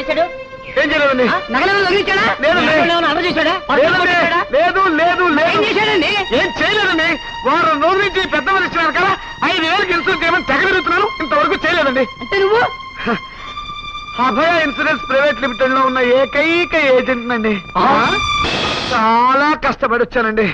చేశాడు ఏం చేయలేదండి నగలను లొంగించాడా లేదు, లేదు. ఏమైనా అమలు చేశాడా లేదండి. లేదు లేదు లేదు ఏం చేశాడండి ఏం చేయలేదండి వారం రోజుల నుంచి పెద్ద మనిషి ఇచ్చినారు కదా ఐదు వేలకి ఇన్సూరెన్స్ చేయమని తెగ తిరుగుతున్నాను ఇంతవరకు చేయలేదండి అంటే నువ్వు అభయ ఇన్సూరెన్స్ ప్రైవేట్ లిమిటెడ్ లో ఉన్న ఏకైక ఏజెంట్ నండి ఆ? చాలా కష్టపడి వచ్చానండి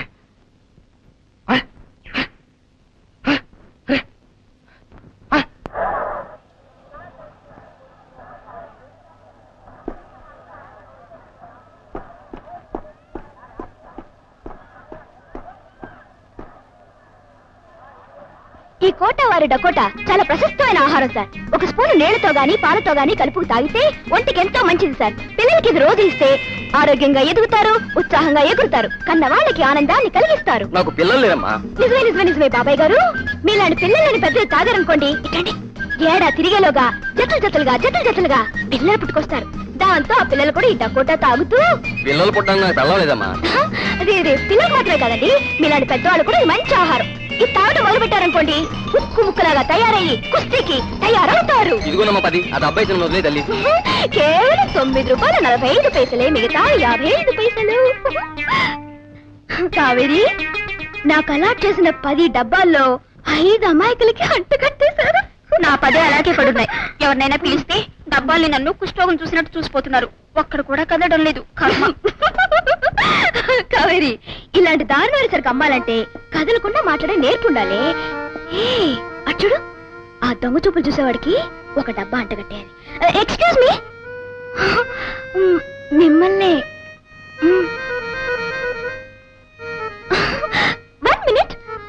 ఈ కోట వారి డకోటా చాలా ప్రశస్తమైన ఆహారం సార్ ఒక స్పూన్ నీళ్లతో గాని పాలతో గాని కలుపుకు తాగితే ఒంటికి ఎంతో మంచిది సార్ పిల్లలకి ఇది రోజు ఇస్తే ఆరోగ్యంగా ఎదుగుతారు ఉత్సాహంగా ఎగురుతారు కన్న వాళ్ళకి ఆనందాన్ని కలిగిస్తారు నాకు పిల్లలు లేరమ్మా నిజమే నిజమే నిజమే బాబాయ్ గారు మీలాంటి పిల్లలని పెద్దలు తాగారనుకోండి ఇటండి ఏడా తిరిగేలోగా జట్లు జతలుగా జట్లు జతలుగా పిల్లలు పుట్టుకొస్తారు దాంతో ఆ పిల్లలు కూడా ఈ డకోటా తాగుతూ పిల్లలు పుట్టడానికి నాకు పిల్లలు లేదమ్మా అదే అదే పిల్లలు మాత్రమే కదండి మీలాంటి పెద్దవాళ్ళు కూడా ఇది మంచి ఆహారం ఇది తాగడం మొదలు పెట్టారనుకోండి ఉక్కు ముక్కలాగా తయారయ్యి కుస్తీకి తయారవుతారు ఇదిగోనమ్మా పది అది అబ్బాయి చిన్న వదిలే తల్లి కేవలం తొమ్మిది రూపాయలు నలభై ఐదు పైసలే మిగతా యాభై ఐదు పైసలు కావేరి నాకు అలాట్ చేసిన పది డబ్బాల్లో ఐదు అమాయకులకి అంటు కట్టేశారు నా పదే అలాగే పడున్నాయి ఎవరినైనా పిలిస్తే డబ్బాల్ని నన్ను కుష్ఠోగం చూసినట్టు చూసిపోతున్నారు ఒక్కడ కూడా కదడం లేదు కర్మ కావేరి ఇలాంటి దారుణాలు సరికి అమ్మాలంటే కదలకుండా మాట్లాడే నేర్పు ఉండాలి ఏ, అచ్చుడు ఆ దొంగ చూపులు చూసేవాడికి ఒక డబ్బా అంటగట్టేయాలి ఎక్స్క్యూజ్ మీ మిమ్మల్ని వన్ మినిట్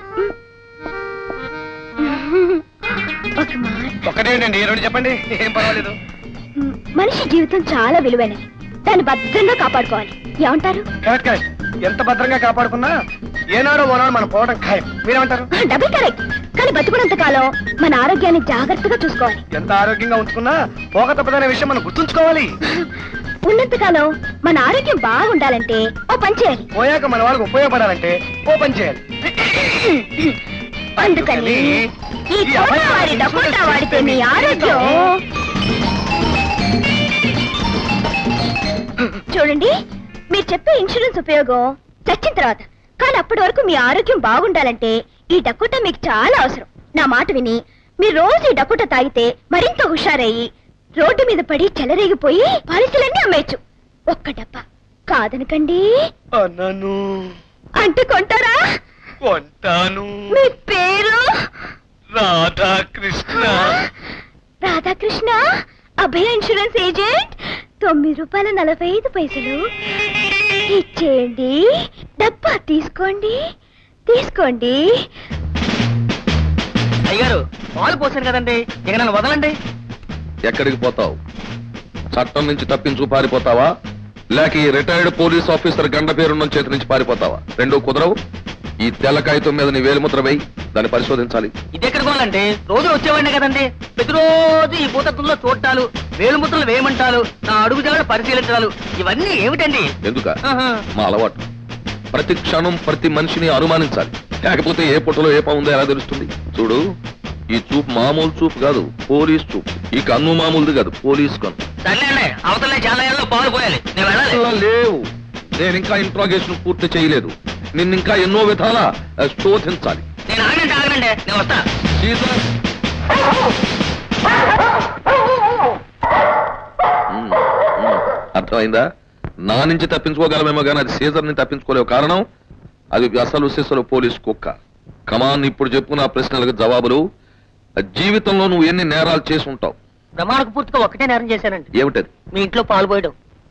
ఒక మాట ఒకటేంటండి రెండు చెప్పండి ఏం పర్వాలేదు మ్, మనిషి జీవితం చాలా విలువైనది దాన్ని భద్రంగా కాపాడుకోవాలి ఏమంటారు కరెక్ట్ కరెక్ట్ ఎంత భద్రంగా కాపాడుకున్నా ఏనాడో ఓనాడు మనం పోవడం ఖాయం మీరేమంటారు డబుల్ కరెక్ట్ కానీ బతుకున్నంత కాలం మన ఆరోగ్యాన్ని జాగ్రత్తగా చూసుకోవాలి ఎంత ఆరోగ్యంగా ఉంచుకున్నా పోక తప్పదనే విషయం మనం గుర్తుంచుకోవాలి ఉన్నంత కాలం మన ఆరోగ్యం బాగుండాలంటే ఓ పని చేయాలి పోయాక మన వాళ్ళకి ఉపయోగపడాలంటే ఓ పని చేయాలి అందుకని ఈ కోట వారి డకోటా వాడితే మీ ఆరోగ్యం చూడండి మీరు చెప్పే ఇన్సూరెన్స్ ఉపయోగం చచ్చిన తర్వాత కానీ అప్పటి వరకు మీ ఆరోగ్యం బాగుండాలంటే ఈ డకోటా మీకు చాలా అవసరం నా మాట విని మీరు రోజు ఈ డకోటా తాగితే మరింత హుషారయ్యి రోడ్డు మీద పడి చెలరేగిపోయి పాలసీలన్నీ అమ్మేయచ్చు ఒక్క డబ్బా కాదనకండి అన్నను అంటే కొంటారా కొంటాను మీ పేరు రాధాకృష్ణ రాధాకృష్ణ అభయ ఇన్సూరెన్స్ ఏజెంట్ తొమ్మిది రూపాయల నలభై ఐదు పైసలు ఇచ్చేయండి డబ్బా తీసుకోండి తీసుకోండి అయ్యారు పాలు పోసాను కదండి ఇక నన్ను వదలండి ఎక్కడికి పోతావు చట్టం నుంచి తప్పించు పారిపోతావా లేక ఈ రిటైర్డ్ పోలీస్ ఆఫీసర్ గండ పేరున్న చేతి నుంచి పారిపోతావా రెండూ కుదరవు ఈ తెల్ల కాగితం మీద నీ వేలిముద్ర వేయి దాన్ని పరిశోధించాలి ఇది ఎక్కడ పోవాలండి రోజు వచ్చేవాడిని కదండి ప్రతిరోజు ఈ భూతత్వంలో చూడటాలు వేలుముద్రలు వేయమంటాలు నా అడుగుజాడ పరిశీలించాలు ఇవన్నీ ఏమిటండి ఎందుక ఆహా. మా అలవాటు ప్రతి క్షణం ప్రతి మనిషిని అనుమానించాలి లేకపోతే ఏ పుట్టలో ఏ పాముందో ఎలా తెలుస్తుంది చూడు ఈ చూపు మామూలు చూపు కాదు పోలీస్ చూపు ఈ కన్ను మామూలుది కాదు పోలీస్ కన్ను సర్లేండి అవతల చాలా ఏళ్ళలో పాలు పోయాలి నేను వెళ్ళాలి అలా లేవు నేను ఇంకా ఇంట్రాగేషన్ పూర్తి చేయలేదు నిన్ను ఇంకా ఎన్నో విధాల ఆ, శోధించాలి నేను ఆగనండి ఆగనండి నేను వస్తా సీజర్ మ్మ్, మ్మ్. అర్థమైందా నా నుంచి తప్పించుకోగలమేమో కానీ అది సీజర్ ని తప్పించుకోలేవు కారణం అది అసలు సిసలు పోలీస్ కుక్క కమాన్ ఇప్పుడు చెప్పు నా ప్రశ్నలకు జవాబులు జీవితంలో నువ్వు ఎన్ని నేరాలు చేసి ఉంటావు ప్రమాణకు పూర్తిగా ఒకటే నేరం చేశానండి ఏమిటది మీ ఇంట్లో పాలు పోయడం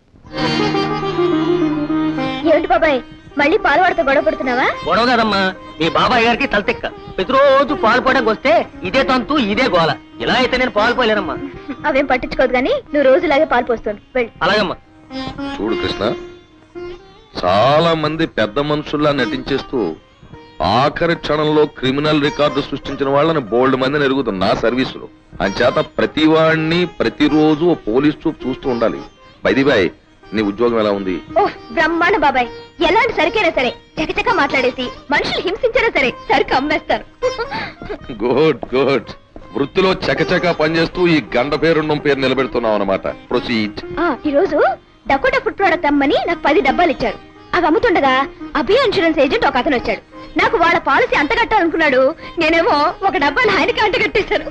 ఏమిటి బాబాయ్ మళ్ళీ పాలవాడితో గొడవ పడుతున్నావా గొడవ కదమ్మా మీ బాబాయ్ గారికి తలతెక్క ప్రతిరోజు పాలు పోయడానికి వస్తే ఇదే తంతు ఇదే గోల ఇలా అయితే నేను పాలు పోయలేనమ్మా అవేం పట్టించుకోదు కానీ నువ్వు రోజులాగే పాలు పోస్తాను వెళ్ళి అలాగమ్మా చూడు కృష్ణ చాలా మంది పెద్ద మనుషుల్లా నటించేస్తూ ఆఖరి క్షణంలో క్రిమినల్ రికార్డు సృష్టించిన వాళ్ళని బోల్డ్ మందిని ఎరుగుతుంది నా సర్వీసులో అంచేత ప్రతి వాడిని ప్రతిరోజు ఓ పోలీస్ చూపు చూస్తూ ఉండాలి బైదిబాయ్ నీ ఉద్యోగం ఎలా ఉంది ఓహ్ బ్రహ్మాండ బాబాయ్ ఎలాంటి సరికైనా సరే చకచక మాట్లాడేసి మనుషులు హింసించినా సరే సరుకు అమ్మేస్తాను గుడ్ గుడ్ వృత్తిలో చకచకా పనిచేస్తూ ఈ గండ పేరుండం పేరు నిలబెడుతున్నావు అనమాట ప్రొసీడ్ ఆ ఈ రోజు డకోటా ఫుడ్ ప్రోడక్ట్ అమ్మని నాకు పది డబ్బాలు ఇచ్చారు అవి అమ్ముతుండగా అభయ ఇన్సూరెన్స్ ఏజెంట్ ఒక అతను వచ్చాడు నాకు వాళ్ళ పాలసీ అంత కట్టాలనుకున్నాడు నేనేమో ఒక డబ్బాని ఆయనకి అంట కట్టేశాను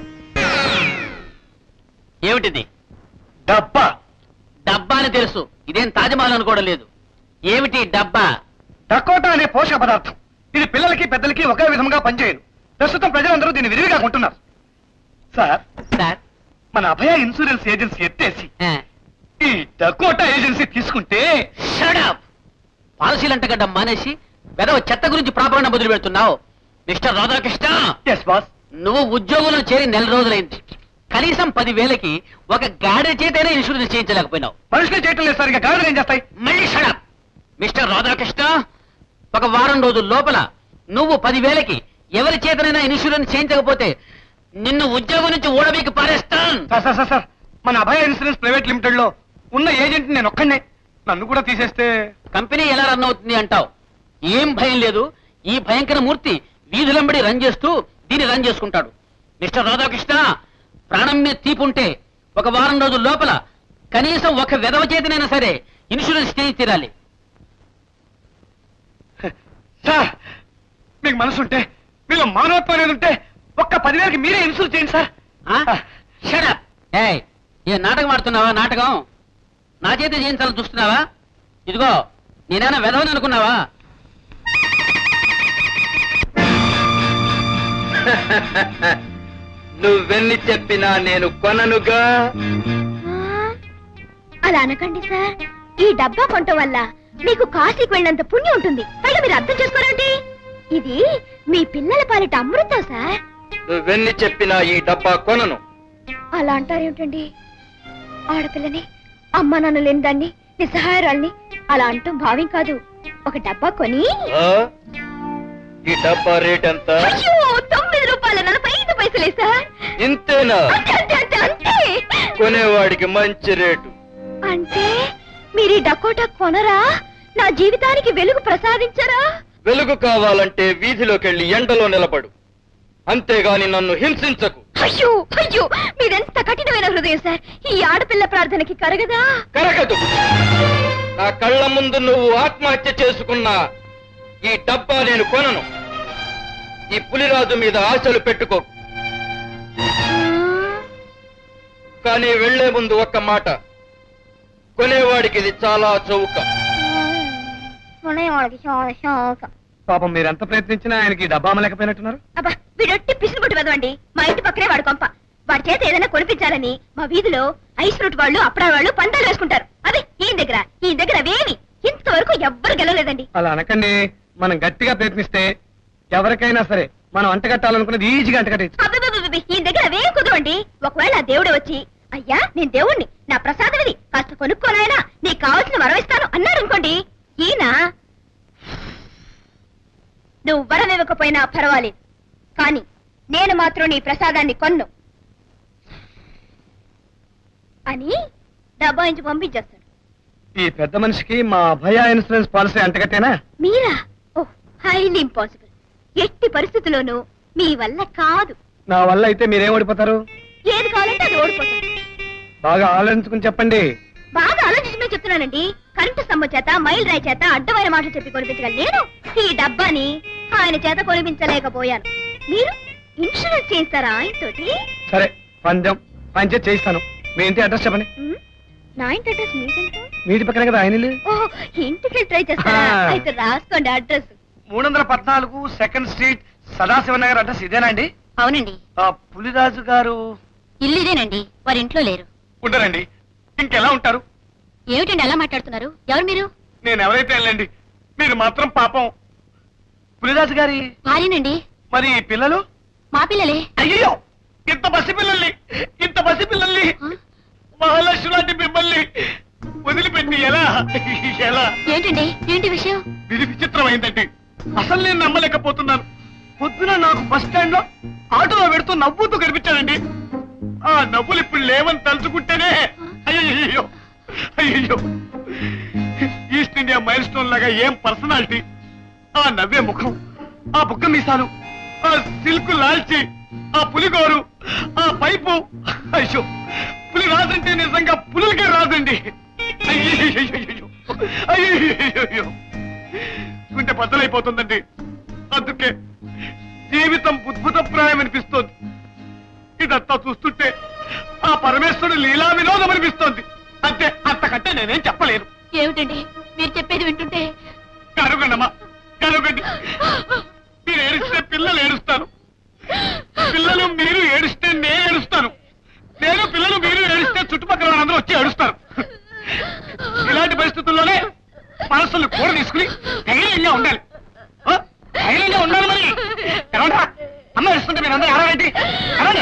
ఏమిటిది డబ్బా డబ్బా అని తెలుసు ఇదేం తాజ్మహల్ అనుకోవడం లేదు ఏమిటి డబ్బా డకోటా అనే పోషక పదార్థం ఇది పిల్లలకి పెద్దలకి ఒకే విధంగా పనిచేయదు ప్రస్తుతం ప్రజలందరూ దీన్ని విరివిగా కొంటున్నారు సార్ సార్ మన అభయ ఇన్సూరెన్స్ ఏజెన్సీ ఎత్తేసి ఆ, ఈ డకోటా ఏజెన్సీ తీసుకుంటే shut up. పాలసీలంట గడ్డ మానేసి వెదవ చెత్త గురించి ప్రాపంగా మొదలు పెడుతున్నావు మిస్టర్ రాధాకృష్ణ ఎస్ బాస్ నువ్వు ఉద్యోగంలో చేరి నెల రోజులైంది కనీసం పదివేలకి ఒక గాడి చేతైనా ఇన్సూరెన్స్ చేయించలేకపోయినావు మనుషులు చేయటం లేదు సార్ ఇక గాడిదలు ఏం చేస్తాయి మళ్ళీ షడప్ మిస్టర్ రాధాకృష్ణ ఒక వారం రోజుల లోపల నువ్వు పదివేలకి ఎవరి చేతనైనా ఇన్సూరెన్స్ చేయించకపోతే నిన్ను ఉద్యోగం నుంచి ఊడబీకి పారేస్తాను సార్ సార్ సార్ సార్ మన అభయ ఇన్సూరెన్స్ ప్రైవేట్ లిమిటెడ్ లో ఉన్న ఏజెంట్ నేను ఒక్కనే నన్ను కూడా తీసేస్తే కంపెనీ ఎలా రన్ అవుతుంది అంటావు ఏం భయం లేదు ఈ భయంకర మూర్తి వీధులంబడి రన్ చేస్తూ దీన్ని రన్ చేసుకుంటాడు మిస్టర్ రాధాకృష్ణ ప్రాణం మీద తీపుంటే ఒక వారం రోజుల లోపల కనీసం ఒక విధవ చేతినైనా సరే ఇన్సూరెన్స్ చేయి తీరాలి సార్ మీకు మనసు ఉంటే మీలో మానవత్వం అనేది ఉంటే ఒక్క పదివేలకి మీరే ఇన్సూర్ చేయండి సార్ ఆ? Shut up. ఏయ్, ఏ నాటకం ఆడుతున్నావా నాటకం నా చేతి చేయించాలని చూస్తున్నావా ఇదిగో నేనేనా వెధవని అనుకున్నావా నువ్వెన్ని చెప్పినా నేను కొననుగా ఆ, అలా అనకండి సార్ ఈ డబ్బా కొనటం వల్ల మీకు కాశీకి వెళ్ళినంత పుణ్యం ఉంటుంది పైగా మీరు అర్థం చేసుకోరండి ఇది మీ పిల్లల పాలిట అమృతం సార్ నువ్వెన్ని చెప్పినా ఈ డబ్బా కొనను అలా అంటారేమిటండి ఆడపిల్లని అమ్మ నాన్న లేని దాన్ని నిస్సహాయరాల్ని అలా అంటాం భావ్యం కాదు ఒక డబ్బా కొని ఆ? ఈ డబ్బా రేట్ ఎంత అయ్యో తొమ్మిది రూపాయల నలభై ఐదు పైసలే సార్ ఇంతేనా అంతే అంతే అంతే అంతే కొనేవాడికి మంచి రేటు అంటే మీరు ఈ డకోటా కొనరా నా జీవితానికి వెలుగు ప్రసాదించరా వెలుగు కావాలంటే వీధిలోకి వెళ్ళి ఎండలో నిలబడు అంతేగాని నన్ను హింసించకు అయ్యో అయ్యో మీరెంత కఠినమైన హృదయం సార్ ఈ ఆడపిల్ల ప్రార్థనకి కరగదా కరగదు నా కళ్ళ ముందు నువ్వు ఆత్మహత్య చేసుకున్నా ఈ డబ్బా నేను కొనను ఈ పులిరాజు మీద ఆశలు పెట్టుకో కానీ వెళ్లే ముందు ఒక్క మాట కొనేవాడికి ఇది చాలా చౌక పాపం మీరు ఎంత ప్రయత్నించినా ఆయనకి ఈ డబ్బా అమ్మలేకపోయినట్టున్నారు అబ్బా వీడొట్టి పిసినబుట్టి వెదవండి మా ఇంటి పక్కనే వాడు కొంప వాడి చేత ఏదైనా కొనిపించాలని మా వీధిలో ఐస్ ఫ్రూట్ వాళ్ళు అప్పుడా వాళ్ళు పందాలు వేసుకుంటారు అదే ఈయన దగ్గర ఈయన దగ్గర అవేమి ఇంతవరకు ఎవ్వరు గెలవలేదండి అలా అనకండి మనం గట్టిగా ప్రయత్నిస్తే ఎవరికైనా సరే మనం అంటగట్టాలనుకున్నది ఈజీగా అంటగట్టేచ్చు అబ్బబ్బబ్బబ్బ, ఈయన దగ్గర అవేం కుదవండి ఒకవేళ ఆ దేవుడు వచ్చి అయ్యా నేను దేవుణ్ణి నా ప్రసాదం ఇది కాస్త కొనుక్కోనాయనా నీకు కావాల్సిన వరం ఇస్తాను అన్నాడు అనుకోండి ఈయన నువ్వు వరం ఇవ్వకపోయినా పర్వాలేదు కానీ నేను మాత్రం నీ ప్రసాదాన్ని కొన్ను అని డబ్బాయించి పంపించేస్తాడు ఈ పెద్ద మనిషికి మా అభయ ఇన్సూరెన్స్ పాలసీ అంటగట్టేనా మీరా ఓ హైలీ ఇంపాసిబుల్ ఎట్టి పరిస్థితుల్లోనూ మీ వల్ల కాదు నా వల్ల అయితే మీరేం ఓడిపోతారు ఏది కావాలంటే అది ఓడిపోతాడు బాగా ఆలోచించుకుని చెప్పండి బాగా ఆలోచించమే చెప్తున్నానండి కరెంటు స్తంభం చేత మైల్ రాయి చేత అడ్డమైన మాటలు చెప్పి కొనిపించగల నేను ఈ డబ్బాని ఆయన చేత కొనిపించలేకపోయాను మీరు ఇన్సూరెన్స్ చేస్తారా ఆయనతోటి సరే పందెం ఆయన చేతి చేయిస్తాను మీ ఇంటి అడ్రస్ చెప్పండి ఉమ్, నా ఇంటి అడ్రస్ మీకెంత మీటి పక్కనే కదా ఆయన ఇల్లు ఓ ఇంటికి ట్రై చేస్తారా ఆ. అయితే రాసుకోండి అడ్రస్ మూడు వందల పద్నాలుగు second street Sadashiv Nagar address ఇదేనా అండి అవునండి ఆ పులిరాజు గారు ఇల్లు ఇదేనండి వారి ఇంట్లో లేరు ఉండరండి ఇంకెలా ఉంటారు ఏమిటండి ఎలా మాట్లాడుతున్నారు ఎవరు మీరు నేను ఎవరైతే వెళ్ళండి మీరు మాత్రం పాపం పులిరాజు గారి భార్యనండి మరి ఈ పిల్లలు మా పిల్లలే అయ్యో ఇంత పసి పిల్లల్ని ఇంత పసి పిల్లల్ని మహాలక్ష్మి లాంటి మిమ్మల్ని వదిలిపెట్టి ఎలా ఎలా ఏంటండి ఏంటి విషయం ఇది విచిత్రమైందండి అసలు నేను నమ్మలేకపోతున్నాను పొద్దున నాకు బస్ స్టాండ్ లో ఆటోలో పెడుతూ నవ్వుతూ కనిపించాడండి ఆ నవ్వులు ఇప్పుడు లేవని తలుచుకుంటేనే అయ్యో అయ్యో ఈస్ట్ ఇండియా మైల్ స్టోన్ లాగా ఏం పర్సనాలిటీ ఆ నవ్వే ముఖం ఆ బుక్క మీసాలు ఆ సిల్క్ లాల్చి ఆ పులిగోరు ఆ పైపు అయ్యో పులి రాదంటే నిజంగా పులులకే రాదండి అయ్యయ్యయ్యయ్యో. అయ్యయ్యయ్యయ్యో. గుండె బద్దలైపోతుందండి అందుకే జీవితం బుద్భుతప్రాయం అనిపిస్తోంది ఇదంతా చూస్తుంటే ఆ పరమేశ్వరుడు లీలా వినోదం అనిపిస్తోంది అంతే అంతకంటే నేనేం చెప్పలేను ఏమిటండి మీరు చెప్పేది వింటుంటే కనుగండమ్మా కనుగండి మీరు ఏడిస్తే పిల్లలు ఏడుస్తాను పిల్లలు మీరు ఏడిస్తే నేను ఏడుస్తాను నేను పిల్లలు మీరు ఏడిస్తే చుట్టుపక్కల వాళ్ళందరూ వచ్చి ఏడుస్తారు ఇలాంటి పరిస్థితుల్లోనే మనసులు కూర తీసుకుని ధైర్యంగా ఉండాలి ఆ? ధైర్యంగా ఉండాలి మరి ఏమంటా అమ్మ ఏడుస్తుంటే మీరు అందరూ ఎలాగండి ఎలాండి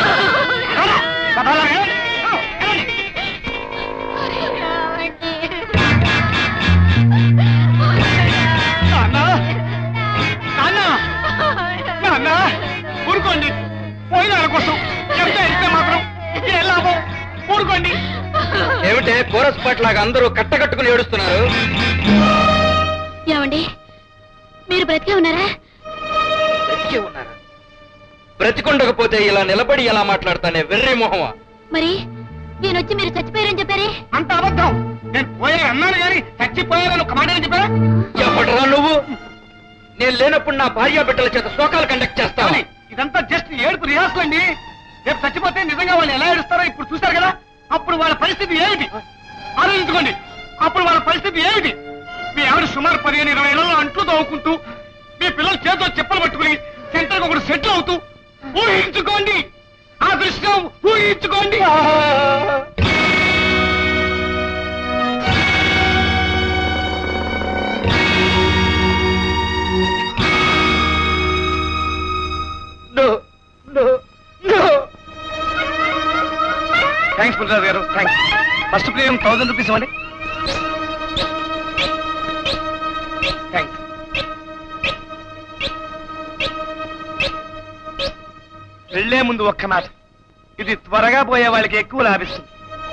నాన్న నాన్న నాన్న ఊరుకోండి పోయిన వాళ్ళ కోసం ఎంత ఇస్తే మాత్రం ఏ లాభం ఊరుకోండి ఏమిటే కోరస్ పట్లాగా అందరూ కట్టకట్టుకుని ఏడుస్తున్నారు ఏమండి మీరు బ్రతికే ఉన్నారా బ్రతికే ఉన్నారా బ్రతికుండకపోతే ఇలా నిలబడి ఎలా మాట్లాడతానే వెర్రి మొహమా మరి నేను వచ్చి మీరు చచ్చిపోయారని చెప్పారే అంత అబద్ధం నేను పోయే అన్నాను కానీ చచ్చిపోయానని ఒక మాట ఏం చెప్పారా ఎవడరా నువ్వు నేను లేనప్పుడు నా భార్య బిడ్డల చేత శోకాలు కండక్ట్ చేస్తాను ఏమండి? ఇదంతా జస్ట్ ఏడుపు రిహార్సల్ అండి రేపు చచ్చిపోతే నిజంగా వాళ్ళు ఎలా ఏడుస్తారో ఇప్పుడు చూశారు కదా అప్పుడు వాళ్ళ పరిస్థితి ఏమిటి ఆలోచించుకోండి అప్పుడు వాళ్ళ పరిస్థితి ఏమిటి మీ ఆవిడ సుమారు పదిహేను ఇరవై ఏళ్ళలో అంట్లు తవ్వుకుంటూ మీ పిల్లల చేతితో చెప్పులు పట్టుకుని సెంటర్కి ఒకటి సెటిల్ అవుతూ ఊహించుకోండి ఆ దృశ్యం ఊహించుకోండి No, no, no. Thanks Pulraju garu thanks first premium thousand rupees ఇవ్వండి థ్యాంక్స్ వెళ్లే ముందు ఒక్క మాట ఇది త్వరగా పోయే వాళ్ళకి ఎక్కువ లాభిస్తుంది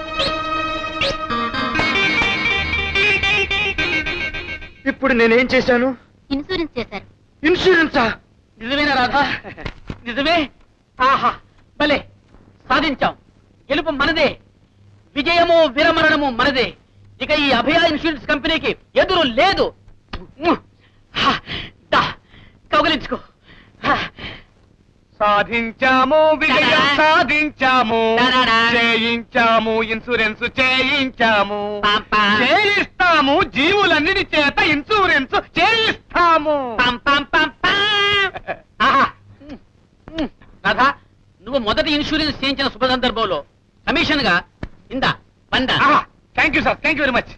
ఇప్పుడు నేనేం చేశాను ఇన్సూరెన్స్ చేశారు ఇన్సూరెన్సా నిజమేనా రాధా నిజమే ఆహా భలే సాధించాం గెలుపు మనదే విజయము విరమరణము మనదే ఇక ఈ అభయ ఇన్సూరెన్స్ కంపెనీకి ఎదురు లేదు హా, దా, కౌగిలించుకో హా, సాధించాము విజయం టాడా. సాధించాము టాడాడా. చేయించాము ఇన్సూరెన్స్ చేయించాము పాం, పాం. చేయిస్తాము జీవులన్నిటి చేత ఇన్సూరెన్స్ చేయిస్తాము పాం, పాం, పాం, పాం. ఆహా. ఉమ్, రాధా నువ్వు మొదటి ఇన్సూరెన్స్ చేయించిన శుభ సందర్భంలో కమిషన్ గా ఇందా వంద thank you sir thank you very much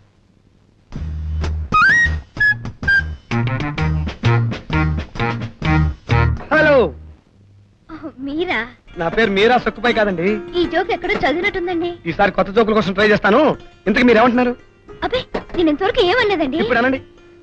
hello మీరా నా పేరు మీరా సక్కుపై కాదండి ఈ జోక్ ఎక్కడో చదివినట్టుందండి ఈసారి కొత్త జోకుల కోసం ట్రై చేస్తాను ఇంతకు మీరు ఏమంటున్నారు అబ్బే నేను ఇంతవరకు ఏమన్నదండి ఇప్పుడు అనండి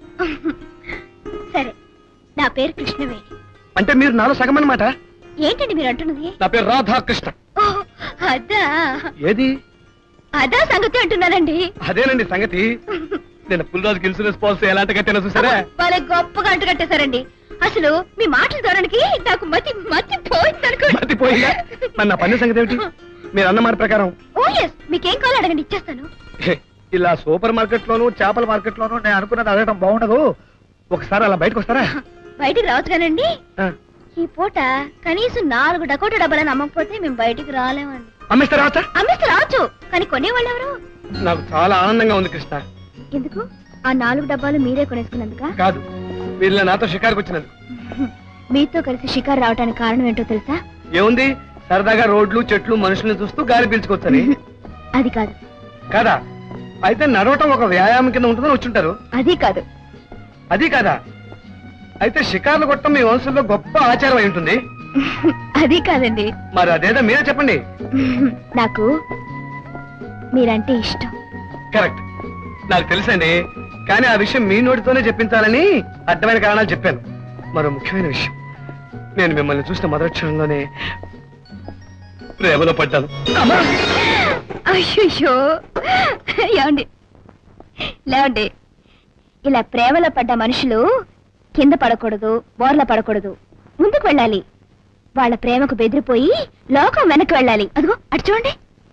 సరే నా పేరు కృష్ణవేణి అంటే మీరు నాలో సగం అన్నమాట ఏంటండి మీరు అంటున్నది నా పేరు రాధాకృష్ణ ఓ, అదా ఏది అదా సంగతి అంటున్నానండి అదేనండి సంగతి నేను ఫుల్ రోజుకి ఇన్సూరెన్స్ పాలసీ ఎలాంటి కట్టానో చూసారా వాళ్ళ గొప్పగా అంటు కట్టేశారండి అసలు మీ మాటలు చూడడానికి నాకు మతి మతి పోయింది మతిపోయిందా మరి నా పని సంగతి ఏమిటి మీరు అన్న మాట ప్రకారం ఓ ఎస్ మీకేం కావాలి అడగండి ఇచ్చేస్తాను హే, ఇలా సూపర్ మార్కెట్ లోను చేపల మార్కెట్ లోను నేను అనుకున్నది అడగడం బాగుండదు ఒకసారి అలా బయటకు వస్తారా బయటికి రావచ్చు కానండి ఆ, ఈ పూట కనీసం నాలుగు డకోట డబ్బాలను అమ్మకపోతే మేము బయటికి రాలేమండి అమ్మేస్తారా వస్తా అమ్మేస్తే రావచ్చు కానీ కొనేవాళ్ళు ఎవరు నాకు చాలా ఆనందంగా ఉంది కృష్ణ ఎందుకు ఆ నాలుగు డబ్బాలు మీరే కొనేసుకున్నందుక కాదు వీళ్ళ నాతో షికారుకు వచ్చినందుకు మీతో కలిసి షికారు రావడానికి కారణం ఏంటో తెలుసా ఏముంది సరదాగా రోడ్లు చెట్లు మనుషుల్ని చూస్తూ గాలి పీల్చుకోవచ్చని అది కాదు కాదా అయితే నడవటం ఒక వ్యాయామం కింద ఉంటుందని వచ్చుంటారు అది కాదు అది కాదా అయితే షికార్లు కొట్టడం మీ వంశంలో గొప్ప ఆచారం అయి ఉంటుంది అది కాదండి మరి అదేదో మీరే చెప్పండి నాకు మీరంటే ఇష్టం కరెక్ట్ నాకు తెలుసండి కానీ ఆ విషయం మీ నోటితోనే చెప్పించాలని అడ్డమైన కారణాలు చెప్పాను మరో ముఖ్యమైన విషయం నేను మిమ్మల్ని చూసిన మొదటి క్షణంలోనే ప్రేమలో పడ్డాను అమ్మా! అయ్యో ఏమండి లేవండి ఇలా ప్రేమలో పడ్డ మనుషులు కింద పడకూడదు బోర్ల పడకూడదు ముందుకు వెళ్ళాలి వాళ్ళ ప్రేమకు బెదిరిపోయి లోకం వెనక్కి వెళ్ళాలి అదిగో అటు చూడండి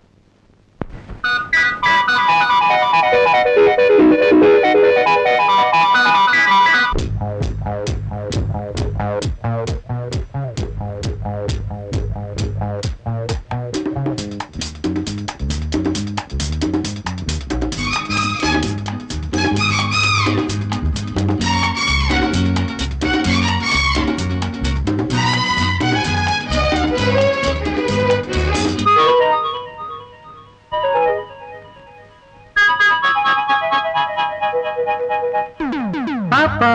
పాపా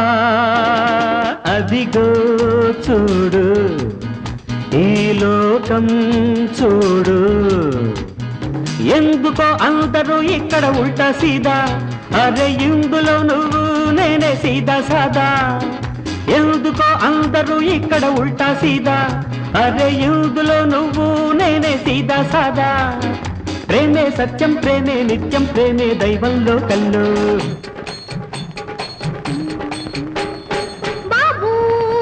అదిగో చూడు ఈ లోకం చూడు ఎందుకో అందరూ ఇక్కడ ఉల్టా సీదా అరే ఇందులో నువ్వు నేనే సీదా సాదా ఎందుకో అందరూ ఇక్కడ ఉల్టా సీదా అరే ఇందులో నువ్వు నేనే సీదా సాదా ప్రేమే సత్యం ప్రేమే నిత్యం ప్రేమే దైవంలో కల్లో బాబు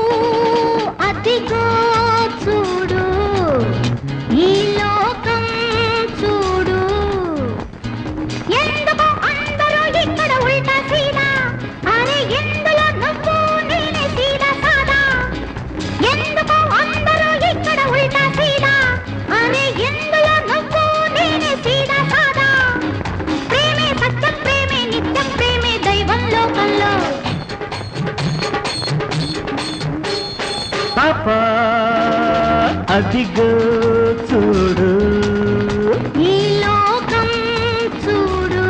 అదిగో చూడు ఈ లోకం చూడు ఎందుకు అందరూ ఇక్కడ ఉల్టా సీదా అరే ఎందులో నువ్వు నేనే సీదా సాదా ఎందుకు అందరూ ఇక్కడ ఉల్టా సీదా అరే ఎందులో నువ్వు నేనే సీదా సాదా ప్రేమే సత్యం ప్రేమే నిత్యం ప్రేమే దైవం లోకంలో పాపా అదిగో చూడు ఈ లోకం చూడు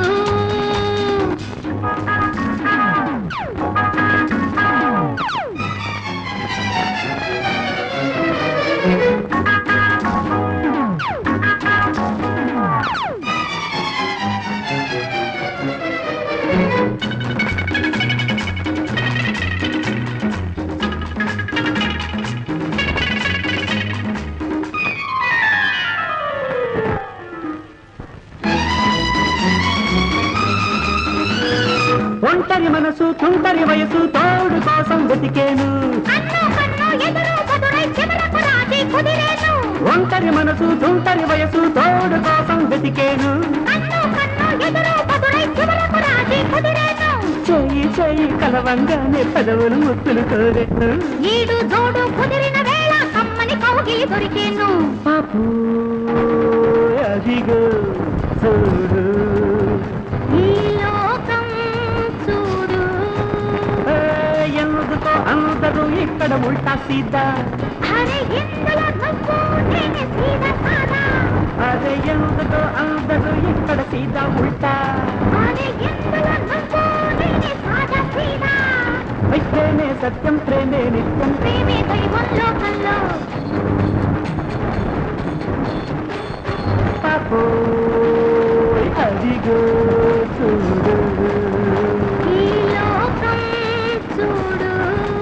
ఒంటరి మనసు తుంటరి వయసు తోడు కోసం వెతికేను కన్ను కన్ను ఎదురు కుదురై చివరకు రాజీ కుదిరేను ఒంటరి మనసు తుంటరి వయసు తోడు కోసం వెతికేను కన్ను కన్ను ఎదురు కుదురై చివరకు రాజీ కుదిరేను చెయ్యి చెయ్యి కలవంగానే పెదవులు ముత్తులు కోరేను ఈడు జోడు కుదిరిన వేళ కమ్మని కౌగిలి దొరికేను పాపు అదిగో చూడు ఈ లోకం చూడు ఏ, ఎందుకో అందరూ ఇక్కడ ఉల్టా సీదా అరే ఇందులో నువ్వు నేనే సీదా సాదా అదే ఎందుకో అందరూ ఇక్కడ సీదా ఉల్టా అరే ఇందులో నువ్వు నేనే సాదా సీదా ప్రేమే సత్యం ప్రేమే నిత్యం ప్రేమే దైవం లోకంలో పాపో అదిగో చూడు ఈ లోకం చూడు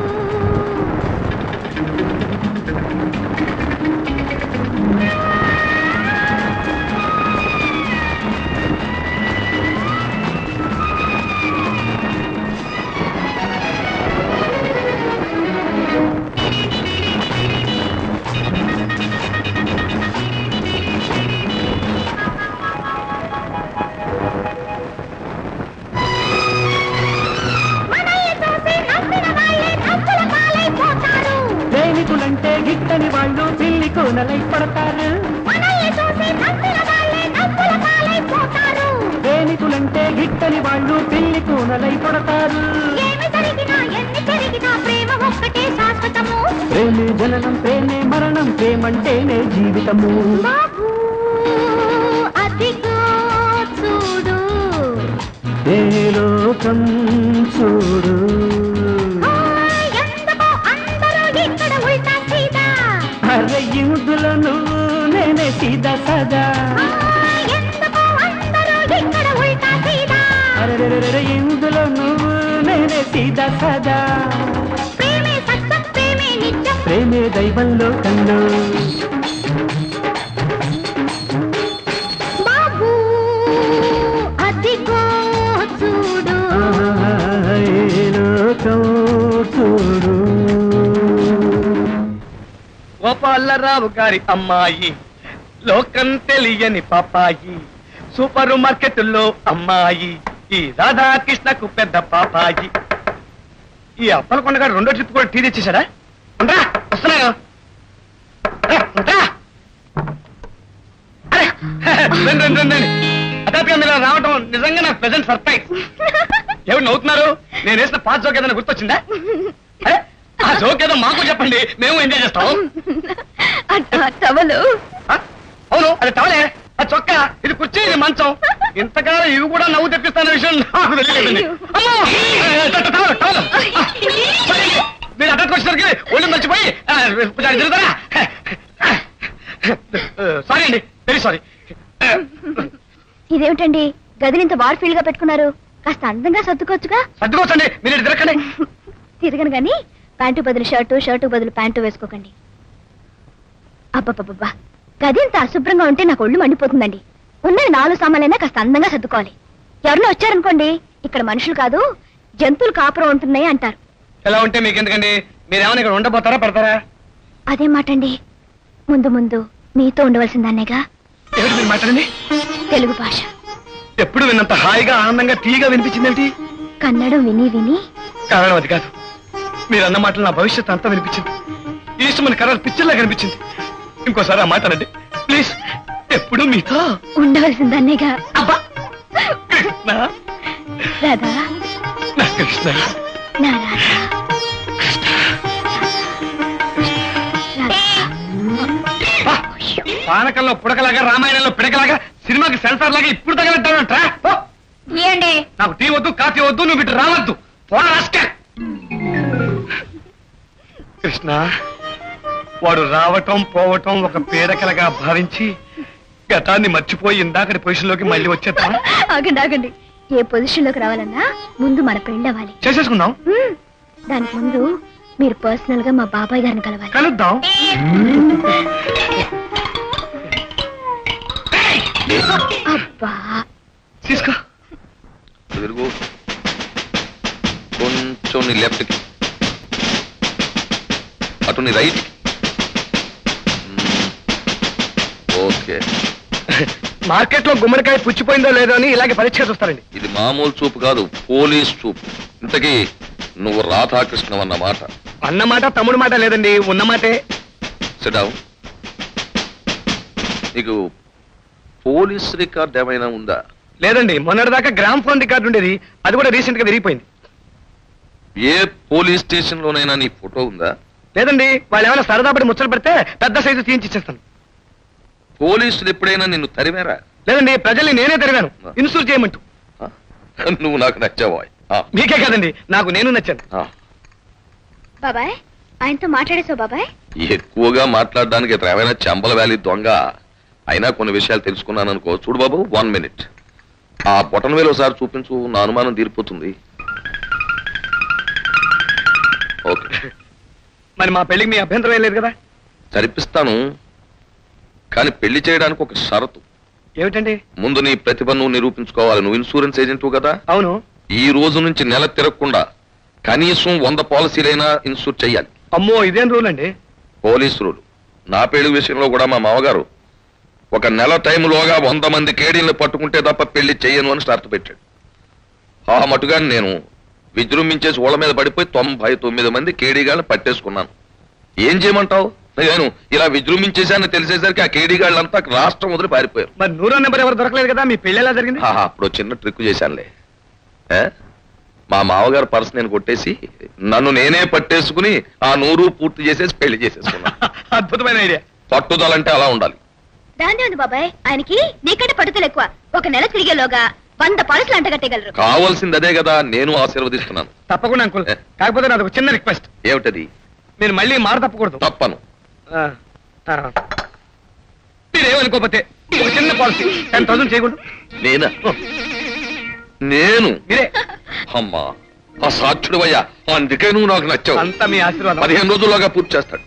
మనల్ని చూసి నవ్విన వాళ్ళే నవ్వుల పాలైపోతారు ప్రేమికులంటే గిట్టని వాళ్ళు పిల్లి కూనలై పడతారు మనల్ని చూసి నవ్విన వాళ్ళే నవ్వుల పాలైపోతారు ప్రేమికులంటే గిట్టని వాళ్ళు పిల్లి కూనలై పడతారు ఏమి జరిగినా ఎన్ని జరిగినా ప్రేమ ఒక్కటే శాశ్వతము ప్రేమే జననం ప్రేమే మరణం ప్రేమంటేనే జీవితము బాబు అదిగో చూడు ఏ లోకం చూడు ఆ, ఎందుకో అందరూ ఇక్కడ ఉల్టా సీదా అరే ఇందులో నువ్వు నేనే సీదా సదా ఆ, ఎందుకో అందరూ ఇక్కడ ఉల్టా సీదా అరే ఇందులో నువ్వు నేనే సీదా సదా ప్రేమే సత్యం ప్రేమే నిత్యం ప్రేమే దైవంలో కన్ను బాబు అదిగో చూడు ఏ లోకం చూడు గోపాల్ గోపాలరావు గారి అమ్మాయి లోకం తెలియని పాపాయి సూపర్ మార్కెట్లో అమ్మాయి ఈ రాధాకృష్ణకు పెద్ద పాపాయి ఈ అప్పలకొండ గారు రెండో ట్రిప్ కూడా టీ తెచ్చేశాడా ఉంటా వస్తున్నాను ఏ, ఉంటా అరే, రండి రండి రండి రండి. హఠాత్తుగా మీరు ఇలా రావటం నిజంగా నాకు ప్రెసెంట్ సర్ప్రైజ్ ఎవరు నవ్వుతున్నారు నేను వేసిన పాత జోక్ ఏదైనా గుర్తొచ్చిందా అరే ఆ జోక్ ఏదో మాకు చెప్పండి మేము ఎంజాయ్ చేస్తాం ఆ టవలు ఆ? అవును అది టవలే అది చొక్క ఇది కుర్చీ ఇది మంచం ఇంతకాలం ఇవి కూడా నవ్వు తెప్పిస్తాన విషయం నాకు తెలియలేదండి అమ్మో! ఏ, టవలు, టవలు, టవలు. ఆ, సరే, మీరు అడ్డకు వచ్చేసరికి ఒళ్ళు మర్చిపోయి ఆ, దాన్ని తిరుగుతారా సారీ అండి వెరీ సారీ ఇదేమిటండి గదిని ఇంత వార్ఫీల్డ్ గా పెట్టుకున్నారు కాస్త అందంగా సర్దుకోవచ్చుగా సర్దుకోవచ్చండి మీరు ఇటు తిరగండి తిరగను గాని ప్యాంటు బదులు షర్టు షర్టు బదులు ప్యాంటు వేసుకోకండి అబ్బబ్బబ్బా గది ఇంత అశుభ్రంగా ఉంటే నాకు ఒళ్ళు మండిపోతుందండి ఉన్నవి నాలుగు సామాన్లైనా కాస్త అందంగా సర్దుకోవాలి ఎవరినో వచ్చారనుకోండి ఇక్కడ మనుషులు కాదు జంతువులు కాపురం ఉంటున్నాయి అంటారు ఎలా ఉంటే మీకు ఎందుకండి మీరేమైనా ఇక్కడ ఉండబోతారా పెడతారా అదే మాటండి ముందు ముందు మీతో ఉండవలసిందన్నేగా ఏమిటి మీరు మాట్లాడండి తెలుగు భాష ఎప్పుడు విన్నంత హాయిగా ఆనందంగా తీగా వినిపించిందేంటి కన్నడం విని విని కారణం అది కాదు మీరు అన్న మాటలు నా భవిష్యత్తు అంతా వినిపించింది ఈస్ట్ మన కలర్ పిక్చర్లా కనిపించింది ఇంకోసారి ఆ మాట అనండి ప్లీజ్ ఎప్పుడు మీతో ఉండవలసిందన్నేగా అబ్బా కృష్ణ రాధా నా కృష్ణ నా రాధా రాధా బా, పానకంలో పుడకలాగా రామాయణంలో పిడకలాగా సినిమాకి సెన్సార్ లాగా ఇప్పుడు తగలంటానంట్రా ఏండి నాకు టీ వద్దు కాఫీ వద్దు నువ్వు ఇటు రావద్దు పోరా రాస్కల్. కృష్ణ వాడు రావటం పోవటం ఒక పీడకలగా భావించి గతాన్ని మర్చిపోయి ఇందాకటి పొజిషన్లోకి మళ్ళీ వచ్చేద్దాం ఆగండి ఆగండి ఏ పొజిషన్ లోకి రావాలన్నా ముందు మన పెళ్ళి అవ్వాలి చేసేసుకుందాం మ్మ్. దానికి ముందు మీరు పర్సనల్ గా మా బాబాయ్ గారిని కలవాలి కలుద్దాం అబ్బా తీసుకో తిరుగు కొంచెం నీ లెఫ్ట్కి అటు నీ రైట్ ఓకే మార్కెట్ లో గుమ్మడికాయ పుచ్చిపోయిందో లేదో అని ఇలాగే పరీక్ష చూస్తారండి ఇది మామూలు చూపు కాదు పోలీస్ చూపు ఇంతకీ నువ్వు రాధాకృష్ణం అన్న మాట అన్న మాట తమ్ముడు మాట లేదండి ఉన్న మాటే సిడావు నీకు పోలీస్ రికార్డ్ ఏమైనా ఉందా లేదండి మొన్నటిదాకా గ్రామ్ ఫోన్ రికార్డు ఉండేది అది కూడా రీసెంట్ గా విరిగిపోయింది ఏ పోలీస్ స్టేషన్ లోనైనా నీ ఫోటో ఉందా లేదండి వాళ్ళు ఏమైనా సరదా పడి ముచ్చట పెడితే పెద్ద సైజు తీయించి ఇచ్చేస్తాను పోలీసులు ఎప్పుడైనా నిన్ను తరిమారా లేదండి ప్రజల్ని నేనే తిరిగాను ఇన్సూర్ చేయమంటూ ఆ? నువ్వు నాకు నచ్చావా ఆ, మీకే కదండి నాకు నేను నచ్చాను ఆ. బాబాయ్ ఆయనతో మాట్లాడేసావు బాబాయ్ ఎక్కువగా మాట్లాడడానికి ఇతను ఏమైనా చంబల వ్యాలీ దొంగ అయినా కొన్ని విషయాలు తెలుసుకున్నాను అనుకో చూడు బాబు వన్ మినిట్ ఆ బొటన్ వేలు ఒకసారి చూపించు నా అనుమానం తీరిపోతుంది ఓకే మరి మా పెళ్లికి మీ అభ్యంతరం ఏం లేదు కదా సరిపిస్తాను కానీ పెళ్లి చేయడానికి ఒక షరతు ఏమిటండి ముందు నీ ప్రతిభ నువ్వు నిరూపించుకోవాలి నువ్వు ఇన్సూరెన్స్ ఏజెంట్ కదా అవును ఈ రోజు నుంచి నెల తిరగకుండా కనీసం వంద పాలసీలైనా ఇన్సూర్ చెయ్యాలి అమ్మో ఇదేం రూల్ అండి పోలీసు రూలు నా పెళ్లి విషయంలో కూడా మా మామగారు ఒక నెల టైంలోగా వంద మంది కేడీలను పట్టుకుంటే తప్ప పెళ్లి చెయ్యను అని షరతు పెట్టాడు ఆ మటుగా నేను విజృంభించేసి ఓళ్ళ మీద పడిపోయి తొంభై తొమ్మిది మంది కేడీగాళ్ళని పట్టేసుకున్నాను ఏం చేయమంటావు నేను ఇలా విజృంభించేశానని తెలిసేసరికి ఆ కేడీగాళ్ళంతా రాష్ట్రం వదిలి పారిపోయారు మరి నూరో నెంబర్ ఎవరు దొరకలేదు కదా మీ పెళ్లి ఎలా జరిగింది ఆహా, అప్పుడు చిన్న ట్రిక్ చేశానులే ఏ? మా మామగారు పర్స్ నేను కొట్టేసి నన్ను నేనే పట్టేసుకుని ఆ నూరు పూర్తి చేసేసి పెళ్లి చేసేసుకున్నాను అద్భుతమైన ఐడియా పట్టుదలంటే అలా ఉండాలి దాన్నే ఉంది బాబాయ్ ఆయనకి నీకంటే పట్టుదల ఎక్కువ ఒక నెల తిరిగేలోగా వంద పాలసీలు అంటగట్టగలరు కావాల్సింది అదే కదా నేను ఆశీర్వదిస్తున్నాను తప్పకుండా అంకుల్ కాకపోతే నాది ఒక చిన్న రిక్వెస్ట్ ఏమిటది మీరు మళ్ళీ మాట తప్పకూడదు తప్పను ఆ, ఆ. మీరేమనుకోకపోతే ఒక చిన్న పాలసీ టెన్ థౌసండ్ చేయకూడదు నేనా నేను మీరే అమ్మా ఆ సాక్షుడు అయ్యా అందుకే నువ్వు నాకు నచ్చావు అంతా మీ ఆశీర్వాదం పదిహేను రోజుల్లోగా పూర్తి చేస్తాడు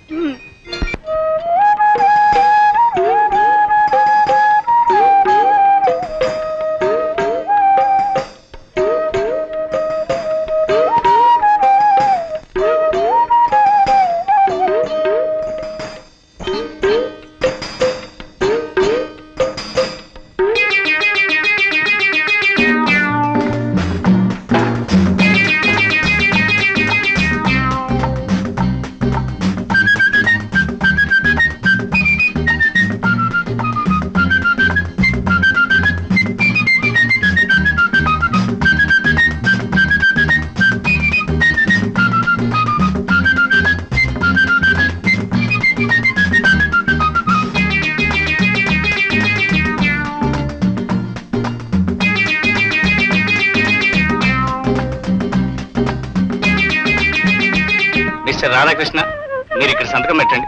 మిస్టర్ రాధాకృష్ణ మీరు ఇక్కడ సంతకం పెట్టండి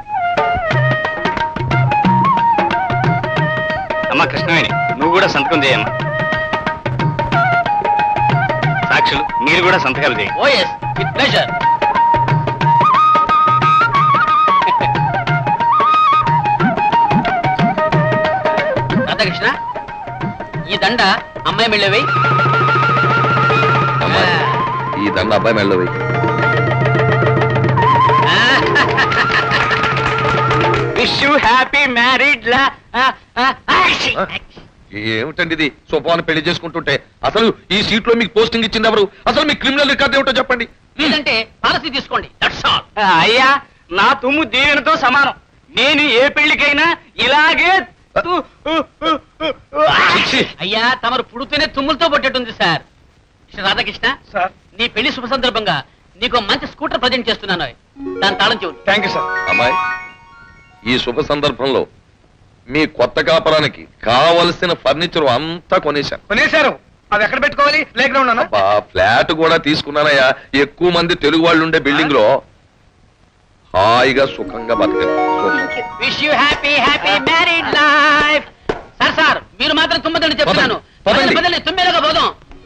అమ్మా కృష్ణవేణి నువ్వు కూడా సంతకం చేయమ్మా సాక్షులు మీరు కూడా సంతకాలు చేయండి oh yes with pleasure Radhakrishna ఈ దండ అమ్మాయి మెళ్ళవి అమ్మాయి, ఈ దండ అబ్బాయి మెళ్ళవి విష్ యూ హ్యాపీ మ్యారీడ్ లా ఏమిటండి ఇది సోఫాను పెళ్లి చేసుకుంటుంటే అసలు ఈ సీట్ లో మీకు పోస్టింగ్ ఇచ్చింది ఎవరు అసలు మీ క్రిమినల్ రికార్డ్ ఏమిటో చెప్పండి లేదంటే పాలసీ తీసుకోండి దట్స్ ఆల్ అయ్యా నా తుమ్ము దీవెనతో సమానం నేను ఏ పెళ్లికైనా ఇలాగే తు- ఛీ, అయ్యా తమరు పుడుతూనే తుమ్ములతో పట్టేటుంది సార్ మిస్టర్ రాధాకృష్ణ సార్ నీ పెళ్లి శుభ సందర్భంగా నీకు ఓ మంచి స్కూటర్ ప్రజెంట్ చేస్తున్నాను దాని తాళం చెవులు థ్యాంక్ యూ సార్ అమ్మాయి ఈ శుభ సందర్భంలో మీ కొత్త కాపరానికి కావలసిన ఫర్నిచర్ అంతా కొనేశాను కొనేశారు అది ఎక్కడ పెట్టుకోవాలి ప్లే గ్రౌండ్ అన్న అబ్బా ఫ్లాట్ కూడా తీసుకున్నానయ్యా ఎక్కువ మంది తెలుగు వాళ్ళు ఉండే బిల్డింగ్ లో హాయిగా సుఖంగా బతకండి సుఖం. Wish you happy happy married life sir sir మీరు మాత్రం తుమ్మదండి చెప్తున్నాను పదండి, పదండి. పదండి తుమ్మేలాగా పోదాం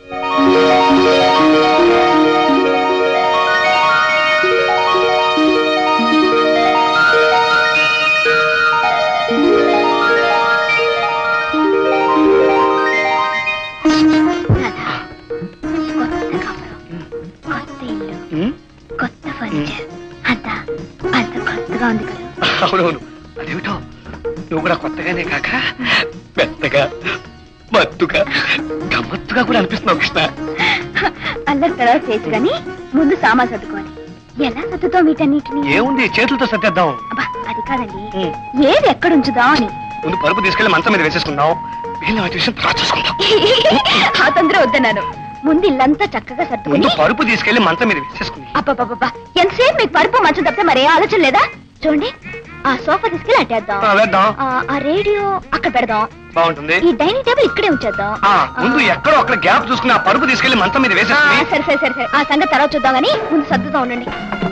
రాధా, కొత్త కాపురం కొత్త ఇల్లు కొత్త ఫర్నిచర్ అంతా అంత కొత్తగా ఉంది కదా అవునవును అదేమిటో నువ్వు కూడా కొత్తగానే కాక పెద్దగా మత్తుగా గమ్మత్తుగా కూడా అనిపిస్తున్నావు కృష్ణ అందరి తర్వాత చేయొచ్చు కానీ ముందు సామాన్ సర్దుకోవాలి ఎలా సర్దుతాం వీటన్నిటిని ఏముంది చేతులతో సర్దేద్దాం అబ్బా అది కాదండి ఉమ్. ఏది ఎక్కడ ఉంచుదాం అని ముందు పరుపు తీసుకెళ్లి మంచం మీద వేసేసుకుందాం మిగిలిన వాటి విషయం తర్వాత చూసుకుందాం ఆ తొందర వద్దన్నాను ముందు ఇల్లంతా చక్కగా ముందు సర్దుకుని పరుపు తీసుకెళ్లి మంచం మీద వేసేసుకుంది అబ్బబ్బబ్బా ఎంతసేపు మీకు పరుపు మంచం తప్పితే మరే ఆలోచన లేదా చూడండి ఆ సోఫా తీసుకెళ్ళి అట్టేద్దాం ఆ, వేద్దాం ఆ, ఆ రేడియో అక్కడ పెడదాం బాగుంటుంది ఈ డైనింగ్ టేబుల్ ఇక్కడే ఉంచేద్దాం ఆ ముందు ఎక్కడో అక్కడ గ్యాప్ చూసుకుని ఆ పరుపు తీసుకెళ్లి మంచం మీద ఆ, వేసేసుకుని సరే సరే సరే సరే ఆ సంగతి తర్వాత చూద్దాం కానీ ముందు సర్దుతా ఉండండి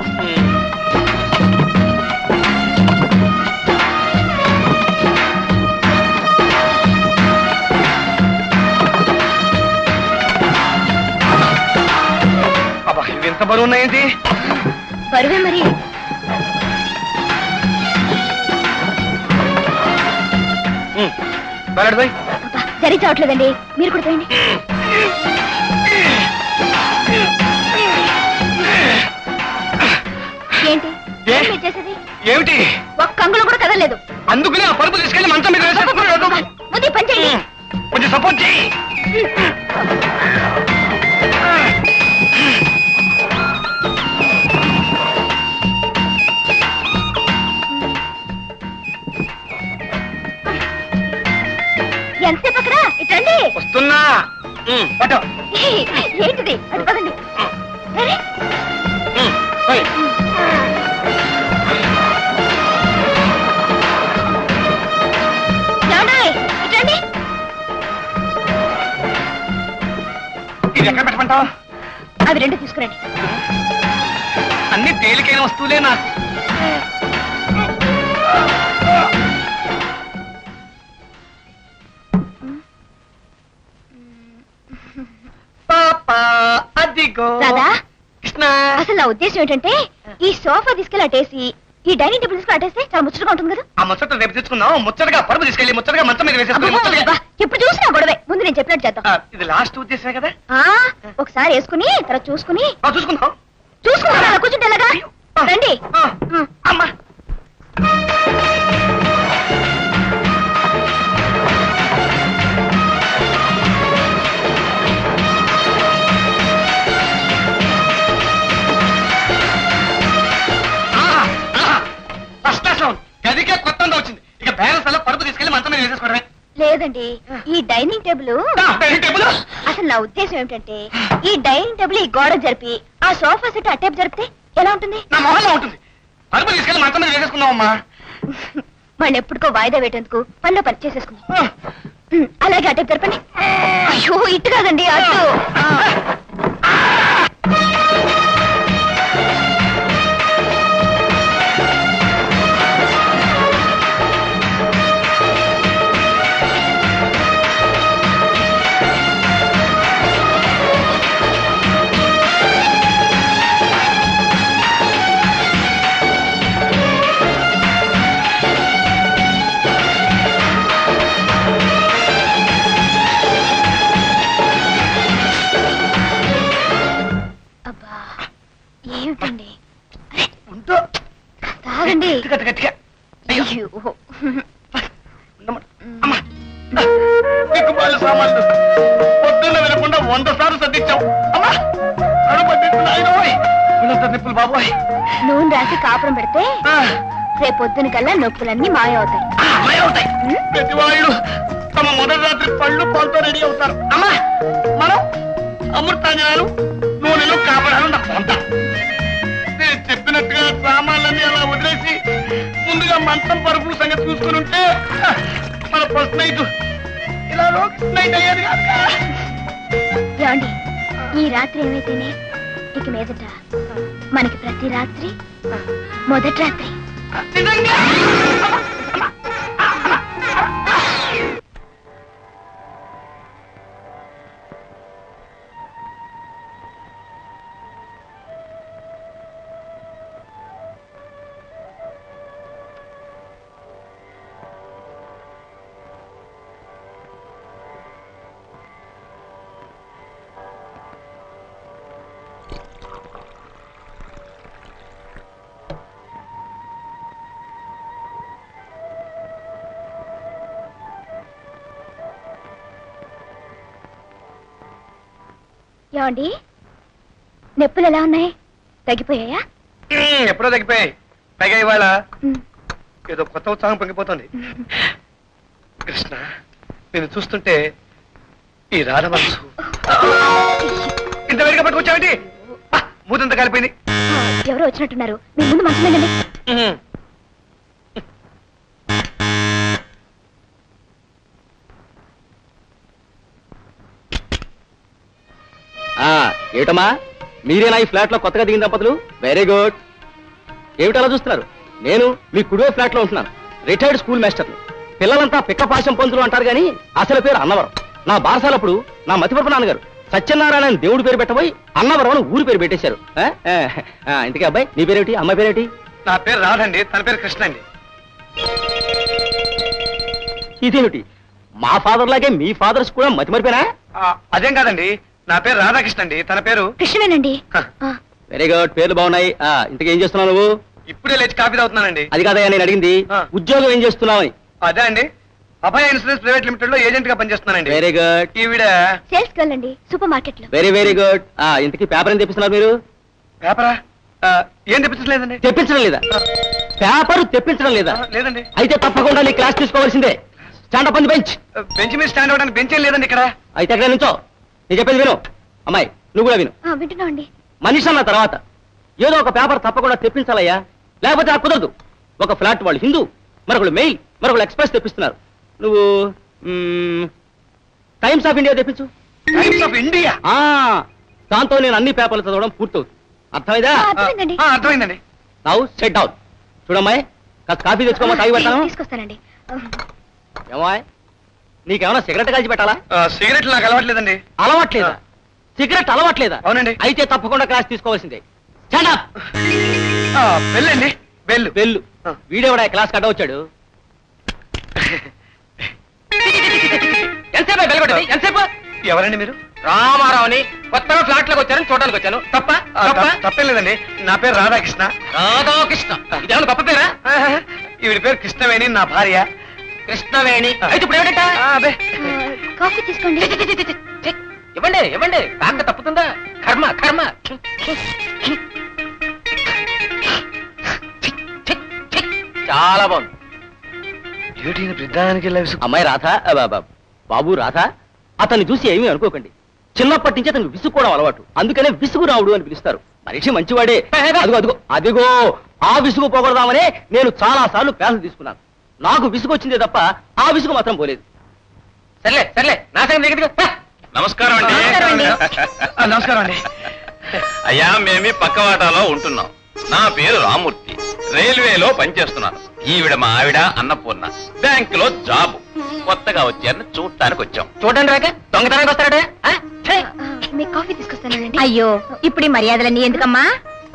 అబ్బా ఇవి ఎంత బరువు ఉన్నాయేంటి బరువే మరి బయట పోయి అబ్బా, సరి చావట్లేదండి మీరు కూడా పోయండి ఏంటి ఏ? ఏం మీరు చేసేది ఏమిటి ఒక్క అంగుళం కూడా కదలేదు అందుకనే ఆ పరుపు తీసుకెళ్లి మంచం మీద వేసేసుకున్నాడు ముందు ఈ పని చేయండి కొంచెం సపోర్ట్ చేయి ఎంతసేపు అక్కడ ఇటండి వస్తున్నా ఉమ్, పట్టు. ఏంటిది అటు పదండి అరే, ఉమ్, పోయి. ఏమండోయ్, ఇటండి ఇది ఎక్కడ పెట్టమంటావు అవి రెండు తీసుకురండి అన్ని తేలికైన వస్తువులే నాకు పాపా అదిగో రాదా కృష్ణ అసలు నా ఉద్దేశం ఏంటంటే ఈ సోఫా తీసుకెళ్ళి అటేసి ఈ డైనింగ్ టేబుల్ తీసుకెళ్ళి అటేస్తే చాలా ముచ్చటగా ఉంటుంది కదా ఆ ముచ్చట రేపు తెచ్చుకుందాం ముచ్చటగా పరుపు తీసుకెళ్ళి ముచ్చటగా మంచం మీద వేసేసుకుని అబ్బబ్బా, ముచ్చటగా ఎప్పుడు చూసినా గొడవే ముందు నేను చెప్పినట్టు చేద్దాం ఆ, ఇది లాస్ట్ ఉద్దేశమే కదా ఆ, ఒకసారి వేసుకుని తర్వాత చూసుకుని ఆ, చూసుకుందాం చూసుకుని అలా కూర్చుంటే ఎలాగా రండి ఆ, ఉమ్. అమ్మా ఫస్ట్ క్లాస్ లో ఉంది. గదికే కొత్త ఉందా వచ్చింది ఇక బ్యాలెన్స్ అలా పరుపు తీసుకెళ్లి మంచం మీద వేసేసుకోవడమే లేదండి ఈ డైనింగ్ టేబుల్ ఆ, డైనింగ్ టేబుల్ అసలు నా ఉద్దేశం ఏమిటంటే ఈ డైనింగ్ టేబుల్ ఈ గోడ జరిపి ఆ సోఫా సెట్ అటేపు జరిపితే ఎలా ఉంటుంది నా మొహంలో ఉంటుంది పరుపు తీసుకెళ్లి మంచం మీద వేసేసుకుందామమ్మా మళ్ళీ ఎప్పటికో వాయిదా వేయటందుకు పనిలో పని చేసేసుకుందాం ఉమ్, అలాగే అటేపు జరపండి అయ్యో ఇటు కాదండి అటు ఆ. సామాన్లు పొద్దున్న వినకుండా వంద సార్లు సర్దించావు అమ్మా కడుపు పట్టిస్తుంది ఆయన వీళ్ళంతా నిప్పులు బాబోయ్ నూనె రాసి కాపురం పెడితే ఆ, రేపొద్దున కల్లా నొప్పులన్నీ మాయవుతాయి ఆ, అమ్మాయి అవుతాయి ప్రతి వాళ్ళు తమ మొదటి రాత్రి పళ్ళు పాలతో రెడీ అవుతారు అమ్మా మనం అమృతాంజనాలు నూనెలు కాపడాలు నాకు వంట నేను చెప్పినట్టుగా సామాన్లన్నీ అలా వదిలేసి ముందుగా మంచం పరుపుల సంగతి చూసుకుని ఉంటే ఆ, మన ఫస్ట్ నైట్ ఇలా నైట్ అయ్యేది కాదుగా. ఏమండి ఈ రాత్రి ఏమైతేనే ఇక మీదట మనకి ప్రతి రాత్రి మొదటి రాత్రి నిజంగా ఏమండి నొప్పులు ఎలా ఉన్నాయి తగ్గిపోయాయా ఉమ్, ఎప్పుడో తగ్గిపోయాయి పైగా ఇవాళ ఉమ్. ఏదో కొత్త ఉత్సాహం పొంగిపోతుంది కృష్ణ నేను చూస్తుంటే ఈ రాధ మనసు ఇంత వేడిగా పట్టుకొచ్చావేంటి ఆ, మూతంతా కలిపింది ఆ, ఎవరో వచ్చినట్టున్నారు మీ ముందు మంచం వెళ్ళండి ఆ, ఏమిటమ్మా మీరేనా ఈ ఫ్లాట్ లో కొత్తగా దిగిన దంపతులు వెరీ గుడ్ ఏమిటి అలా చూస్తున్నారు నేను మీ కుడివే ఫ్లాట్ లో ఉంటున్నాను రిటైర్డ్ స్కూల్ మాస్టర్ని పిల్లలంతా పిక్కపాశం పంతులు అంటారు కానీ అసలు పేరు అన్నవరం నా బారసాలప్పుడు నా మతిపరపు నాన్నగారు సత్యనారాయణ అని దేవుడి పేరు పెట్టబోయి అన్నవరం అని ఊరి పేరు పెట్టేశారు ఆ? ఆ, ఆ, ఇంతకీ అబ్బాయి నీ పేరేమిటి అమ్మాయి పేరేమిటి నా పేరు రాధండి తన పేరు కృష్ణ అండి ఇదేమిటి మా ఫాదర్ లాగే మీ ఫాదర్స్ కూడా మతిమరిపోయినా ఆ, అదేం కాదండి నా పేరు రాధాకృష్ణ అండి తన పేరు కృష్ణవేనండి హ. ఆ, వెరీ గుడ్ పేర్లు బాగున్నాయి ఆ, ఇంతకీ ఏం చేస్తున్నావు నువ్వు ఇప్పుడే లేచి కాఫీ తాగుతున్నానండి అది కాదయ్యా నేను అడిగింది ఆ. ఉద్యోగం ఏం చేస్తున్నావని అదే అండి అభయ ఇన్సూరెన్స్ ప్రైవేట్ లిమిటెడ్ లో ఏజెంట్ గా పనిచేస్తున్నానండి వెరీ గుడ్ ఈవిడ సేల్స్ గర్ల్ అండి సూపర్ మార్కెట్ లో వెరీ వెరీ గుడ్ ఆ ఇంతకీ పేపర్ ఏం తెప్పిస్తున్నారు మీరు పేపరా ఆ, ఏం తెప్పించలేదండి తెప్పించడం లేదా పేపర్ తెప్పించడం లేదా ఆ, లేదండి అయితే తప్పకుండా నీ క్లాస్ తీసుకోవాల్సిందే స్టాండప్ అంది బెంచ్ బెంచ్ మీద స్టాండ్ అవడానికి బెంచ్ ఏం లేదండి ఇక్కడ అయితే అక్కడ నుంచో నేను చెప్పేది విను అమ్మాయి నువ్వు కూడా విను ఆ, వింటున్నామండి మనిషి అన్న తర్వాత ఏదో ఒక పేపర్ తప్పకుండా తెప్పించాలయ్యా లేకపోతే ఆ కుదరదు ఒక ఫ్లాట్ వాళ్ళు హిందూ మరొకళ్ళు మెయిల్ మరొకళ్ళు ఎక్స్ప్రెస్ తెప్పిస్తున్నారు నువ్వు టైమ్స్ ఆఫ్ ఇండియా తెప్పించు టైమ్స్ ఆఫ్ ఇండియా ఆ దాంతో నేను అన్ని పేపర్లు చదవడం పూర్తవుతుంది అర్థమైందా ఆ, అర్థమైందండి అర్థమైందండి నవ్వు సెట్ డౌన్ చూడమ్మాయి కాస్త కాఫీ తెచ్చుకోమా తాగి పెడతాను తీసుకొస్తానండి ఆ, ఏమాయ్ నీకేమైనా సిగరెట్ కాల్చి పెట్టాలా ఆ, సిగరెట్లు నాకు అలవాట్లేదండి అలవాట్లేదా సిగరెట్ అలవాట్లేదా అవునండి అయితే తప్పకుండా క్లాస్ తీసుకోవాల్సిందే Stand up. ఆ, బెల్లండి బెల్లు వెళ్ళు ఆ. వీడేవాడా క్లాస్ కట్ట వచ్చాడు ఎంతసేపు వెళ్ళగొట్టది ఎంతసేపు ఎవరండి మీరు రామారావుని కొత్తగా ఫ్లాట్ లోకి వచ్చారని చూడడానికి వచ్చాను తప్ప ఆ, తప్ప- తప్పేం లేదండి నా పేరు రాధాకృష్ణ రాధాకృష్ణ ఇదేమన్నా గొప్ప పేరా ఆహా, ఈవిడ పేరు కృష్ణవేణి నా భార్య కృష్ణవేణి అయితే ఇప్పుడు ఏమిటంట ఆ, అబ్బే ఆ, కాఫీ తీసుకోండి ఇవ్వండి ఇవ్వండి కాక తప్పుతుందా కర్మ కర్మ చాలా బాగుంది ఏమిటి ఈయన వృద్ధానికి వెళ్ళా విసుగు? అమ్మాయి రాధ అబ్బ, అబ్బ, బాబు రాధ అతన్ని చూసి ఏమీ అనుకోకండి చిన్నప్పటి నుంచి అతనికి విసుక్కోవడం అలవాటు అందుకనే విసుగు రావుడు అని పిలుస్తారు మనిషి మంచివాడే అదిగో అదిగో అదిగో ఆ విసుగు పోగొడదామనే నేను చాలా సార్లు ప్యాసలు తీసుకున్నాను నాకు విసుగు వచ్చిందే తప్ప ఆ విసుగు మాత్రం పోలేదు సర్లే సర్లే నా సంగతి దగ్గరికి పో. నమస్కారం అండి నమస్కారం అండి. ఆ, నమస్కారం అండి అయ్యా మేమి పక్కవాటాలో ఉంటున్నాం నా పేరు రామూర్తి రైల్వేలో పనిచేస్తున్నాను ఈవిడ మా ఆవిడ అన్నపూర్ణ బ్యాంక్ లో జాబ్ కొత్తగా వచ్చారని చూడటానికి వచ్చాం చూడండి రాక దొంగతనానికి వస్తాడే ఆ, మీకు కాఫీ తీసుకొస్తానండి అయ్యో ఇప్పుడు ఈ మర్యాదలన్నీ ఎందుకమ్మా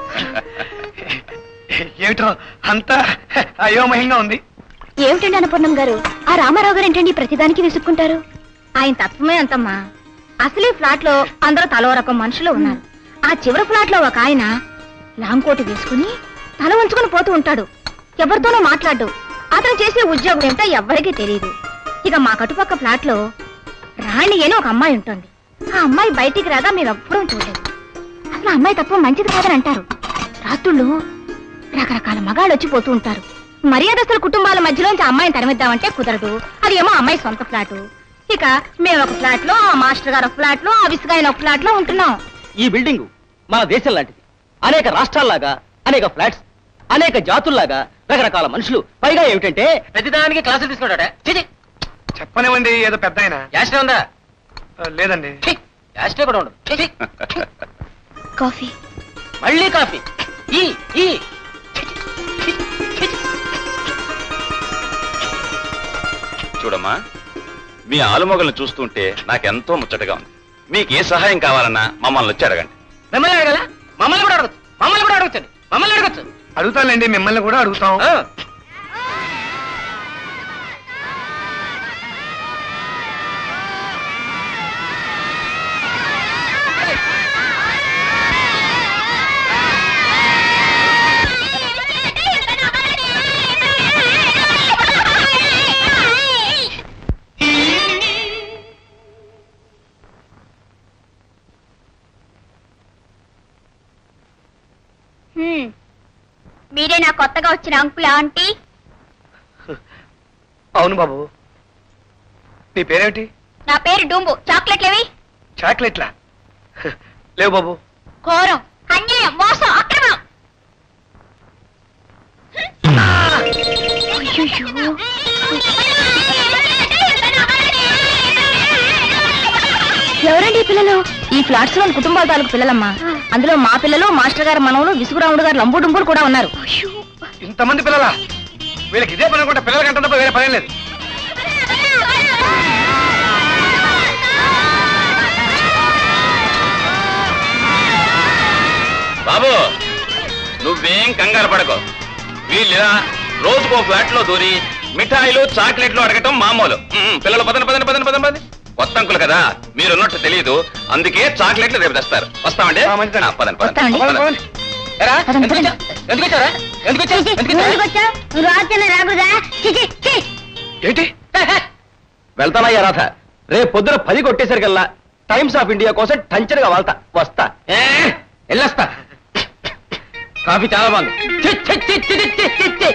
ఏమిటో అంతా అయోమయంగా ఉంది ఏమిటండి అన్నపూర్ణం గారు ఆ రామారావు గారు ఏంటండి ప్రతిదానికి విసుక్కుంటారు ఆయన తత్వమే అంతమ్మా అసలే ఫ్లాట్ లో అందరూ తలో రకం మనుషులు ఉన్నారు ఆ చివరి ఫ్లాట్ లో ఒక ఆయన లాంగ్ కోటు వేసుకుని తల ఉంచుకుని పోతూ ఉంటాడు ఎవరితోనూ మాట్లాడు అతను చేసే ఉద్యోగం ఏంటో ఎవ్వరికీ తెలియదు ఇక మా కటుపక్క ఫ్లాట్ లో రాణి అని ఒక అమ్మాయి ఉంటుంది ఆ అమ్మాయి బయటికి రాగా మేము ఎప్పుడూ చూడలేదు అసలు ఆ అమ్మాయి తప్ప మంచిది కాదని అంటారు రాత్రుళ్ళు రకరకాల మగాళ్ళు వచ్చి పోతూ ఉంటారు మర్యాదస్తుల కుటుంబాల మధ్యలోంచి ఆ అమ్మాయిని తరిమిద్దామంటే కుదరదు అది ఏమో అమ్మాయి సొంత ఫ్లాటు ఇక మేము ఒక ఫ్లాట్ లో ఆ మాస్టర్ గారు ఒక ఫ్లాట్ లో ఆ విసుగాయన ఒక ఫ్లాట్ లో ఉంటున్నాం ఈ బిల్డింగ్ మన దేశం లాంటిది అనేక రాష్ట్రాల్లాగా అనేక ఫ్లాట్స్ అనేక జాతుల్లాగా రకరకాల మనుషులు పైగా ఏమిటంటే ప్రతిదానికి క్లాసులు తీసుకున్నాడా చిచి చెప్పనివ్వండి ఏదో పెద్ద ఆయన యాస్ట్రే ఉందా లేదండి ఛీ, యాస్ట్రే కూడా ఉండదు ఛీ, ఛీ. కాఫీ మళ్ళీ కాఫీ ఈ ఈ చూడమ్మా మీ ఆలుమొగలను చూస్తుంటే నాకెంతో ముచ్చటగా ఉంది మీకు ఏ సహాయం కావాలన్నా మమ్మల్ని వచ్చి అడగండి మిమ్మల్ని అడగల మమ్మల్ని కూడా అడగచ్చు మమ్మల్ని కూడా అడగచ్చండి మమ్మల్ని అడగచ్చు అడుగుతానులేండి మిమ్మల్ని కూడా అడుగుతాం ఆ. హ్మ్. మీరే నా కొత్తగా వచ్చిన అంకుల్ ఆంటీ అవును బాబు నీ పేరేమిటి నా పేరు డూంబు చాక్లెట్లేవి చాక్లెట్లా లేవు బాబు ఘోరం అన్యాయం మోసం అక్రమం అయ్యయ్యో. ఎవరండి ఈ పిల్లలు ఈ ఫ్లాట్స్ లోని కుటుంబాల తాలూకు పిల్లలమ్మా అందులో మా పిల్లలు మాస్టర్ గారు మనవలు విసుగురాముడు గారు లంబు డుంబులు కూడా ఉన్నారు ఇంతమంది పిల్లలా వీళ్ళకి ఇదే పని అనుకుంటే పిల్లల కంటే తప్ప వేరే పని లేదు బాబు నువ్వేం కంగారు పడకు వీళ్ళిలా రోజుకో ఫ్లాట్ లో దూరి మిఠాయిలు చాక్లెట్లు అడగటం మామూలు ఉమ్, పిల్లలు పదని పదని పదని పదని పదని కొత్త అంకులు కదా మీరున్నట్టు తెలియదు అందుకే చాక్లెట్లు రేపు తెస్తారు వస్తామండి ఆ, మంచిదండి. ఆ, పదండి పదండి వస్తామండి. పదండి, పదండి. పదండి. ఎరా, పదండి, ఎందుకు పదండి. వచ్చావ్? ఎందుకు వచ్చావురా? ఎందుకు వచ్చావు? ఎందుకు వచ్చావు? ఏంటి వెళ్తానయ్యా రాధ రేపు పొద్దున పది కొట్టేసరికల్లా టైమ్స్ ఆఫ్ ఇండియా కోసం టంచర్గా వాళ్తా వస్తా ఏ, వెళ్ళొస్తా కాఫీ చాలా బాగుంది ఛీ, ఛీ, ఛీ, ఛీ, ఛీ, ఛీ, ఛీ.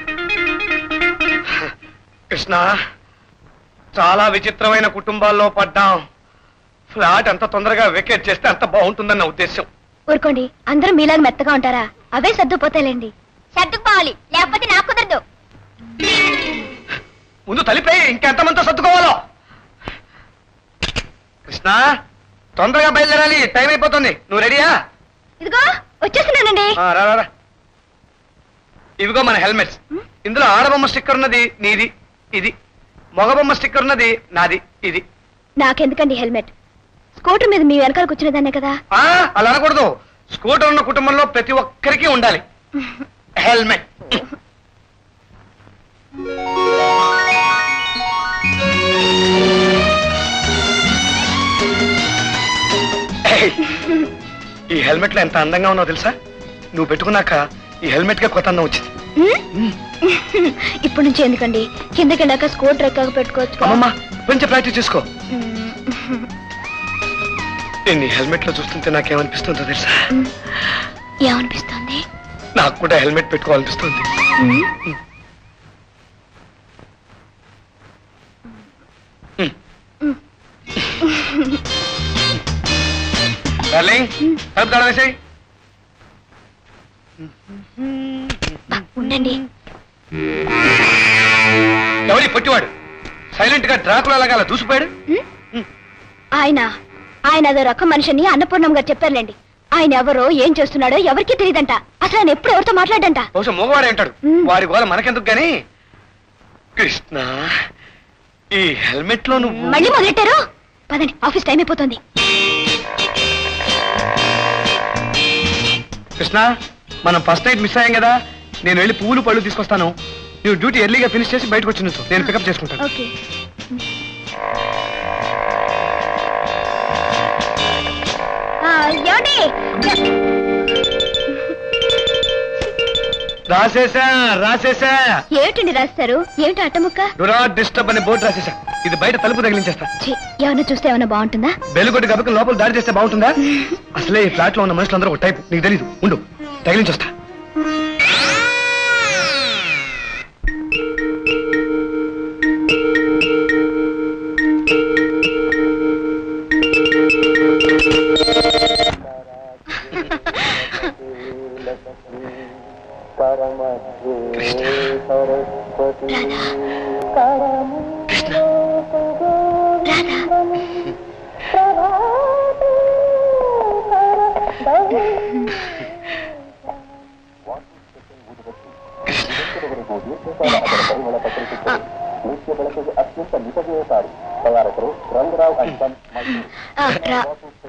కృష్ణ చాలా విచిత్రమైన కుటుంబాల్లో పడ్డాం ఫ్లాట్ అంత తొందరగా వెకేట్ చేస్తే అంత బాగుంటుందన్న ఉద్దేశం ఊరుకోండి అందరూ మీలాగా మెత్తగా ఉంటారా అవే సర్దుపోతాయిలేండి సర్దుకుపోవాలి లేకపోతే నాకు కుదరదు ముందు తలిపే ఇంకెంతమందితో సర్దుకోవాలో కృష్ణ తొందరగా బయలుదేరాలి టైం అయిపోతుంది నువ్వు రెడీయా ఇదిగో వచ్చేస్తున్నానండి ఆ, రా రా, రా. ఇవిగో మన హెల్మెట్స్ ఇందులో ఆడబొమ్మ స్టిక్కర్ ఉన్నది నీది ఇది మగబొమ్మ స్టిక్కర్ ఉన్నది నాది ఇది నాకెందుకండి హెల్మెట్ స్కూటర్ మీద మీ వెనకాల కూర్చునేదాన్నే కదా ఆ అలా అనకూడదు స్కూటర్ ఉన్న కుటుంబంలో ప్రతి ఒక్కరికి ఉండాలి హెల్మెట్ ఏయ్, ఈ హెల్మెట్ లో ఎంత అందంగా ఉన్నావు తెలుసా నువ్వు పెట్టుకున్నాక ఈ హెల్మెట్ గా కొత్త అందం వచ్చింది ఉమ్? ఇప్పటి నుంచి ఎందుకండి కిందకి వెళ్ళాక స్కూటర్ ఎక్కక పెట్టుకోవచ్చు అమ్మమ్మ కొంచెం ప్రాక్టీస్ చేసుకో ఉమ్. నేను ఈ హెల్మెట్ లో చూస్తుంటే నాకేమనిపిస్తుందో తెలుసా ఏమనిపిస్తుంది నాకు కూడా హెల్మెట్ పెట్టుకోవాలనిపిస్తుంది ఉమ్? డార్లింగ్ తలుపు తాళం వేసేయ్ బా, ఉండండి ఎవరి పొట్టివాడు సైలెంట్ గా డ్రాకులు అలాగా అలా దూసిపోయాడు ఉమ్? ఆయన ఆయన అదో రకం మనిషిని అన్నపూర్ణం గారు చెప్పారులేండి ఆయన ఎవరో ఏం చేస్తున్నాడో ఎవరికీ తెలియదంట అసలు ఆయన ఎప్పుడు ఎవరితో మాట్లాడంట బహుశా మగవాడే అంటాడు మ్. వాడి గోల మనకెందుకు గాని కృష్ణ ఈ హెల్మెట్ లో నువ్వు మళ్ళీ మొదలెట్టారు పదండి ఆఫీస్ టైం అయిపోతుంది కృష్ణ మనం ఫస్ట్ నైట్ మిస్ అయ్యాం కదా నేను వెళ్ళి పువ్వులు పళ్ళు తీసుకొస్తాను నువ్వు డ్యూటీ ఎర్లీగా ఫినిష్ చేసి బయటకు వచ్చి నుంచు నేను పికప్ చేసుకుంటాను ఓకే ఆ, ఏమండి రాసేసా రాసేసా ఏమిటండి రాస్తారు ఏమిటి అట్టముక్క డు నాట్ డిస్టర్బ్ అనే బోర్డు రాసేసా ఇది బయట తలుపు తగిలించేస్తా ఛీ, ఏమన్నా చూస్తే ఏమన్నా బాగుంటుందా బెల్లుగొట్టి గబకి లోపల దాడి చేస్తే బాగుంటుందా అసలే ఈ ఫ్లాట్ లో ఉన్న మనుషులందరూ ఒక టైపు నీకు తెలీదు ఉండు తగిలించొస్తా ఆ, రా.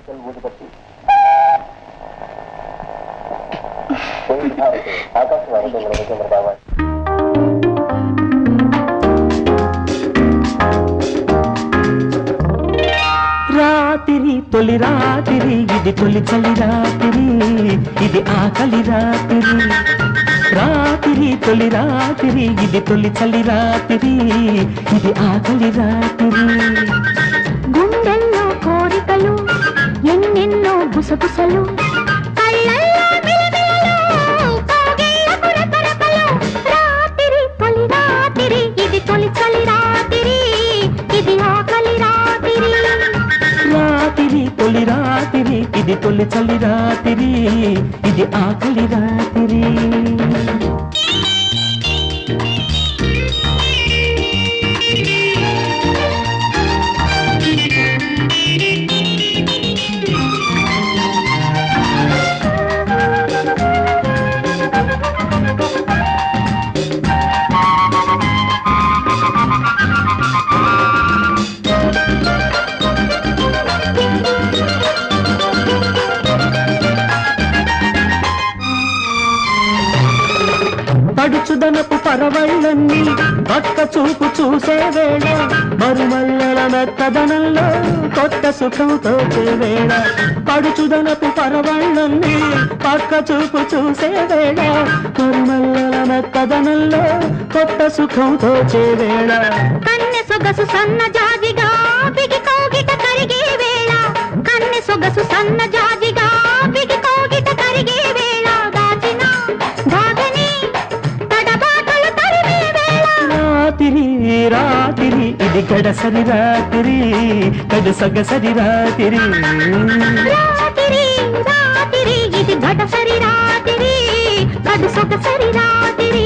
రాత్రి తొలి రాత్రి ఇది తొలి చలి రాత్రి ఇది ఆకలి రాత్రి రాత్రి తొలి రాత్రి ఇది తొలి చలి రాత్రి ఇది ఆకలి రాత్రి గుండెల్లో కోరికలు ఎన్నెన్నో గుసగుసలు కళ్ళల్లో మిలమిలలు, కౌగిళ్ళకు రెపరెపలు. రాత్రి తొలి రాత్రి ఇది తొలి చలి రాత్రి ఇది ఆకలి రాత్రి రాత్రి తొలి రాత్రి ఇది తొలి చలి రాత్రి ఇది ఆకలి రాత్రి పడుచుదనపు పరవళ్ళన్ని పక్క చూపు చూసే వేళ మరుమల్లల మెత్తదనంలో కొత్త సుఖం తోచే వేళ పడుచుదనపు పరవళ్ళన్ని పక్క చూపు చూసే వేళ మరుమల్లల మెత్తదనంలో కొత్త సుఖం తోచే వేళ కన్నె సొగసు సన్న జాజిగా బిగి కోగిట కరిగే వేళ కన్నె సొగసు సన్న జాజిగా బిగి కోగిట కరిగే వేళ దాచిన దాగని తడబాటలు తరిమే వేళ రాత్రి రాత్రి ఇది గడసరి రాత్రి గడసగసరి రాత్రి రాత్రి రాత్రి ఇది ఘటసరి రాత్రి కడు సొగసరి రాత్రి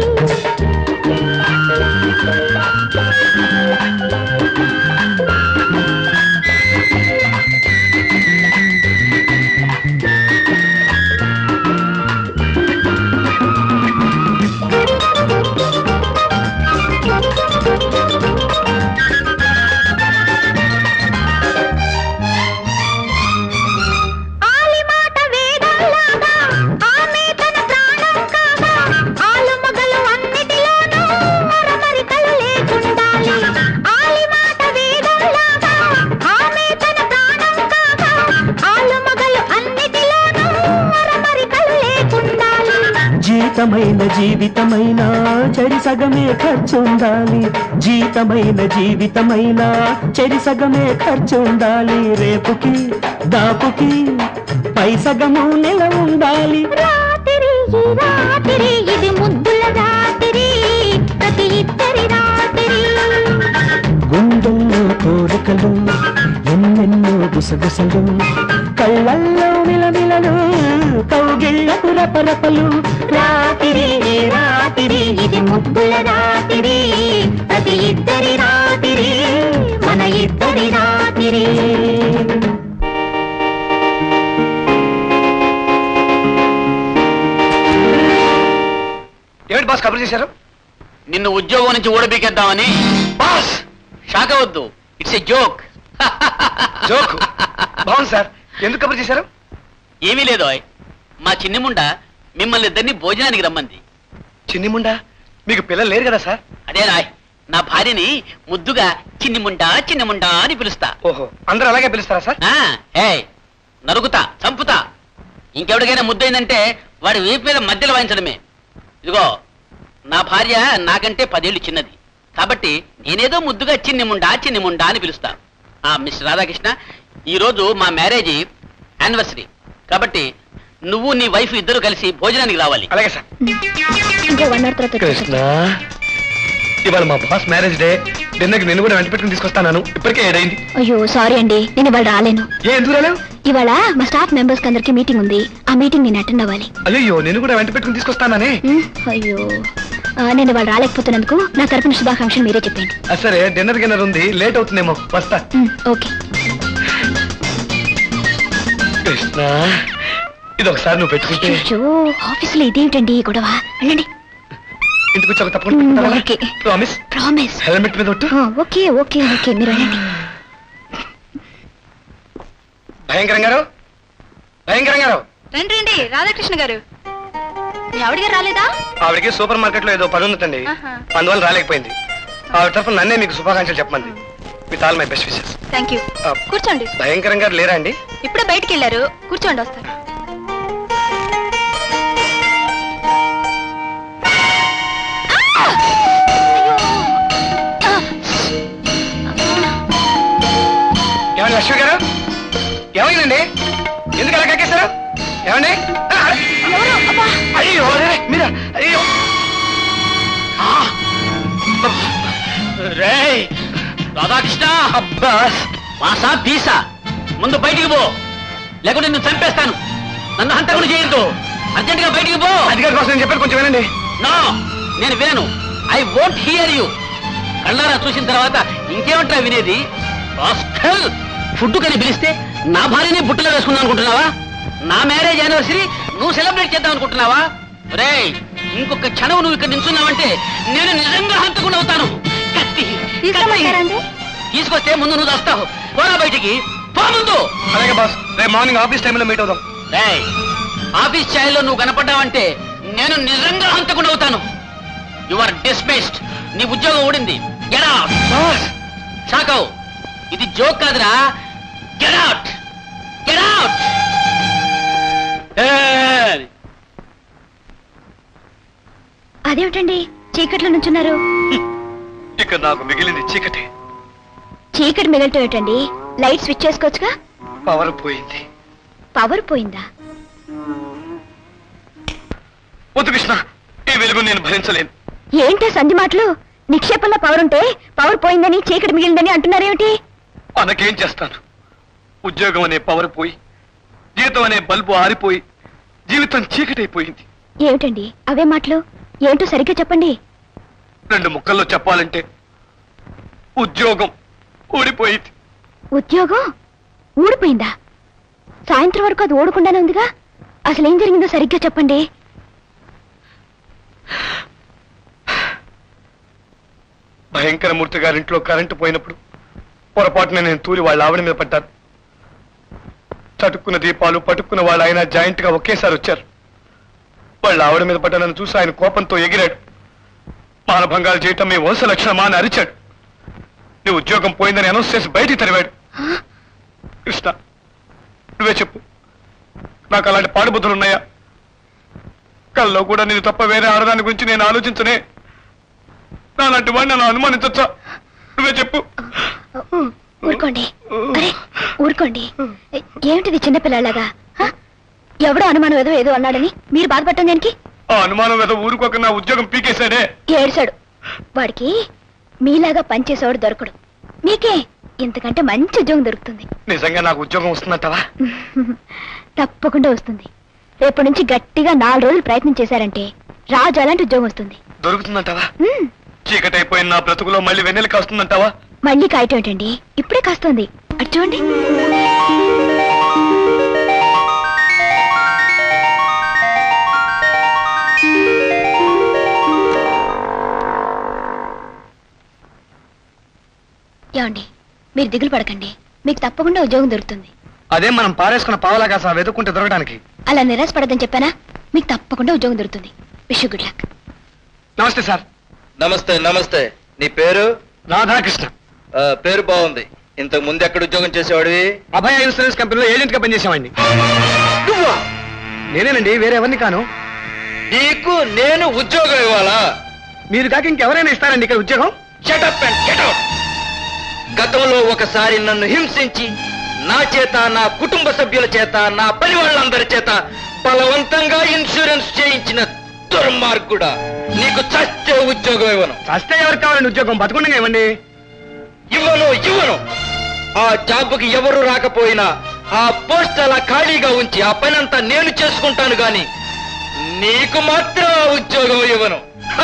ఆలి మాట వేదంలాగా ఆమె తన ప్రాణం కాగా ఆలు మగలు అన్నిటిలోనూ మరమరికలు లేకుండాలి ఆలి మాట వేదంలాగా ఆమె తన ప్రాణం కాగా ఆలు మగలు అన్నిటిలోనూ మరమరికలు లేకుండాలి జీతమైన జీవితమైన చెరి సగమే ఖర్చుండాలి జీతమైన జీవితమైన చెరి సగమే ఖర్చుండాలి రేపుకి దాపుకి పై సగము నెల ఉండాలి రాత్రి ఈ రాత్రి ఇది ముద్దుల రాత్రి ప్రతి ఇద్దరి రాత్రి గుండెల్లో కోరికలు ఎన్నెన్నో గుసగుసలు కళ్ళల్లో మిలమిలలు కౌగిళ్ళకు రపరపలు రాత్రి రాత్రి ఇది ముద్దుల రాత్రి ప్రతి ఇద్దరి రాత్రి మన ఇద్దరి రాత్రి ఏమిటి బాస్ కబుర్ చేశారు నిన్ను ఉద్యోగం నుంచి ఊడబీకేద్దామని బాస్ షాక్ అవద్దు ఇట్స్ ఎ జోక్ జోక్ బాగుంది సార్ ఎందుకు కబుర్ చేశారు ఏమీ లేదు ఓయ్. మా చిన్నిముండ మిమ్మల్ని ఇద్దరిని భోజనానికి రమ్మంది చిన్ని ముండా మీకు పిల్లలు లేరు కదా సార్ అదే రాయ్ నా భార్యని ముద్దుగా చిన్నిముండ చిన్నముండ అని పిలుస్తా ఓహో అందరూ అలాగే పిలుస్తారా సార్ ఆ, ఏయ్ నరుకుతా చంపుతా ఇంకెవడికైనా ముద్దయిందంటే వాడి వీపు మీద మధ్యలో వాయించడమే ఇదిగో నా భార్య నాకంటే పదేళ్ళు చిన్నది కాబట్టి నేనేదో ముద్దుగా చిన్ని ముండా చిన్ని ముండా అని పిలుస్తా ఆ మిస్టర్ రాధాకృష్ణ ఈ రోజు మా మ్యారేజ్ యానివర్సరీ కాబట్టి నువ్వు నీ వైఫ్ ఇద్దరు కలిసి భోజనానికి రావాలి అలాగే సార్ ఇంకో వన్ అవర్ తర్వాత కృష్ణ వచ్చేసేయండి. ఇవాళ మా బాస్ మ్యారేజ్ డే డిన్నర్కి నేను కూడా వెంట పెట్టుకుని తీసుకొస్తాను ఇప్పటికే ఏడైంది అయ్యో సారీ అండి నేను ఇవాళ రాలేను ఏ ఎందుకు రాలేవు ఇవాళ మా స్టాఫ్ మెంబర్స్ అందరికి మీటింగ్ ఉంది ఆ మీటింగ్ నేను అటెండ్ అవ్వాలి అయ్యో నేను కూడా వెంట పెట్టుకుని తీసుకొస్తాననే ఉమ్, అయ్యో ఆ, నేను ఇవాళ రాలేకపోతున్నందుకు నా తరపున శుభాకాంక్షలు మీరే చెప్పండి ఆ, సరే డిన్నర్ గిన్నర్ ఉంది లేట్ అవుతుందేమో వస్తా ఉమ్, ఓకే కృష్ణ ఇది ఒకసారి నువ్వు పెట్టుకుంటే అయ్యో ఆఫీసులో ఇదేమిటండి ఈ గొడవ వెళ్ళండి ఇంటికి వచ్చాక ఉమ్, తప్పకుండా ఓకే ప్రామిస్ ప్రామిస్ హెల్మెట్ మీద ఒట్టు ఓకే ఓకే ఓకే మీరు వెళ్ళండి భయంకరం గారు భయంకరం గారు రండి రండి రాధాకృష్ణ గారు మీ ఆవిడ గారు రాలేదా ఆవిడకి సూపర్ మార్కెట్ లో ఏదో పని ఉందండి ఆహా. అందువల్ల రాలేకపోయింది ఆవిడ తరఫున నన్నే మీకు శుభాకాంక్షలు చెప్పమంది with all my best wishes thank you కూర్చోండి భయంకరం గారు లేరా అండి ఇప్పుడే బయటికి వెళ్ళారు కూర్చోండి వస్తారు ఏమండి లక్ష్మి గారు ఏమైందండి ఎందుకు అలా కక్కేశారు ఏమండి ఆ, అయ్యో అరే, మీరా అయ్యో రేయ్ రాధాకృష్ణ అబ్బా మాసా పీసా ముందు బయటికి పో లేకుంటే నిన్ను చంపేస్తాను నన్ను హంతకుడు చేయొద్దు అర్జెంట్ గా బయటికి పో అధికారి కోసం నేను చెప్పాను కొంచెం వినండి నో నేను వినను ఐ వోంట్ హియర్ యూ కళ్ళారా చూసిన తర్వాత ఇంకేమంటా వినేది ఫుడ్ కని పిలిస్తే నా భార్యని బుట్టలో వేసుకుందాం అనుకుంటున్నావా నా మ్యారేజ్ యానివర్సరీ నువ్వు సెలబ్రేట్ చేద్దాం అనుకుంటున్నావా రేయ్ ఇంకొక క్షణం నువ్వు ఇక్కడ నిల్చున్నావంటే నేను నిజంగా హంతకుండా అవుతాను కత్తి కత్తి. తీసుకొస్తే ముందు నువ్వు వస్తావు పోరా బయటికి పో ముందు అలాగే బాస్ రేపు మార్నింగ్ ఆఫీస్ టైంలో మీట్ అవుదాం రేయ్ ఆఫీస్ ఛాయల్లో నువ్వు కనపడ్డావంటే నేను నిజంగా హంతకుండా అవుతాను యు ఆర్ డిస్మిస్డ్ నీ ఉద్యోగం ఊడింది గెట్ అవుట్ షాకవ్ ఇది జోక్ కాదురా గెట్ అవుట్ గెట్ అవుట్ అదేమిటండి చీకట్లో నుంచున్నారు ఇక నాకు మిగిలింది చీకటి చీకటి మిగలటం ఏంటండి లైట్ స్విచ్ చేసుకోవచ్చుగా పవర్ పోయింది పవర్ పోయిందా వద్దు కృష్ణ ఈ వెలుగు నేను భరించలేను ఏంటో సంధి మాటలు నిక్షేపంలో పవర్ ఉంటే పవర్ పోయిందని చీకటి మిగిలిందని అంటున్నారేమిటి అనకేం చేస్తాను ఉద్యోగం అనే పవర్ పోయి జీతం అనే బల్బు ఆరిపోయి జీవితం చీకటైపోయింది ఏమిటండి అవే మాటలు ఏంటో సరిగ్గా చెప్పండి రెండు ముక్కల్లో చెప్పాలంటే ఉద్యోగం ఊడిపోయింది ఉద్యోగం ఊడిపోయిందా సాయంత్రం వరకు అది ఓడకుండానే ఉందిగా అసలు ఏం జరిగిందో సరిగ్గా చెప్పండి భయంకరమూర్తి గారింట్లో కరెంటు పోయినప్పుడు పొరపాటున నేను తూరి వాళ్ళ ఆవిడ మీద పడ్డాను చటుక్కున్న దీపాలు పట్టుకున్న వాళ్ళు ఆయన జాయింట్ గా ఒకేసారి వచ్చారు వాళ్ళ ఆవిడ మీద పడ్డానని చూసి ఆయన కోపంతో ఎగిరాడు మానభంగాలు చేయటం మీ వంశ లక్షణమా అని అరిచాడు నీ ఉద్యోగం పోయిందని అనౌన్స్ చేసి బయటికి తరివాడు కృష్ణ నువ్వే చెప్పు నాకు అలాంటి పాడుబుద్ధులు ఉన్నాయా కల్లో కూడా నేను తప్ప వేరే ఆడదాని గురించి నేను ఆలోచించనే నాలాంటి వాడిని నన్ను అనుమానించచ్చా నువ్వే చెప్పు ఊరుకోండి అరే ఊరుకోండి ఏ- ఏమిటిది చిన్నపిల్లలాగా హ? ఎవడో అనుమానం ఏదో ఏదో అన్నాడని మీరు బాధపడటం దానికి ఆ అనుమానం ఏదో ఊరుకోక నా ఉద్యోగం పీకేశాడే ఏడ్చాడు వాడికి మీలాగా పనిచేసేవాడు దొరకడు మీకే ఇంతకంటే మంచి ఉద్యోగం దొరుకుతుంది నిజంగా నాకు ఉద్యోగం వస్తుందంటావా తప్పకుండా వస్తుంది రేపటి నుంచి గట్టిగా నాలుగు రోజులు ప్రయత్నం చేశారంటే రాజు అలాంటి ఉద్యోగం వస్తుంది దొరుకుతుందంటావా మ్మ్. చీకటైపోయిన నా బ్రతుకులో మళ్ళీ వెన్నెల కాస్తుందంటావా మళ్ళీ కాయటం ఏంటండి ఇప్పుడే కాస్తుంది అటు చూడండి ఏమండి మీరు దిగులు పడకండి మీకు తప్పకుండా ఉద్యోగం దొరుకుతుంది అదే మనం పారేసుకున్న పావలా కాసా వెతుక్కుంటే దొరకడానికి అలా నిరాశపడదని చెప్పానా మీకు తప్పకుండా ఉద్యోగం దొరుకుతుంది విష్ గుడ్ లక్ నమస్తే సార్ నమస్తే నమస్తే నీ పేరు రాధాకృష్ణ ఆ, పేరు బాగుంది ఇంతకు ముందు ఎక్కడ ఉద్యోగం చేసేవాడివి అభయ ఇన్సూరెన్స్ కంపెనీలో ఏజెంట్ గా పనిచేసామండి నేనేనండి వేరే ఎవరిని కాను నీకు నేను ఉద్యోగం ఇవ్వాలా మీరు కాక ఇంకెవరైనా ఇస్తారండి ఇక్కడ ఉద్యోగం షటప్ అండ్ గెటౌట్ గతంలో ఒకసారి నన్ను హింసించి నా చేత నా కుటుంబ సభ్యుల చేత నా పని వాళ్ళందరి చేత బలవంతంగా ఇన్సూరెన్స్ చేయించిన దుర్మార్గుడా నీకు చచ్చే ఉద్యోగం ఇవ్వను చస్తే ఎవరికి కావాలండి ఉద్యోగం బతుకుండగా ఇవ్వండి ఇవ్వను ఇవ్వను ఆ జాబుకి ఎవరు రాకపోయినా ఆ పోస్ట్ అలా ఖాళీగా ఉంచి ఆ పని అంతా నేను చేసుకుంటాను గాని నీకు మాత్రం ఆ ఉద్యోగం ఇవ్వను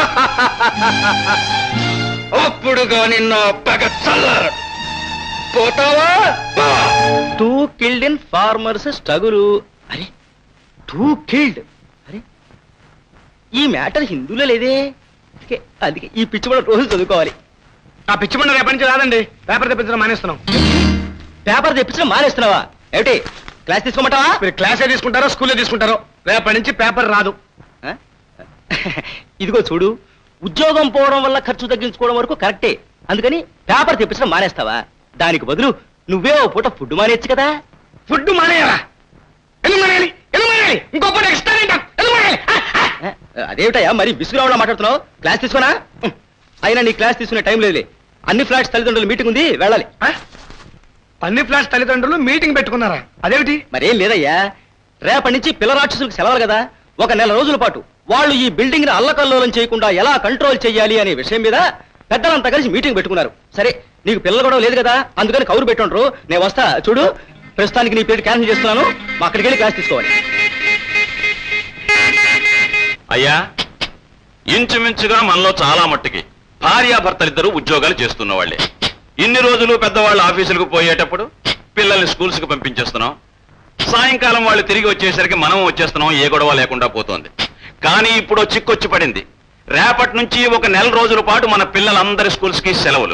అప్పుడు గాని నా పగ చల్లారు పోతావా two killed in farmers struggle అరే టూ కిల్డ్ అరే ఈ మ్యాటర్ హిందూలో లేదే అందుకే అందుకే ఈ పిచ్చి కూడా రోజు చదువుకోవాలి ఆ పిచ్చి పండు రేపటి నుంచి రాదండి పేపర్ తెప్పించడం మానేస్తున్నాం పేపర్ తెప్పించడం మానేస్తున్నావా ఏమిటి క్లాస్ తీసుకోమంటావా మీరు క్లాసే తీసుకుంటారో స్కూల్లో తీసుకుంటారో రేపటి నుంచి పేపర్ రాదు ఆ? ఇదిగో చూడు ఉద్యోగం పోవడం వల్ల ఖర్చు తగ్గించుకోవడం వరకు కరెక్టే అందుకని పేపర్ తెప్పించడం మానేస్తావా దానికి బదులు నువ్వే ఓ పూట ఫుడ్ మానేయచ్చు కదా ఫుడ్ మానేయాలా ఎందుకు మానేయాలి ఎందుకు మానేయాలి ఇంకో పూట ఎక్స్ట్రా తింటాం ఎందుకు మానేయాలి ఆ, ఆ. ఆ, అదేమిటయ్యా మరి విసుగురావడం మాట్లాడుతున్నావు క్లాస్ తీసుకోనా ఉం. అయినా నీ క్లాస్ తీసుకునే టైం లేదులే అన్ని ఫ్లాట్స్ తల్లిదండ్రులు మీటింగ్ ఉంది వెళ్ళాలి ఆ? అన్ని ఫ్లాట్స్ తల్లిదండ్రులు మీటింగ్ పెట్టుకున్నారా అదేమిటి మరేం లేదయ్యా రేపటి నుంచి పిల్ల రాక్షసులకు సెలవులు కదా ఒక నెల రోజుల పాటు వాళ్ళు ఈ బిల్డింగ్ ని అల్లకల్లోలం చేయకుండా ఎలా కంట్రోల్ చేయాలి అనే విషయం మీద పెద్దలంతా కలిసి మీటింగ్ పెట్టుకున్నారు సరే నీకు పిల్లలు కూడా లేదు కదా అందుకని కౌరు పెట్టుండ్రు నేను వస్తా చూడు ప్రస్తుతానికి నీ పేరు క్యాన్సిల్ చేస్తున్నాను మా అక్కడికి వెళ్ళి క్లాస్ తీసుకోవాలి అయ్యా ఇంచుమించుగా మనలో చాలా మట్టుకి భార్యాభర్తలిద్దరూ ఉద్యోగాలు చేస్తున్న వాళ్ళే ఇన్ని రోజులు పెద్దవాళ్ళు ఆఫీసులకు పోయేటప్పుడు పిల్లల్ని స్కూల్స్ కి పంపించేస్తున్నాం సాయంకాలం వాళ్ళు తిరిగి వచ్చేసరికి మనం వచ్చేస్తున్నాం ఏ గొడవ లేకుండా పోతోంది కానీ ఇప్పుడు ఓ చిక్కొచ్చి పడింది రేపటి నుంచి ఒక నెల రోజుల పాటు మన పిల్లలందరి స్కూల్స్ కి సెలవులు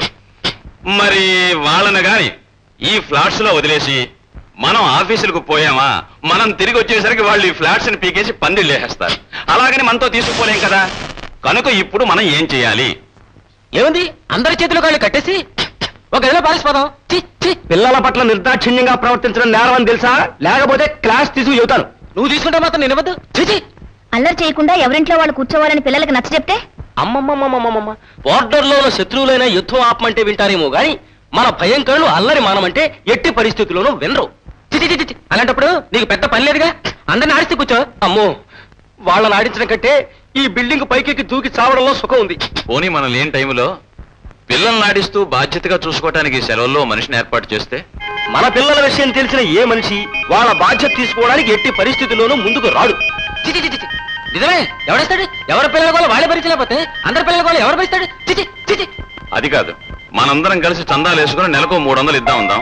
మరి వాళ్ళని గాని ఈ ఫ్లాట్స్ లో వదిలేసి మనం ఆఫీసులకు పోయామా మనం తిరిగి వచ్చేసరికి వాళ్ళు ఈ ఫ్లాట్స్ ని పీకేసి పందిళ్ళు వేసేస్తారు అలాగని మనతో తీసుకుపోలేం కదా కనుక ఇప్పుడు మనం ఏం చేయాలి ఏముంది అందరి చేతులు కాళ్ళు కట్టేసి ఒక గదిలో పారిసిపోదాం చి, చి. పిల్లల పట్ల నిర్దాక్షిణ్యంగా ప్రవర్తించడం నేరం అని తెలుసా లేకపోతే క్లాస్ తీసుకు చెబుతాను నువ్వు తీసుకుంటే మాత్రం నేను ఇవ్వద్దు చిచి అల్లరి చేయకుండా ఎవరింట్లో వాళ్ళు కూర్చోవాలని పిల్లలకు నచ్చ చెప్తే అమ్మమ్మమ్మమ్మమ్మమ్మ బోర్డర్లో ఉన్న శత్రువులైన యుద్ధం ఆపమంటే వింటారేమో గాని మన భయంకరులు అల్లరి మానమంటే ఎట్టి పరిస్థితుల్లోనూ వినరు చిచి చిచి చి. అలాంటప్పుడు నీకు పెద్ద పని లేదుగా అందరిని ఆడిస్తే కూర్చో అమ్మో వాళ్ళని ఆడించడం కంటే ఈ బిల్డింగ్ పైకెక్కి దూకి చావడంలో సుఖం ఉంది పోనీ మనం లేని టైంలో పిల్లల్ని ఆడిస్తూ బాధ్యతగా చూసుకోవడానికి సెలవుల్లో మనిషిని ఏర్పాటు చేస్తే మన పిల్లల విషయం తెలిసిన ఏ మనిషి వాళ్ళ బాధ్యత తీసుకోవడానికి ఎట్టి పరిస్థితుల్లోనూ ముందుకు రాడు చిచి చిచి చి. నిజమే ఎవడేస్తాడు ఎవరి పిల్లల కూడా వాళ్ళే భరించలేకపోతే అందరి పిల్లల కూడా ఎవరు భరిస్తాడు చిచి చిచి అది కాదు మనందరం కలిసి చందాలు వేసుకుని నెలకు మూడు వందలు ఇద్దాం ఉందాం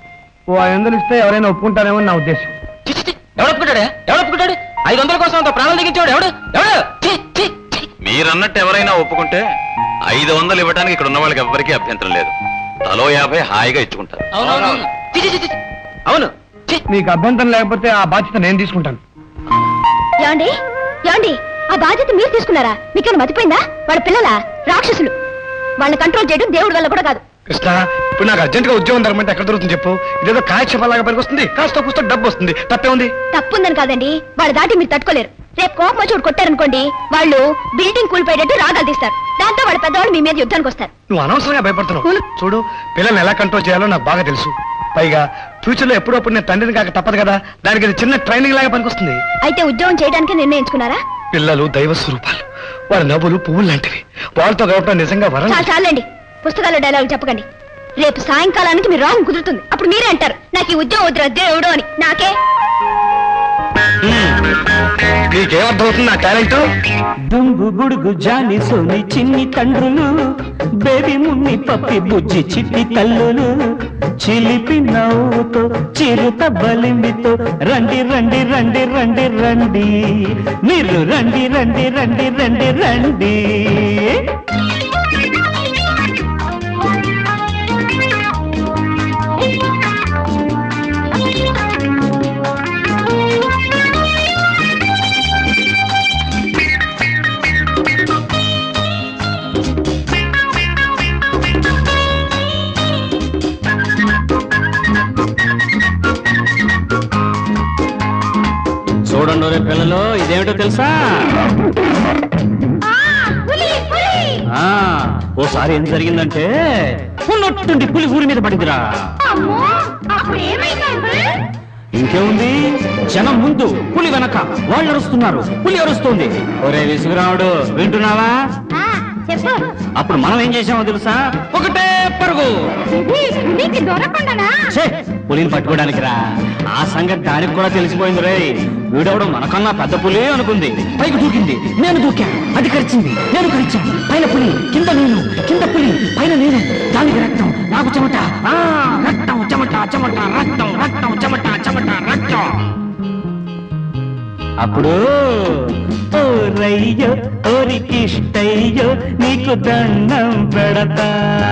ఓ ఐదు వందలు ఇస్తే ఎవరైనా ఒప్పుకుంటారేమో నా ఉద్దేశం చిచి చి. ఎవడు ఒప్పుకుంటాడే ఎవడు ఒప్పుకుంటాడు ఐదు వందల కోసం అంత ప్రాణాలు దిగించాడు ఎవడు ఎవడు చి, చి, చి. మీరన్నట్టు ఎవరైనా ఒప్పుకుంటే ఐదు వందలు ఇవ్వడానికి ఇక్కడ ఉన్న వాళ్ళకి ఎవ్వరికీ అభ్యంతరం లేదు తలో యాభై హాయిగా ఇచ్చుకుంటారు చి, చి, చి, చి. అవును చి. మీకు అభ్యంతరం లేకపోతే ఆ బాధ్యత నేను తీసుకుంటాను యాండి యాండి ఆ బాధ్యత మీరు తీసుకున్నారా మీకేమైనా మతిపోయిందా వాళ్ళ పిల్లల రాక్షసులు వాళ్ళని కంట్రోల్ చేయడం దేవుడి వల్ల కూడా కాదు కృష్ణ ఇప్పుడు నాకు అర్జెంట్ గా ఉద్యోగం ధరమంటే ఎక్కడ దొరుకుతుంది చెప్పు ఇదేదో కాయక్షేపాలాగా పనికి వస్తుంది కాస్త కూస్తో డబ్బు వస్తుంది తప్పే ఉంది తప్పుందని కాదండి వాళ్ళ దాటి మీరు తట్టుకోలేరు రేపు కోపం వచ్చి ఒకటి కొట్టారనుకోండి వాళ్ళు బిల్డింగ్ కూలిపోయేటట్టు రాగాలు తీస్తారు దాంతో వాళ్ళ పెద్దవాళ్ళు మీ మీద యుద్ధానికి వస్తారు నువ్వు అనవసరంగా భయపడుతున్నావు అవును. చూడు పిల్లల్ని ఎలా కంట్రోల్ చేయాలో నాకు బాగా తెలుసు పైగా ఫ్యూచర్ లో ఎప్పుడప్పుడు నేను తండ్రిని కాక తప్పదు కదా దానికి ఇది చిన్న ట్రైనింగ్ లాగా పనికొస్తుంది అయితే ఉద్యోగం చేయడానికి నిర్ణయించుకున్నారా పిల్లలు దైవ స్వరూపాలు వాళ్ళ నవ్వులు పువ్వులు లాంటివి వాళ్ళతో గడపడం నిజంగా వరం చాలా చాలండి పుస్తకాల డైలాగ్ చెప్పకండి రేపు సాయంకాలానికి మీరు రాంగ్ కుదురుతుంది అప్పుడు మీరే అంటారు నాకు ఈ ఉద్యోగం వద్దు దేవుడు అని నాకే నీకేమర్థమవుతుంది నా టాలెంట్ దుంగు గుడుగు జాని సోని చిన్ని తండ్రులు బేబీ మున్ని పప్పి బుజ్జి చిట్టి తల్లులు చిలిపి నవ్వుతో చిరుత బలిమితో రండి రండి రండి రండి రండి మీరు రండి రండి రండి రండి రండి చూడండి రే పిల్లలు ఇదేమిటో తెలుసా ఆ ఓసారి ఏం జరిగిందంటే ఉన్నట్టుండి పులి ఊరి మీద పడిందిరా ఇంకేముంది జనం ముందు పులి వెనక వాళ్ళు అరుస్తున్నారు పులి అరుస్తుంది ఒరే విసుగురావుడు వింటున్నావా చెప్పు అప్పుడు మనం ఏం చేసామో తెలుసా ఒకటే పరుగు నీకు దొరకకుండానా ఛే, పులిని పట్టుకోవడానికి రా ఆ సంగతి దానికి కూడా తెలిసిపోయింది రే వీడవడం మనకన్నా పెద్ద పులి అనుకుంది పైకి దూకింది నేను దూకా అది కరిచింది నేను కరిచాను పైన పులి కింద నేను కింద పులి పైన నేను దానికి రక్తం నాకు చెమట ఆ, రక్తం చెమట చెమట రక్తం రక్తం చెమట చెమట రక్తం అప్పుడు ఓ రయ్యో ఓరికిష్టయ్యో నీకు దండం పెడతా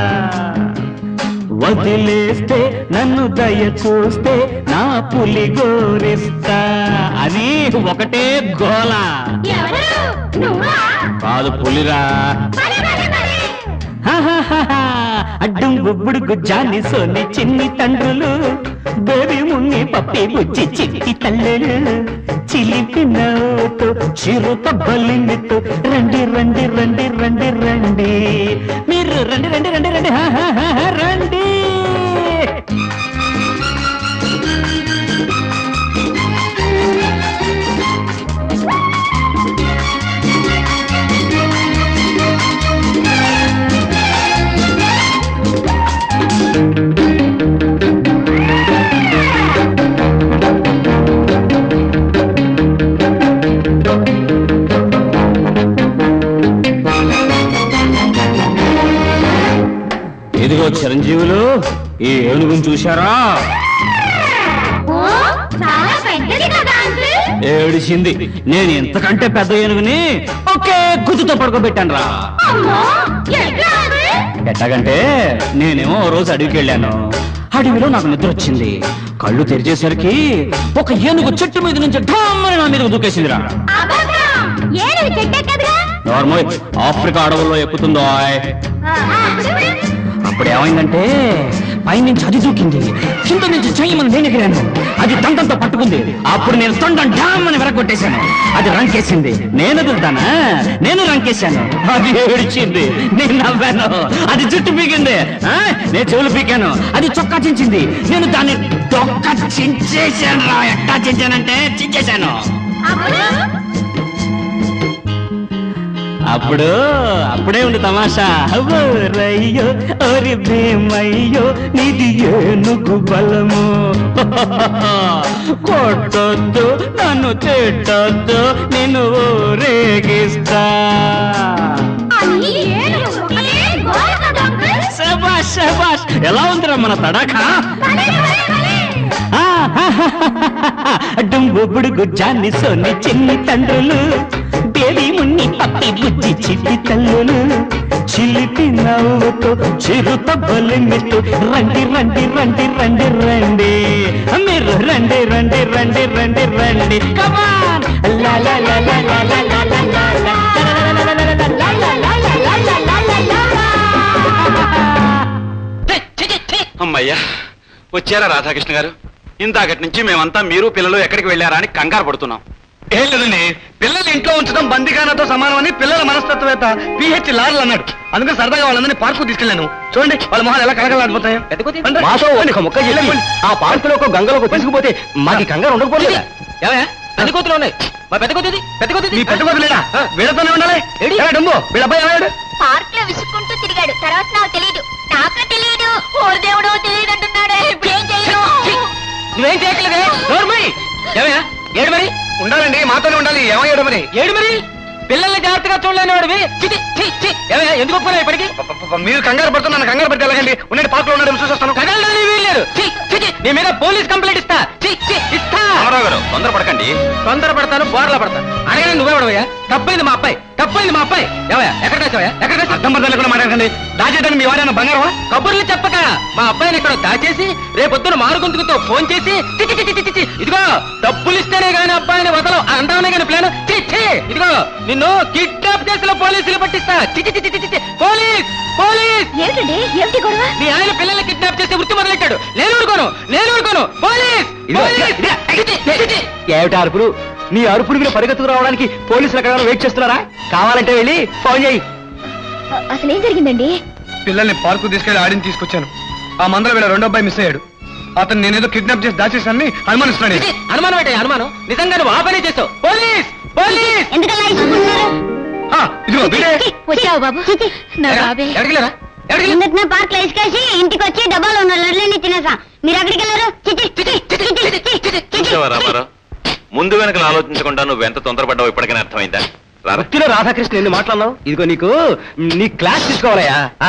వదిలేస్తే నన్ను దయ చూస్తే నా పులి గోరిస్తా అని ఒకటే గోల ఎవరు నువ్వా కాదు పులిరా మరి మరి మరి హాహాహాహా. అడ్డం బొబ్బుడు గుజ్జాన్ని సోని చిన్ని తండ్రులు బేబీ మున్ని పప్పి బుజ్జి చిట్టి తల్లులు చిలిపి నవ్వుతూ చిరుత బలిమితో రండి రండి రండి రండి రండి మీరు రండి రండి రండి రండి హాహాహా, రండి ఇదిగో చిరంజీవులు ఈ ఏనుగును చూశారా ఓ చాలా పెద్దది కదా అంకుల్ ఏడిచింది నేను ఇంతకంటే పెద్ద ఏనుగుని ఒకే గుర్తుతో పడుకోబెట్టాను రా అమ్మో ఎట్లా అంకుల్ ఎట్లాగంటే నేనేమో ఓ రోజు అడవికి వెళ్ళాను అడవిలో నాకు నిద్ర వచ్చింది కళ్ళు తెరిచేసరికి ఒక ఏనుగు చెట్టు మీద నుంచి ఢామ్మని నా మీద దూకేసిందిరా అబ్బబ్బా ఏనుగు చెట్టెక్కదుగా నార్మల్ ఆఫ్రికా అడవుల్లో ఎక్కుతుందో ఆయ్. అప్పుడు ఏమైందంటే పైనుంచి అది దూకింది కింద నుంచి చెయ్యమని నేను ఎగిరాను అది దంతంతో పట్టుకుంది అప్పుడు నేను తొండం డామ్ అని వెరగొట్టేశాను అది రంకేసింది నేను వదులుతానా నేను రంకేశాను అది ఏడిచింది నేను నవ్వాను అది జుట్టు పీకింది ఆ? నేను చెవులు పీకాను అది చొక్కా చించింది నేను దాన్ని డొక్క చించేశాను రా ఎట్టా చించానంటే చించేశాను అప్పుడు అప్పుడే ఉంది తమాషా అవ్వో రయ్యో ఓరి భీమయ్యో నీది ఏనుగు బలము కొట్టొద్దు నన్ను తిట్టొద్దు నేను ఊరేగిస్తా అది ఏనుగు ఒకటే గోల కదా అంకుల్ శబాష్ శబాష్ ఎలా ఉందిరా మన తడాఖా భలే, భలే, భలే. డుంబుబుడు గుజ్జాన్ని సోని చిన్ని తండ్రులు బేబీ మున్ని పప్పి బుజ్జి చిట్టి తల్లులు చిలిపి నవ్వుతో చిరుత బలిమితో రండి రండి రండి రండి రండి మీరు రండి రండి రండి రండి రండి కమాన్ లా లా లా లా లా లా లా లా లా లా. లా లా లా లా లా లా లా లా లా లా లా లా లా. ఛీ, ఛీ, ఛీ, ఛీ. అమ్మయ్యా వచ్చారా రాధాకృష్ణ గారు ఇందాకటి నుంచి మేమంతా మీరు పిల్లలు ఎక్కడికి వెళ్ళారా అని కంగారు పడుతున్నాం ఏం లేదండి పిల్లలు ఇంట్లో ఉంచడం బందిగానతో సమానం అని పిల్లల మనస్తత్వవేత్త పిహెచ్ లార్లు అన్నాడు అందుకని సరదాగా వాళ్ళందరినీ పార్కు తీసుకెళ్ళాను చూడండి వాళ్ళ మొహాలు ఎలా కలగలాడిపోతాయో రండి. మాతో ఒక మొక్క చెప్పి ఆ పార్కులో ఒక గంగలోకి తీసుకుపోతే మాకు కంగారు ఉండకపోతే పెద్ద కూతురు ఉన్నాయి మా పెద్ద కూతుది పెద్ద కూతుది మీ పెద్ద కొద్దులేడా వీళ్ళతోనే ఉండాలి ఏడి? ఏరా డమ్ము వీళ్ళ అబ్బాయి ఏమయ్యాడు పార్క్ లో విసుక్కుంటూ తిరిగాడు తర్వాత నాకు తెలియదు నాకు తెలియదు ఓరు దేవుడు తెలియదు అంటున్నాడు ఇప్పుడు ఏం చేయను నువ్వేం చేయట్లేదే నోర్మయ్ ఏమయ్యా ఏడు మరి ఉండాలండి మాతోనే ఉండాలి ఏమయ్యాడు మరి ఏడు మరి పిల్లల్ని జాగ్రత్తగా చూడలేని వాడివి చిటి చి చి ఏమయ్యా ఎందుకు ఒప్పుకున్నావు ఇప్పటికి ప- మీరు కంగారు పడుతున్నాను కంగారు పడితే ఎలాగండి ఉండండి పార్క్ లో ఉన్నాడు చూసేస్తాను కదలని వీల్లేదు చి చి చి నీ మీద పోలీస్ కంప్లైంట్ ఇస్తా చి చి ఇస్తా రామారావు గారు తొందరపడకండి తొందర పడతాను బోర్లా పడతాను అనగానే నువ్వెవడవయ్యా తప్పైంది మా అబ్బాయి తప్పైంది మా అబ్బాయి ఏవయ్యా ఎక్కడ దాచావయ్యా ఎక్కడ దాచావు అర్థం పడతాను కూడా మాట్లాడకండి దాచేయడానికి మీ వారైనా బంగారమా కబుర్లు చెప్పక మా అబ్బాయిని ఇక్కడ దాచేసి రేపొద్దున మారుగుంతుకుతో ఫోన్ చేసి చి చి చి చి చి చి, ఇదిగో డబ్బులు ఇస్తేనే గాని అబ్బాయిని వదలం అందామనే గాని ప్లాన్ చి చి ఇదిగో నిన్ను కిడ్నాప్ చేసిన పోలీసులు పట్టిస్తా చి చి చి చి, చి చి పోలీస్ పోలీస్ ఏమిటండి ఏమిటి గొడవ మీ ఆయన పిల్లల్ని కిడ్నాప్ చేసి వృత్తి మొదలెట్టాడు నేను ఊరుకోను నేను ఊరుకోను పోలీస్ ఇదిగో, పోలీస్ ఇదిగో, చి, చి, చి, చి. ఏమిటి అరుపులు నీ అరుపుడు మీద పరిగెత్తుకు రావడానికి పోలీసులు ఎక్కడ వెయిట్ చేస్తున్నారా కావాలంటే వెళ్ళి ఫోన్ చేయి అ- అసలు ఏం జరిగిందండి పిల్లల్ని పార్కు తీసుకెళ్లి ఆడిని తీసుకొచ్చాను ఆ మందల వీళ్ళ రెండో అబ్బాయి మిస్ అయ్యాడు అతను నేనేదో కిడ్నాప్ చేసి దాచేసానని అనుమానిస్తున్నాను నేను. అనుమానం ఏంటి అనుమానం నిజంగా నువ్వు ఆ పని చేసావు పోలీస్ పోలీస్ ఎందుకలా ఇసుకుంటున్నారు ఆ, ఇదిగో వీడే. వచ్చావు బాబు నా బాబే ఎడగలేరా ఎడగలేరా నిన్నటిన పార్క్ లో ఇసుకేసి ఇంటికి వచ్చి డబ్బాలో ఉన్న లడ్లన్నీ తినేసా మీరు ఎక్కడికి వెళ్ళారు చిచి, చిచి, చిచి, చిచి, చిచి, చిచి. చూసావా రామారావు ముందు వెనకలు ఆలోచించకుండా నువ్వు ఎంత తొందరపడ్డావు ఇప్పటికైనా అర్థమైందా రారా భక్తిలో రాధాకృష్ణ ఎన్ని మాట్లాడినావు ఇదిగో నీకు నీ క్లాస్ తీసుకోవాలయ్యా ఆ.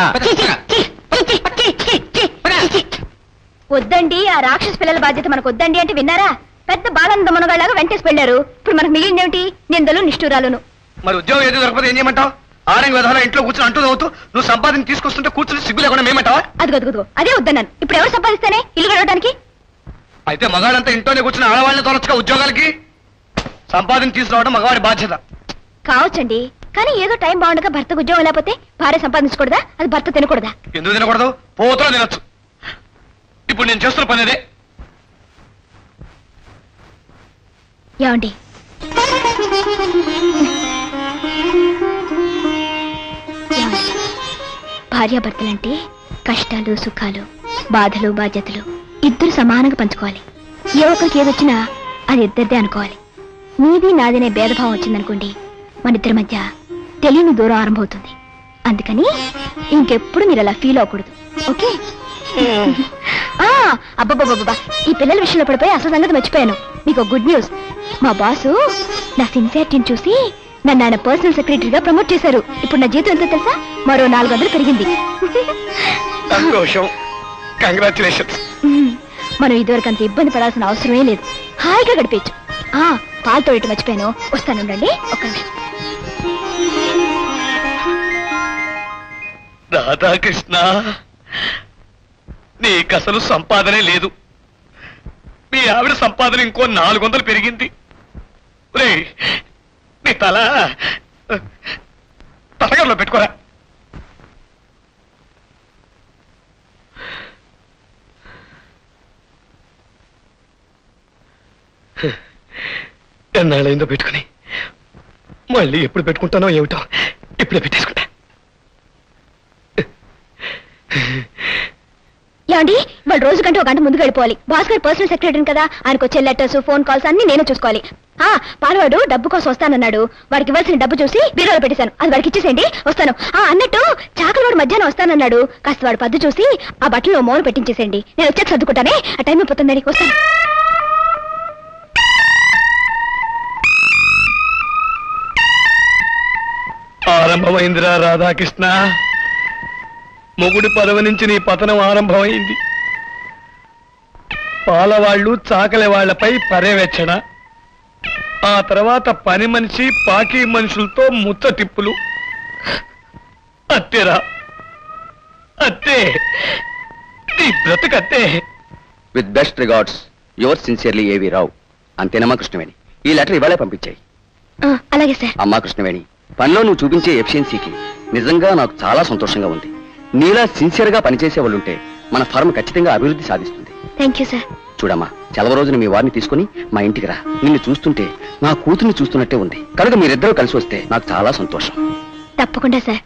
వద్దండి ఆ రాక్షస పిల్లల బాధ్యత మనకు వద్దండి అంటే విన్నారా పెద్ద బాలంద మునగాళ్ళగా వెంటేసి వెళ్ళారు ఇప్పుడు మనకు మిగిలిందేమిటి నిందలు నిష్ఠూరాలును మరి ఉద్యోగం ఏది దొరకకపోతే ఏం చేయమంటావు ఆరంగ విధాలు ఇంట్లో కూర్చొని అంటూ అవుతూ నువ్వు సంపాదన తీసుకొస్తుంటే కూర్చొని సిగ్గు లేకుండా మేమంటావా అదిగో అదిగో అదే వద్దన్నాను ఇప్పుడు ఎవరు సంపాదిస్తానే ఇల్లు గడవడానికి అయితే మగాడంతా ఇంట్లోనే కూర్చొని ఆడవాళ్ళని తోలొచ్చుగా ఉద్యోగాలకి సంపాదన తీసుకురావడం మగవాడి బాధ్యత కావచ్చండి కానీ ఏదో టైం బాగుండగా భర్తకు ఉద్యోగం లేకపోతే భార్య సంపాదించకూడదా అది భర్త తినకూడదా ఎందుకు తినకూడదు పోతో తినొచ్చు ఇప్పుడు నేను చేస్తున్న పని అదే ఏమండి ఏమండి? భార్యాభర్తలంటే కష్టాలు సుఖాలు బాధలు బాధ్యతలు ఇద్దరు సమానంగా పంచుకోవాలి ఏ ఒక్కరికి ఏదొచ్చినా అది ఇద్దరిదే అనుకోవాలి నీది నాదినే భేదభావం వచ్చిందనుకోండి మన ఇద్దరి మధ్య తెలియని దూరం ఆరంభమవుతుంది అందుకని ఇంకెప్పుడు మీరు అలా ఫీల్ అవ్వకూడదు ఓకే ఆ అబ్బబ్బబ్బబ్బా ఈ పిల్లల విషయంలో పడిపోయి అసలు సంగతి మర్చిపోయాను మీకు గుడ్ న్యూస్ మా బాసు నా సిన్సియారిటీని చూసి నన్ను ఆయన పర్సనల్ సెక్రటరీగా ప్రమోట్ చేశారు ఇప్పుడు నా జీతం ఎంతో తెలుసా మరో నాలుగు వందలు పెరిగింది సంతోషం కంగ్రాచులేషన్స్ ఉమ్, మనం ఇదివరకు అంత ఇబ్బంది పడాల్సిన అవసరమే లేదు హాయిగా గడిపేయచ్చు ఆ పాలతో ఇటు మర్చిపోయాను వస్తానుండండి ఒక్క నిమిషం రాధాకృష్ణ నీకు అసలు సంపాదనే లేదు మీ ఆవిడ సంపాదన ఇంకో నాలుగు వందలు పెరిగింది రేయ్, నీ తల తలగడలో పెట్టుకోరా ఎన్నాళ్ళైందో పెట్టుకుని మళ్ళీ ఎప్పుడు పెట్టుకుంటానో ఏమిటో ఇప్పుడే పెట్టేసుకుంటా ఏమండి వాళ్ళు రోజు కంటే ఒక గంట ముందుకు వెళ్ళిపోవాలి బాస్ గారు పర్సనల్ సెక్రటరీ కదా ఆయనకు వచ్చే లెటర్స్ ఫోన్ కాల్స్ అన్ని నేనే చూసుకోవాలి ఆ పాలవాడు డబ్బు కోసం వస్తానన్నాడు వాడికి ఇవ్వాల్సిన డబ్బు చూసి బీరోలో పెట్టేశాను అది వాడికి ఇచ్చేసేయండి వస్తాను ఆ అన్నట్టు చాకలవాడు మధ్యాహ్నం వస్తానన్నాడు కాస్త వాడు పద్దు చూసి ఆ బట్టలు మోన పెట్టించేసేయండి నేను వచ్చాక సర్దుకుంటానే ఆ టైం అయిపోతుందని వస్తాను ఆరంభమైందిరా రాధాకృష్ణ మొగుడి పదవి నుంచి నీ పతనం ఆరంభమైంది పాలవాళ్ళు చాకలి వాళ్లపై పర్యవేక్షణ ఆ తర్వాత పని మనిషి పాకి మనుషులతో ముచ్చటిప్పులు అత్తేరా అత్తే నీ బ్రతుకత్తే with best regards your sincerely ఏవి రావు అంతేనమ్మా కృష్ణవేణి ఈ లెటర్ ఇవాళే పంపించాయి ఆ, అలాగే సార్ అమ్మా కృష్ణవేణి పనిలో నువ్వు చూపించే ఎఫిషియన్సీకి నిజంగా నాకు చాలా సంతోషంగా ఉంది నీలా సిన్సియర్ గా పనిచేసే వాళ్ళుంటే మన ఫర్మ్ ఖచ్చితంగా అభివృద్ధి సాధిస్తుంది థ్యాంక్ యూ సార్ చూడమ్మా సెలవు రోజున మీ వారిని తీసుకుని మా ఇంటికి రా నిన్ను చూస్తుంటే నా కూతుర్ని చూస్తున్నట్టే ఉంది కనుక మీరిద్దరూ కలిసి వస్తే నాకు చాలా సంతోషం తప్పకుండా సార్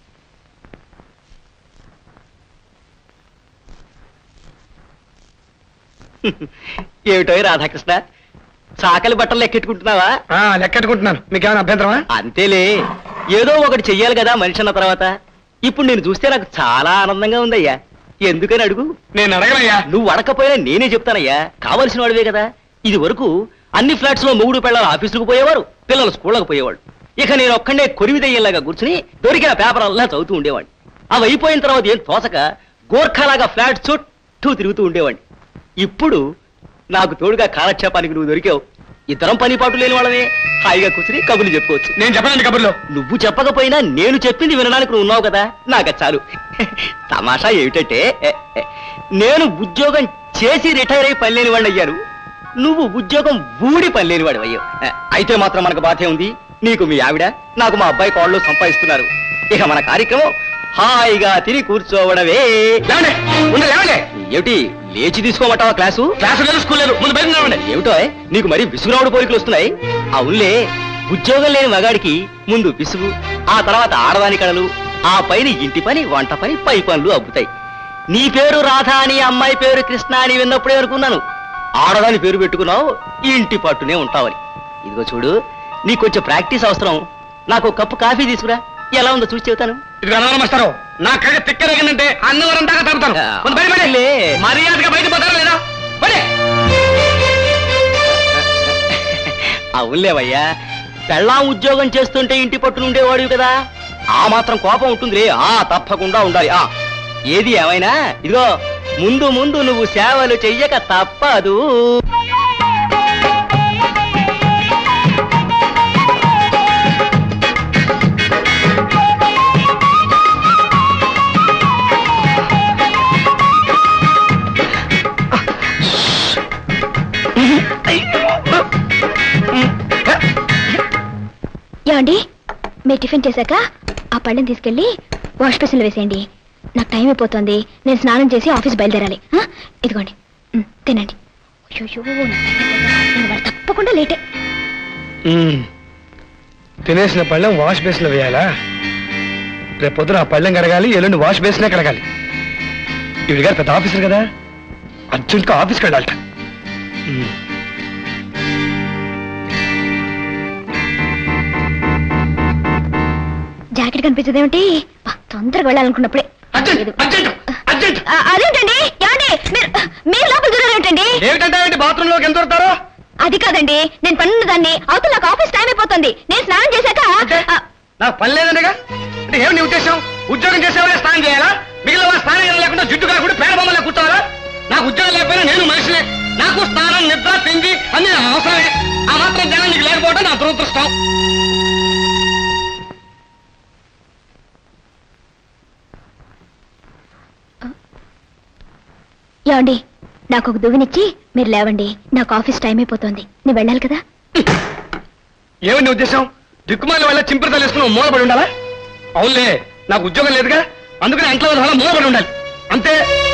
ఏమిటో రాధాకృష్ణ చాకలి బట్టలు లెక్కెట్టుకుంటున్నావా లెక్కెట్టుకుంటున్నాను మీకేమైనా అభ్యంతరమా అంతేలే ఏదో ఒకటి చెయ్యాలి కదా మనిషి అన్న తర్వాత ఇప్పుడు నేను చూస్తే నాకు చాలా ఆనందంగా ఉందయ్యా ఎందుకని అడుగు నేను అడగనయ్యా నువ్వు అడకపోయినా నేనే చెప్తానయ్యా కావలసిన వాడివే కదా ఇది వరకు అన్ని ఫ్లాట్స్ లో మూడు పిల్లలు ఆఫీసులకు పోయేవారు పిల్లలు స్కూళ్ళకు పోయేవాడు ఇక నేను ఒక్కడే కొరివిదయ్యేలాగా కూర్చుని దొరికిన పేపర్ అల్లా చదువుతూ ఉండేవాడిని అవి అయిపోయిన తర్వాత ఏం తోసక గోర్ఖాలాగా ఫ్లాట్ చుట్టూ తిరుగుతూ ఉండేవాడిని ఇప్పుడు నాకు తోడుగా కాలక్షేపానికి నువ్వు దొరికావు ఇద్దరం పని పాటు లేని వాళ్ళమే హాయిగా కూర్చుని కబుర్లు చెప్పుకోవచ్చు నేను చెప్పనండి కబుర్లో నువ్వు చెప్పకపోయినా నేను చెప్పింది వినడానికి నువ్వు ఉన్నావు కదా నాకు అది చాలు తమాషా ఏమిటంటే ఎ, ఎ, నేను ఉద్యోగం చేసి రిటైర్ అయి పనిలేని వాడిని అయ్యాను నువ్వు ఉద్యోగం ఊడి పనిలేని వాడు అయ్యావు ఎ, అయితే మాత్రం మనకు బాధే ఉంది నీకు మీ ఆవిడ నాకు మా అబ్బాయి కోళ్ళు సంపాదిస్తున్నారు ఇక మన కార్యక్రమం హాయిగా తిని కూర్చోవడమే లేవండి ఉండు, లేవండి ఈ ఏమిటి లేచి తీసుకోమంటావా క్లాసు క్లాసు లేదు స్కూల్ లేదు ముందు బయట నిలవండి. ఏమిటో నీకు మరి విసుగురావుడు పోలికలు వస్తున్నాయి అవునులే ఉద్యోగం లేని మగాడికి ముందు విసుగు ఆ తర్వాత ఆడదాని కళలు ఆ పైన ఇంటి పని వంట పని పై పనులు అబ్బుతాయి నీ పేరు రాధ అని అమ్మాయి పేరు కృష్ణ అని విన్నప్పుడే అనుకున్నాను ఆడదాని పేరు పెట్టుకున్నావు ఇంటి పట్టునే ఉంటావని ఇదిగో చూడు నీకు కొంచెం ప్రాక్టీస్ అవసరం నాకు ఒక కప్పు కాఫీ తీసుకురా ఎలా ఉందో చూసి చెబుతాను ఇది అన్నవరం మాస్టారు నా కగ తిక్కరగిందంటే అన్నవరం దాకా తాగుతాను ముందు బయట పడండి. లే. మర్యాదగా బయట పోతారా లేదా పడే అవునులేవయ్యా పెళ్ళాం ఉద్యోగం చేస్తుంటే ఇంటి పట్టున ఉండేవాడివి కదా ఆ మాత్రం కోపం ఉంటుందిలే ఆ తప్పకుండా ఉండాలి ఆ ఏది ఏమైనా ఇదిగో ముందు ముందు నువ్వు సేవలు చెయ్యక తప్పదు ఏమండి మీరు టిఫిన్ చేశాక ఆ పళ్ళని తీసుకెళ్ళి వాష్ బేసిన్లో వేసేయండి నాకు టైం అయిపోతుంది నేను స్నానం చేసి ఆఫీస్ బయలుదేరాలి ఆ? ఇదిగోండి ఉమ్, తినండి అయ్యో నేను వాళ్ళు తప్పకుండా లేటే తినేసిన పళ్ళెం వాష్ బేసిన్ వేయాలా రేపు పొద్దున ఆ పళ్ళెం కడగాలి ఎల్లుండి వాష్ బేసినే కడగాలి ఇవి గారు పెద్ద ఆఫీసర్ కదా అర్జెంట్గా ఆఫీస్కి వెళ్ళాలట ఉమ్. జాకెట్ కనిపించదేమిటి బా, తొందరగా వెళ్ళాలనుకున్నప్పుడే అర్జెంట్ అర్జెంట్ అర్జెంట్ ఆ, అదేంటండి ఏమండి మీరు మీరు లోపల దూరారేమిటండి ఏమిటంటే బాత్రూమ్ లోకి ఎంత దొరుకుతారో అది కాదండి నేను పన్నున్న దాన్ని అవతల నాకు ఆఫీస్ టైం అయిపోతుంది నేను స్నానం చేశాక ఆ, నాకు పని లేదండిగా అంటే ఏమి నీ ఉద్దేశం ఉద్యోగం చేసేవాళ్ళే స్నానం చేయాలా మిగిలిన వాళ్ళు స్నానం చేయడం లేకుండా జుట్టు కాకుండా పేడ బొమ్మలా కూర్చోవాలా నాకు ఉద్యోగం లేకపోయినా నేను మనిషినే నాకు స్నానం నిద్ర తిండి అన్ని అవసరమే ఆ మాత్రం జనం నీకు లేకపోవడం నా దురదృష్టం ఏమండి నాకు ఒక దువ్వినిచ్చి మీరు లేవండి నాకు ఆఫీస్ టైం అయిపోతుంది నేను వెళ్ళాలి కదా ఏమి నీ ఉద్దేశం దిక్కుమాల వల్ల చింపిరి తలేసుకుని మూలపడి ఉండాలా అవునులే నాకు ఉద్యోగం లేదుగా అందుకని ఇంట్లో వల్ల మూలపడి ఉండాలి అంతే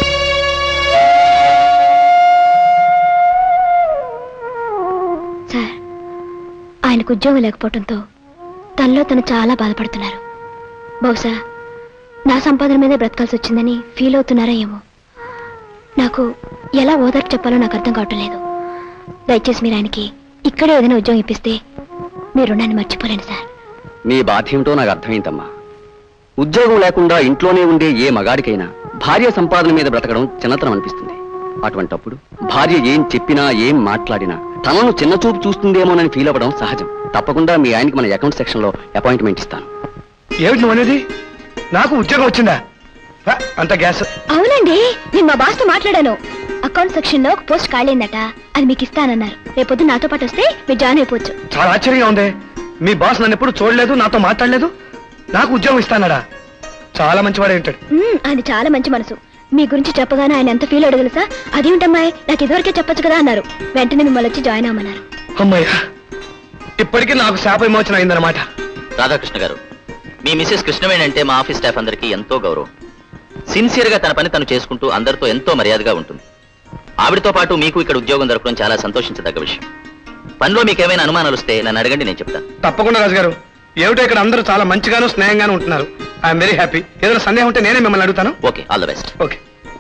సార్ ఆయనకు ఉద్యోగం లేకపోవడంతో తనలో తను చాలా బాధపడుతున్నారు బహుశా నా సంపాదన మీదే బ్రతకాల్సి వచ్చిందని ఫీల్ అవుతున్నారా ఏమో నాకు ఎలా ఓదార్పు చెప్పాలో నాకు అర్థం కావటం లేదు దయచేసి మీరు ఆయనకి ఇక్కడే ఏదైనా ఉద్యోగం ఇప్పిస్తే మీ రుణాన్ని మర్చిపోలేను సార్ నీ బాధ ఏమిటో నాకు అర్థమైందమ్మా ఉద్యోగం లేకుండా ఇంట్లోనే ఉండే ఏ మగాడికైనా భార్య సంపాదన మీద బ్రతకడం చిన్నతనం అనిపిస్తుంది అటువంటప్పుడు భార్య ఏం చెప్పినా ఏం మాట్లాడినా తనను చిన్న చూపు చూస్తుందేమోనని ఫీల్ అవ్వడం సహజం తప్పకుండా మీ ఆయనకి మన అకౌంట్ సెక్షన్ లో అపాయింట్మెంట్ ఇస్తాను ఏమిటి నువ్వు అనేది నాకు ఉద్యోగం వచ్చిందా హ, అంత గ్యాస్ అవునండి నేను మా బాస్తో మాట్లాడాను అకౌంట్ సెక్షన్ లో ఒక పోస్ట్ ఖాళీందట అది మీకు ఇస్తానన్నారు రేపొద్దు నాతో పాటు వస్తే మీరు జాయిన్ అయిపోవచ్చు చాలా ఆశ్చర్యంగా ఉంది మీ బాస్ నన్ను ఎప్పుడు చూడలేదు నాతో మాట్లాడలేదు నాకు ఉద్యోగం ఇస్తానడా చాలా మంచివాడే ఉంటాడు మ్మ్, ఆయన చాలా మంచి మనసు మీ గురించి చెప్పగానే ఆయన ఎంత ఫీల్ అడగలు సార్ అదేమిటమ్మాయి నాకు ఇదివరకే చెప్పొచ్చు కదా అన్నారు వెంటనే మిమ్మల్ని వచ్చి జాయిన్ అవ్వమన్నారు అమ్మయ్యా ఇప్పటికీ నాకు శాప విమోచన అయిందనమాట రాధాకృష్ణ గారు మీ మిసెస్ కృష్ణవేణి అంటే మా ఆఫీస్ స్టాఫ్ అందరికీ ఎంతో గౌరవం సిన్సియర్ గా తన పని తను చేసుకుంటూ అందరితో ఎంతో మర్యాదగా ఉంటుంది ఆవిడతో పాటు మీకు ఇక్కడ ఉద్యోగం దొరకడం చాలా సంతోషించదగ్గ విషయం పనిలో మీకు ఏమైనా అనుమానాలు వస్తే నన్ను అడగండి నేను చెప్తాను తప్పకుండా రాజు గారు ఏమిటో ఇక్కడ అందరూ చాలా మంచిగాను స్నేహంగాను ఉంటున్నారు ఐఎమ్ వెరీ హ్యాపీ ఏదైనా సందేహం ఉంటే నేనే మిమ్మల్ని అడుగుతాను okay all the best okay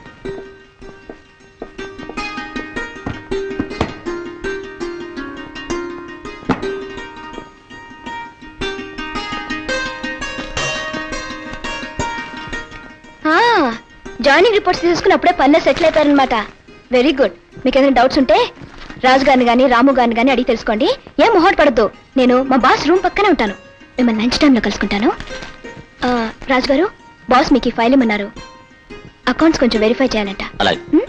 ఆ, జాయినింగ్ రిపోర్ట్స్ తీసుకుని అప్పుడే పనిలో సెటిల్ అయిపోయారనమాట వెరీ గుడ్ మీకు ఏదైనా డౌట్స్ ఉంటే రాజు గారిని కానీ రాము గారిని కానీ అడిగి తెలుసుకోండి ఏం మొహట్ పడద్దు నేను మా బాస్ రూమ్ పక్కనే ఉంటాను మిమ్మల్ని లంచ్ టైంలో కలుసుకుంటాను ఆ, రాజు గారు బాస్ మీకు ఈ ఫైల్ ఇమ్మన్నారు అకౌంట్స్ కొంచెం వెరిఫై చేయాలంట అలాగే హ్మ్?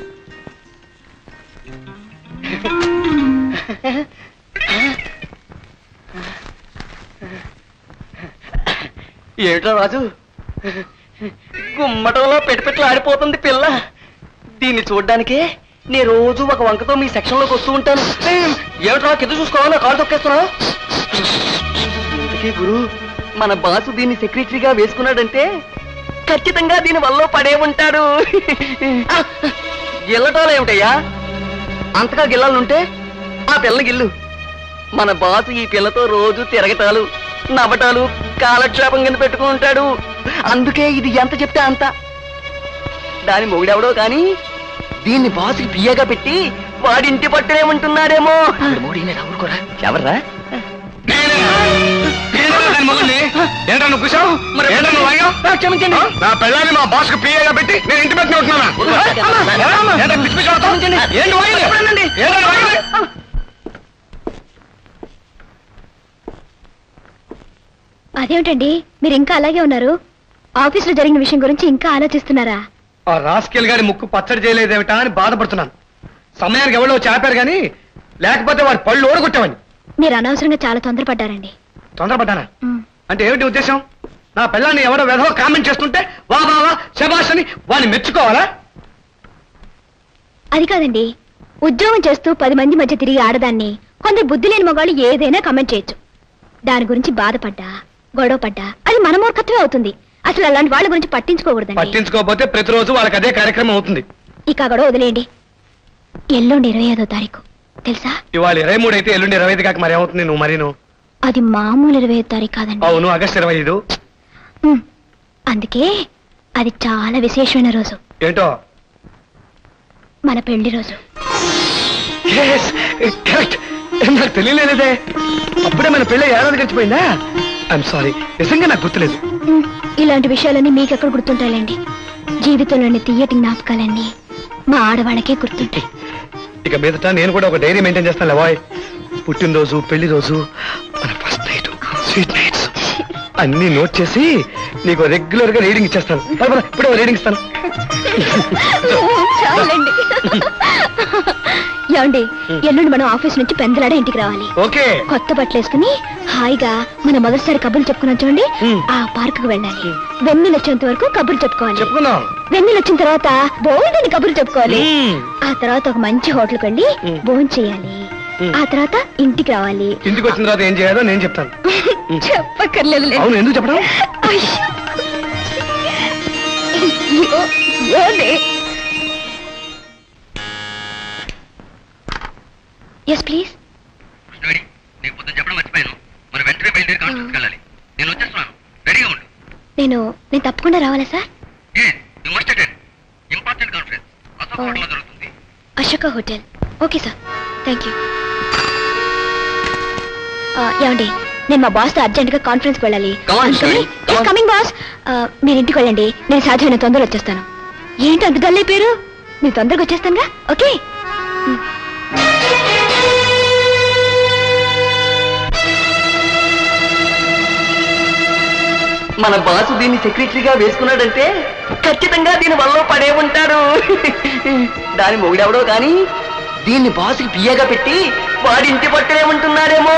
ఏమిటో రాజు గుమ్మటంలో పెట్టుపెట్లు ఆడిపోతుంది పిల్ల దీన్ని చూడ్డానికే నేను రోజు ఒక వంకతో మీ సెక్షన్ లోకి వస్తూ ఉంటాను ఏమిట్రా కింద చూసుకోవాలా కాలు తొక్కేస్తున్నావు ఇంతకీ గురు మన బాసు దీన్ని సెక్రటరీగా వేసుకున్నాడంటే ఖచ్చితంగా దీని వల్ల పడే ఉంటాడు గిల్లటాలు ఏమిటయ్యా అంతగా గిల్లాలనుంటే ఆ పిల్లని గిల్లు మన బాసు ఈ పిల్లతో రోజు తిరగటాలు నవ్వటాలు కాలక్షేపం కింద పెట్టుకుని ఉంటాడు అందుకే ఇది ఎంత చెప్తే అంత దాని మొగుడెవడో కానీ దీన్ని బాసుకి పియ్యగా పెట్టి వాడింటి పట్టునే ఉంటున్నాడేమో ఎవర్రా ఏంటో నువ్వు కూర్చోవు మరి ఏంటో నువ్వు వాగావు? క్షమించండి నా పెళ్ళాన్ని మా బాస్ కు పిఏగా పెట్టి నేను ఇంటి పెట్టి ఉంటున్నానా ఏంటో పిచ్చి పిచ్చి వాగుతావు? ఏంటి వాగింది? ఏంటో వాగింది? అదేమిటండి మీరు ఇంకా అలాగే ఉన్నారు ఆఫీసులో జరిగిన విషయం గురించి ఇంకా ఆలోచిస్తున్నారా ఆ రాస్కెల్ గారి ముక్కు పచ్చడి చేయలేదేమిటా అని బాధపడుతున్నాను సమయానికి ఎవరో చేపారు కానీ లేకపోతే వారి పళ్ళు ఓడగొట్టామని మీరు అనవసరంగా చాలా తొందరపడ్డారండి తొందరపడ్డానా ఉమ్. అంటే ఏమిటి ఉద్దేశం నా పిల్లాన్ని ఎవరో వెధవ కామెంట్ చేస్తుంటే వా వా వా శబాష్ అని వాడిని మెచ్చుకోవాలా అది కాదండి ఉద్యోగం చేస్తూ పది మంది మధ్య తిరిగి ఆడదాన్ని కొందరు బుద్ధి లేని మగాళ్ళు ఏదైనా కమెంట్ చేయొచ్చు దాని గురించి బాధపడ్డా గొడవ పడ్డా అది మన మూర్ఖత్వమే అవుతుంది అసలు అలాంటి వాళ్ళ గురించి పట్టించుకోకూడదండి పట్టించుకోకపోతే ప్రతిరోజు వాళ్ళకి అదే కార్యక్రమం అవుతుంది ఇక ఆ గొడవ వదిలేయండి ఎల్లుండి ఇరవై ఐదో తారీఖు తెలుసా ఇవాళ ఇరవై మూడు అయితే ఎల్లుండి ఇరవై ఐదు కాక మరి ఏమవుతుంది నువ్వు మరి నువ్వు అది మామూలు ఇరవై ఐదో తారీఖు కాదండి అవును ఆగస్ట్ ఇరవై ఐదు ఉమ్. అందుకే అది చాలా విశేషమైన రోజు ఏంటో మన పెళ్లి రోజు కరెక్ట్ నాకు తెలియలేదే అప్పుడే మన పెళ్ళి ఏడాది గడిచిపోయిందా ఐఎమ్ సారీ నిజంగా నాకు గుర్తులేదు ఉమ్, ఇలాంటి విషయాలన్నీ మీకెక్కడ గుర్తుంటాయండి జీవితంలోని తీయటి జ్ఞాపకాలన్నీ మా ఆడవాళ్ళకే గుర్తుంటాయి ఇక మీదట నేను కూడా ఒక డైరీ మెయింటైన్ చేస్తాను లేవాయ్ పుట్టినరోజు పెళ్లి రోజు మన ఫస్ట్ నైట్ స్వీట్ నైట్స్ అన్ని నోట్ చేసి నీకు రెగ్యులర్ గా రీడింగ్ ఇచ్చేస్తాను పద, పద, ఇప్పుడే రీడింగ్ ఇస్తాను చాలండి ఏమండి ఎల్లుండి మనం ఆఫీస్ నుంచి పెందలాడ ఇంటికి రావాలి ఓకే కొత్త బట్టలు వేసుకుని హాయిగా మన మొదటిసారి కబుర్లు చెప్పుకున్నాం చూడండి మ్. ఆ పార్క్ కు వెళ్ళాలి వెన్నెల వచ్చేంత వరకు కబుర్లు చెప్పుకోవాలి చెప్పుకుందాం వెన్నెల వచ్చిన తర్వాత బోల్డని కబుర్లు చెప్పుకోవాలి మ్. ఆ తర్వాత ఒక మంచి హోటల్కి వెళ్ళి మ్. భోజనం చేయాలి మ్. ఆ తర్వాత ఇంటికి రావాలి ఇంటికి వచ్చిన తర్వాత ఏం చేయాలో నేను చెప్తాను చెప్పక్కర్లేదు అవును ఎందుకు చెప్పడం ఎస్ ప్లీజ్ నీకు పొద్దున చెప్పడం మర్చిపోయాను మరి వెంటనే బయలుదేరి కాన్ఫరెన్స్ వెళ్ళాలి నేను వచ్చేస్తున్నాను రెడీగా ఉండు నేను నేను తప్పకుండా రావాలా సార్ ఏ you must attend important conference Ashok Oh. హోటల్లో జరుగుతుంది Ashoka hotel okay sir thank you ఏమండి నేను మా బాస్తో అర్జెంట్గా కాన్ఫరెన్స్కి వెళ్ళాలి Come on, Shirley. Come on. Coming boss మీరు ఇంటికి వెళ్ళండి నేను సాధ్యమైన తొందరగా వచ్చేస్తాను ఏంటి అంత డల్ అయిపోయారు మీరు తొందరగా వచ్చేస్తానుగా ఓకే మన బాసు దీన్ని సెక్రటరీగా వేసుకున్నాడంటే ఖచ్చితంగా దీని వల్ల పడే ఉంటాడు దాని మొగుడెవడో కానీ దీన్ని బాసుకి పియ్యగా పెట్టి వాడి ఇంటి పట్టునే ఉంటున్నాడేమో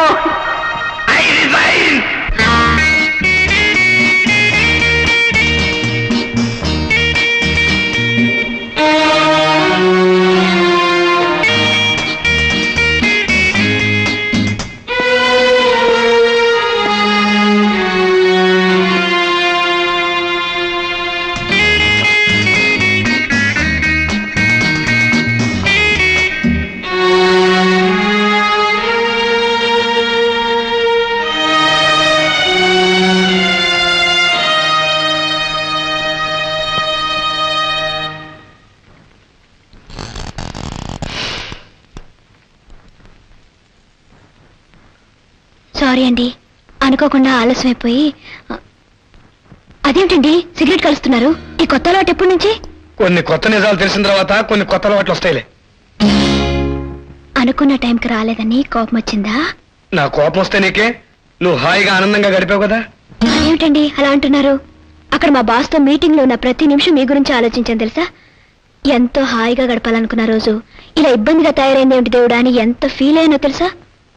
సారీ అండి అనుకోకుండా ఆలస్యం అయిపోయి ఆ, అదేమిటండి సిగరెట్ కలుస్తున్నారు ఈ కొత్త అలవాటు ఎప్పటి నుంచి కొన్ని కొత్త నిజాలు తెలిసిన తర్వాత కొన్ని కొత్త అలవాట్లు వస్తాయిలే అనుకున్న టైంకి రాలేదని కోపం వచ్చిందా నా కోపం వస్తే నీకే నువ్వు హాయిగా ఆనందంగా గడిపావు కదా అదేమిటండి అలా అంటున్నారు అక్కడ మా బాస్తో మీటింగ్ లో ఉన్న ప్రతి నిమిషం మీ గురించి ఆలోచించాను తెలుసా ఎంతో హాయిగా గడపాలనుకున్న రోజు ఇలా ఇబ్బందిగా తయారైంది ఏమిటి దేవుడా అని ఎంత ఫీల్ అయ్యానో తెలుసా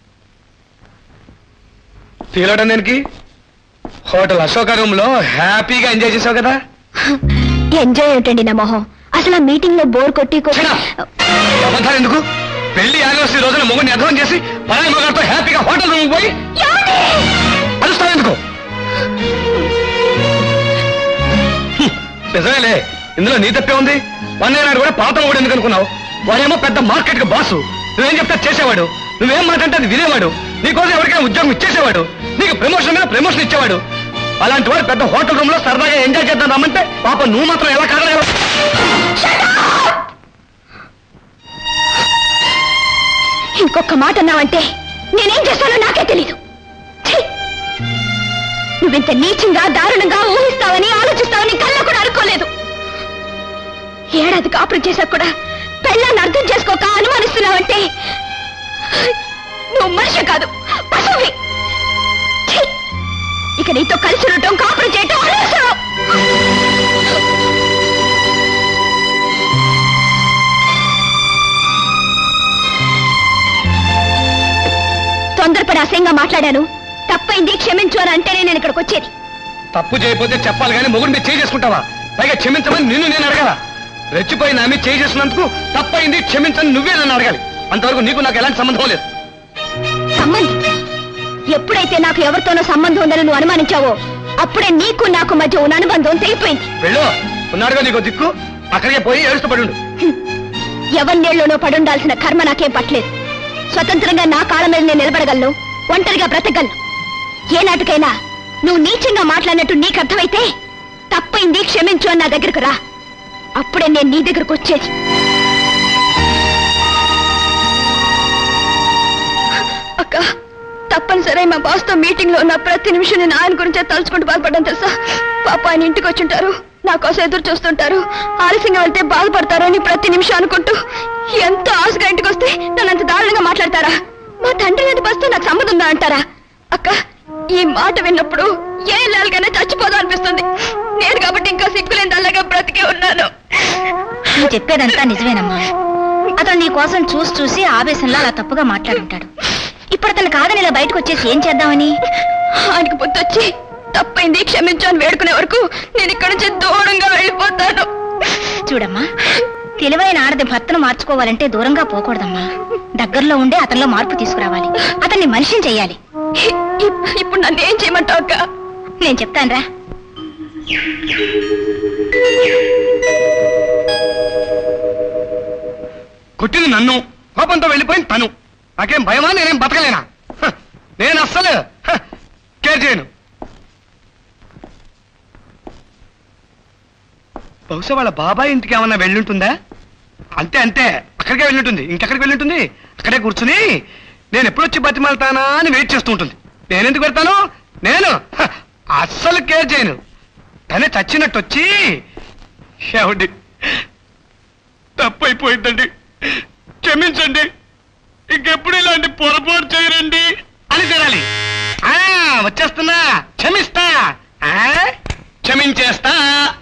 ఫీల్ అవడం దానికి హోటల్ అశోక రూమ్ లో హ్యాపీగా ఎంజాయ్ చేసావు కదా ఎంజాయ్ ఏమిటండి నా మొహం అసలు ఆ మీటింగ్ లో బోర్ కొట్టి కొట్టి అబద్ధాలు ఎందుకు పెళ్లి యానివర్సరీ రోజున మొగుడిని అర్థం చేసి పరాయి మగారితో హ్యాపీగా హోటల్ రూమ్ పోయి అరుస్తావు ఎందుకు హ్మ్, నిజమేలే ఇందులో నీ తప్పే ఉంది వన్నయ్య నాయుడు కూడా పాత కూడా ఎందుకు అనుకున్నావు వాడేమో పెద్ద మార్కెట్ కి బాసు నువ్వేం చెప్తా చేసేవాడు నువ్వేం మాట అంటే అది వినేవాడు నీకోసం ఎవరికైనా ఉద్యోగం ఇచ్చేసేవాడు నీకు ప్రమోషన్ మీద ప్రమోషన్ ఇచ్చేవాడు అలాంటి వాడు పెద్ద హోటల్ రూమ్ లో సరదాగా ఎంజాయ్ చేద్దాం రమ్మంటే పాప నువ్వు మాత్రం ఎలా కాగలవు ఇంకొక మాట అన్నావంటే నేనేం చేస్తానో నాకే తెలీదు ఛీ! నువ్వింత నీచంగా దారుణంగా ఊహిస్తావని ఆలోచిస్తావని కళ్ళ కూడా అనుకోలేదు ఏడాది కాపురం చేశాక కూడా పెళ్ళాన్ని అర్థం చేసుకోక అనుమానిస్తున్నావంటే నువ్వు మనిషి కాదు పశువి ఛీ! ఇక నీతో కలిసి ఉండటం కాపురం చేయటం అనవసరం తొందరపడి అసహ్యంగా మాట్లాడాను తప్పైంది క్షమించు అని అంటేనే నేను ఇక్కడికి వచ్చేది తప్పు చేయకపోతే చెప్పాలి కానీ మొగుడు మీద చేయి చేసుకుంటావా పైగా క్షమించమని నిన్ను నేను అడగాల రెచ్చిపోయి నా మీద చేయి చేసినందుకు తప్పైంది క్షమించని నువ్వే నన్ను అడగాలి అంతవరకు నీకు నాకు ఎలాంటి సంబంధం లేదు సంబంధం ఎప్పుడైతే నాకు ఎవరితోనో సంబంధం ఉందని నువ్వు అనుమానించావో అప్పుడే నీకు నాకు మధ్య ఉన్న అనుబంధం తెగిపోయింది వెళ్ళు ఉన్నాడుగా నీకు దిక్కు అక్కడికే పోయి ఏడుస్తూ పడుండు ఎవరినేళ్లోనో పడుండాల్సిన కర్మ నాకేం పట్టలేదు స్వతంత్రంగా నా కాళ్ళ మీద నేను నిలబడగలను ఒంటరిగా బ్రతకగలను ఏ నాటికైనా నువ్వు నీచంగా మాట్లాడినట్టు నీకు అర్థమైతే తప్పైంది క్షమించు అని నా దగ్గరకు రా అప్పుడే నేను నీ దగ్గరకు వచ్చేది అక్క తప్పనిసరి మా బాస్తో మీటింగ్ లో ఉన్న ప్రతి నిమిషం నేను ఆయన గురించే తలుచుకుంటూ బాధపడ్డాను తెలుసా పాప ఆయన ఇంటికి వచ్చుంటారు నా కోసం ఎదురు చూస్తుంటారు ఆలస్యంగా వెళ్తే బాధపడతారు అని ప్రతి నిమిషం అనుకుంటూ ఎంతో ఆశగా ఇంటికి వస్తే నన్ను అంత దారుణంగా మాట్లాడతారా మా తండ్రి లేని బస్తో నాకు సంబంధం ఉందా అంటారా అక్క ఈ మాట విన్నప్పుడు ఏ ఇల్లాలుగానే చచ్చిపోదా అనిపిస్తుంది నేను కాబట్టి ఇంకా సిగ్గులేని దల్లగా బ్రతికే ఉన్నాను నువ్వు చెప్పేదంతా నిజమేనమ్మా అతను నీ కోసం చూసి చూసి ఆవేశంలో అలా తప్పుగా మాట్లాడుంటాడు ఇప్పుడు అతను కాదని ఇలా బయటకు వచ్చేసి ఏం చేద్దామని ఆయనకు బుద్ధొచ్చి తప్పైంది క్షమించు అని వేడుకునే వరకు నేను ఇక్కడి నుంచి దూరంగా వెళ్ళిపోతాను చూడమ్మా తెలివైన ఆడది భర్తను మార్చుకోవాలంటే దూరంగా పోకూడదమ్మా దగ్గరలో ఉండే అతనిలో మార్పు తీసుకురావాలి అతన్ని మనిషిని చెయ్యాలి ఇప్- ఇప్పుడు నన్ను ఏం చేయమంటావు అక్క నేను చెప్తానురా కొట్టింది నన్ను కోపంతో వెళ్ళిపోయింది తను నాకేం భయమా నేనేం బతకలేనా హ, నేను అస్సలు హ, కేర్ చేయను బహుశా వాళ్ళ బాబాయ్ ఇంటికి ఏమన్నా వెళ్ళుంటుందా అంతే అంతే అక్కడికే వెళ్ళుంటుంది ఇంకెక్కడికి వెళ్ళుంటుంది అక్కడే కూర్చుని నేను ఎప్పుడు వచ్చి బతిమాలతానా అని వెయిట్ చేస్తూ ఉంటుంది నేనెందుకు పెడతాను నేను హ, అస్సలు కేర్ చేయను తనే చచ్చినట్టు వచ్చి ఏమండి తప్పైపోయిందండి క్షమించండి ఇంకెప్పుడు ఇలాంటి పొరపాటు చేయరండి అని తినాలి ఆ, వచ్చేస్తున్నా క్షమిస్తా ఆ, క్షమించేస్తా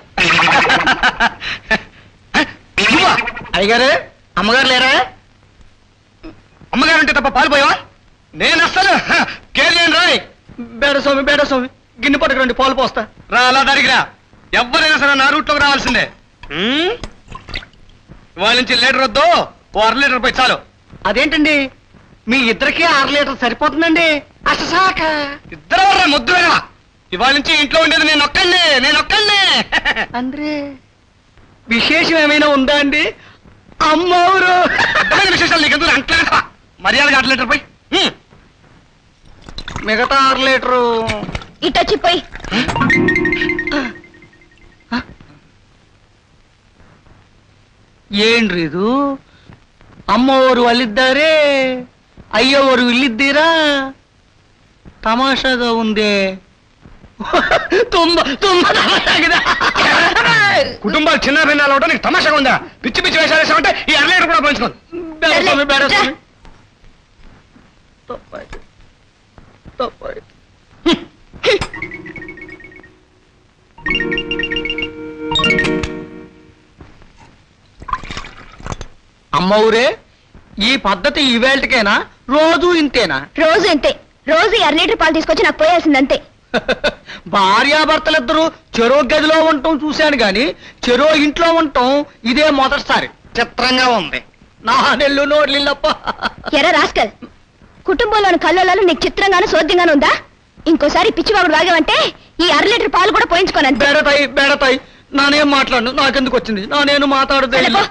నువ్వా? అయ్యగారు అమ్మగారు లేరా అమ్మగారు ఉంటే తప్ప పాలు నేను అస్సలు హ, కేర్ చేయను రాయ్ బేడ స్వామి బేడ స్వామి గిన్నె పట్టుకురండి పాలు పోస్తా రా అలా దానికి రా ఎవరైనా సరే నా రూట్లోకి రావాల్సిందే ఉమ్? ఇవాళ నుంచి లీటర్ వద్దు ఓ అర లీటర్ పోయి చాలు అదేంటండి మీ ఇద్దరికి అర లీటర్ సరిపోతుందండి అససాక ఇద్దరు వర్రా ముద్దుగా ఇవాళ నుంచి ఇంట్లో ఉండేది నేను ఒక్కళ్ళే నేను ఒక్కళ్ళే అందరే విశేషం ఏమైనా ఉందా అండి అమ్మవారు విశేషాలు నీకు ఎందుకు అంటలేదా మర్యాదగా అర లీటర్ పోయి ఉమ్. మిగతా అర లీటరు ఇటొచ్చిపోయి ಏನ್ರಿ ಇದು ಅಮ್ಮವರು ಅಲ್ಲಿದ್ದಾರೆ ಅಯ್ಯವರು ಇಲ್ಲಿದ್ದೀರಾ ತಮಾಷಾದ ಒಂದೇ ತುಂಬಾ ತುಂಬಾ తమాషాಗಿದೆ కుటుంబాలు చిన్న భిన్నాలు అవడం నీకు తమాషాగా ఉందా పిచ్చి పిచ్చి వేషాలు వేసామంటే ఈ అర లీటర్ కూడా పంచుకోండి బేడ స్వామి, బేడ స్వామి. ತಪ್ಪಾಯ್ತು ತಪ್ಪಾಯ್ತು అమ్మవురే ఈ పద్ధతి ఈవేళకేనా రోజు ఇంతేనా రోజు ఇంతే రోజు ఈ అర లీటర్ పాలు తీసుకొచ్చి నాకు పోయాల్సిందంతే భార్యాభర్తలిద్దరూ చెరో గదిలో ఉండటం చూశాను గాని చెరో ఇంట్లో ఉండటం ఇదే మొదటిసారి చిత్రంగా ఉంది నా నెల్లు నోడ్లిల్లప్ప ఎర్ర రాస్కల్ కుటుంబంలోని కల్లోలాలు నీకు చిత్రంగాను సోద్యంగాను ఉందా ఇంకోసారి పిచ్చివాగుడు వాగావంటే ఈ అర లీటర్ పాలు కూడా పోయించుకోనంతే బెడతాయి బెడతాయి నానేం మాట్లాడు నాకెందుకు వచ్చింది నా నేను మాట్లాడదే సరే, పో.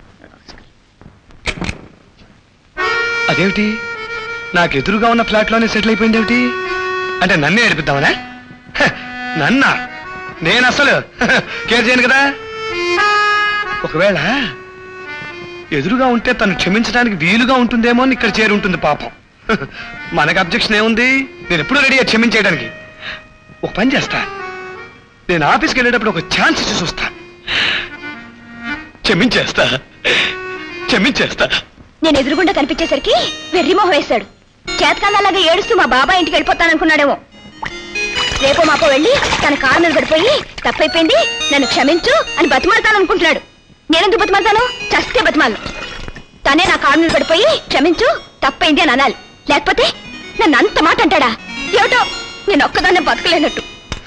అదేమిటి నాకు ఎదురుగా ఉన్న ఫ్లాట్ లోనే సెటిల్ అయిపోయింది ఏమిటి అంటే నన్నే ఏడిపిద్దామనా హ, నన్నా నేను అసలు హ, కేర్ చేయను కదా ఒకవేళ ఎదురుగా ఉంటే తను క్షమించడానికి వీలుగా ఉంటుందేమో అని ఇక్కడ చేరి ఉంటుంది పాపం హ, మనకు అబ్జెక్షన్ ఏముంది నేను ఎప్పుడు రెడీ క్షమించేయడానికి ఒక పని చేస్తా నేను ఆఫీస్కి వెళ్ళేటప్పుడు ఒక ఛాన్స్ ఇచ్చి చూస్తా క్షమించేస్తా క్షమించేస్తా నేను ఎదురుగుండా కనిపించేసరికి వెర్రిమోహం వేశాడు చేతకాందాలాగా ఏడుస్తూ మా బాబాయ్ ఇంటికి వెళ్ళిపోతాననుకున్నాడేమో రేపో మాపో వెళ్ళి తన కారు మీద పడిపోయి తప్పైపోయింది నన్ను క్షమించు అని బతిమాలతాను అనుకుంటున్నాడు నేనెందుకు బతిమాలతాను చస్తే బతిమాలను తనే నా కారు మీద పడిపోయి క్షమించు తప్పైంది అని అనాలి లేకపోతే నన్ను అంత మాట అంటాడా ఏమిటో నేను ఒక్కదాన్నే బతకలేనట్టు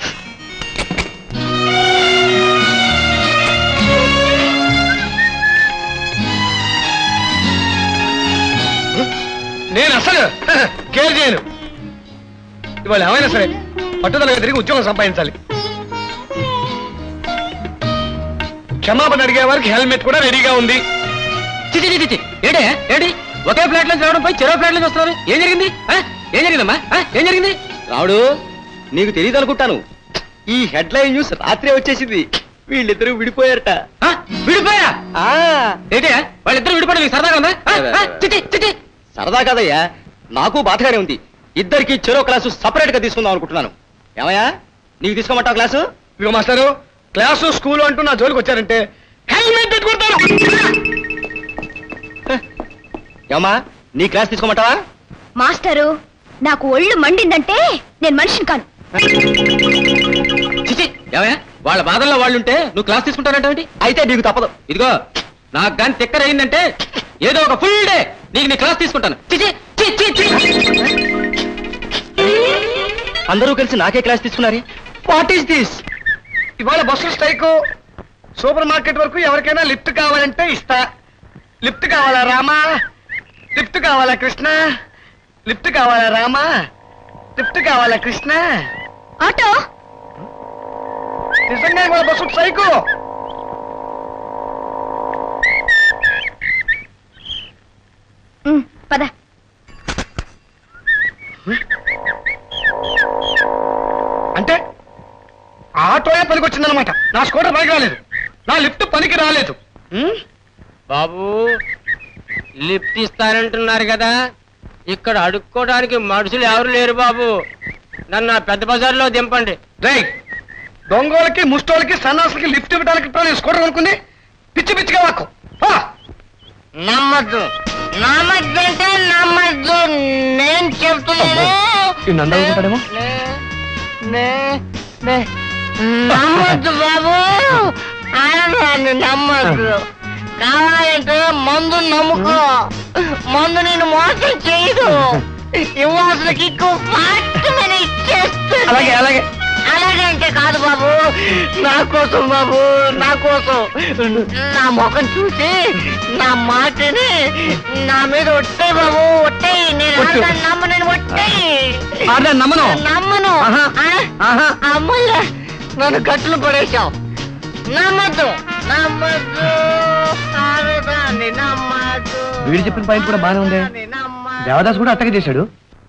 నేను అసలు కేర్ చేయను ఇవాళ ఏమైనా సరే పట్టుదలగా తిరిగి ఉద్యోగం సంపాదించాలి క్షమాపణ అడిగే వారికి హెల్మెట్ కూడా రెడీగా ఉంది చిచి చిచి చిచి ఏంటి ఏంటి ఒకే ఫ్లాట్ లో రావడం పోయి చెరో ఫ్లాట్ లో వస్తున్నారు ఏం జరిగింది ఆ? ఏం జరిగిందమ్మా ఆ? ఏం జరిగింది రావుడు నీకు తెలియదు అనుకుంటాను ఈ హెడ్ లైన్ న్యూస్ రాత్రే వచ్చేసింది వీళ్ళిద్దరూ విడిపోయారట ఆ? విడిపోయారా ఆ ఏంటి వాళ్ళిద్దరు విడిపోవడం మీకు సరదాగా ఉందా ఆ? ఆ? చిచి చిచి సరదా కాదయ్యా నాకు బాధగానే ఉంది ఇద్దరికి చెరో క్లాసు సపరేట్ గా తీసుకుందాం అనుకుంటున్నాను ఏమయ్యా నీకు తీసుకోమంటావు క్లాసు ఇదిగో మాస్టారు క్లాసు స్కూల్ అంటూ నా జోలికి వచ్చారంటే హెల్మెట్ పెట్టుకుంటాను ఏమా నీ క్లాస్ తీసుకోమంటావా మాస్టరు నాకు ఒళ్ళు మండిందంటే నేను మనిషిని కాను చిచి ఏమయ్యా వాళ్ళ బాధల్లో వాళ్ళుంటే నువ్వు క్లాస్ తీసుకుంటానంటే అయితే నీకు తప్పదు ఇదిగో నాకు గాని తిక్కర అయిందంటే ఏదో ఒక ఫుల్ డే నీకు నీ క్లాస్ తీసుకుంటాను చిచి చి చి చి అందరూ కలిసి నాకే క్లాస్ తీసుకున్నారే వాట్ ఈస్ దిస్ ఇవాళ బస్సు స్ట్రైక్ సూపర్ మార్కెట్ వరకు ఎవరికైనా లిఫ్ట్ కావాలంటే ఇస్తా లిఫ్ట్ కావాలా రామా లిఫ్ట్ కావాలా కృష్ణ లిఫ్ట్ కావాలా రామా లిఫ్ట్ కావాలా కృష్ణ ఆటో నిజంగా ఇవాళ బస్సు స్ట్రైక్ ఉమ్, పద అంటే ఆటోయే పనికి వచ్చిందనమాట నా స్కూటర్ పనికి రాలేదు నా లిఫ్ట్ పనికి రాలేదు ఉం? బాబు లిఫ్ట్ ఇస్తానంటున్నారు కదా ఇక్కడ అడుక్కోవడానికి మనుషులు ఎవరు లేరు బాబు నన్ను ఆ పెద్ద బజార్లో దింపండి రేయ్ దొంగోళ్ళకి ముష్టోళ్ళకి సన్నాసులకి లిఫ్ట్ ఇవ్వడానికి ఇప్పుడు నేను స్కూటర్ అనుకుంది పిచ్చి పిచ్చిగా వాక్కు పో. నమ్మద్దు నమ్మద్దంటే నమ్మద్దు నేను చెప్తున్నాను ఈ నంద అనుకుంటాడేమో? నే- నే- నమ్మద్దు బాబు ఆడదాన్ని నమ్మద్దు కావాలంటే మందు నమ్ముకో మందు నేను మోసం చేయదు ఇవ్వాల్సిన కిక్కు ఫాస్ట్గానే ఇచ్చేస్తుంది అలాగే అలాగే అలాగంటే కాదు బాబు నా కోసం బాబు నా కోసం నా ముఖం చూసి నా మాటని నా మీద ఒట్టాయి బాబు ఒట్టాయి నేను ఒట్టు. ఆడదాన్ని నమ్మనని ఒట్టాయి ఆడదాన్ని నమ్మను? నమ్మను ఆహా. ఆ? ఆహా. అమ్మలే నన్ను కట్టులు పడేశావు నమ్మద్దు నమ్మద్దు ఆడదాన్ని నమ్మద్దు వీడు చెప్పిన పాయింట్ కూడా బాగానే ఉంది ఆడదాన్ని నమ్మద్దు. దేవదాస్ కూడా అట్టగే చేశాడు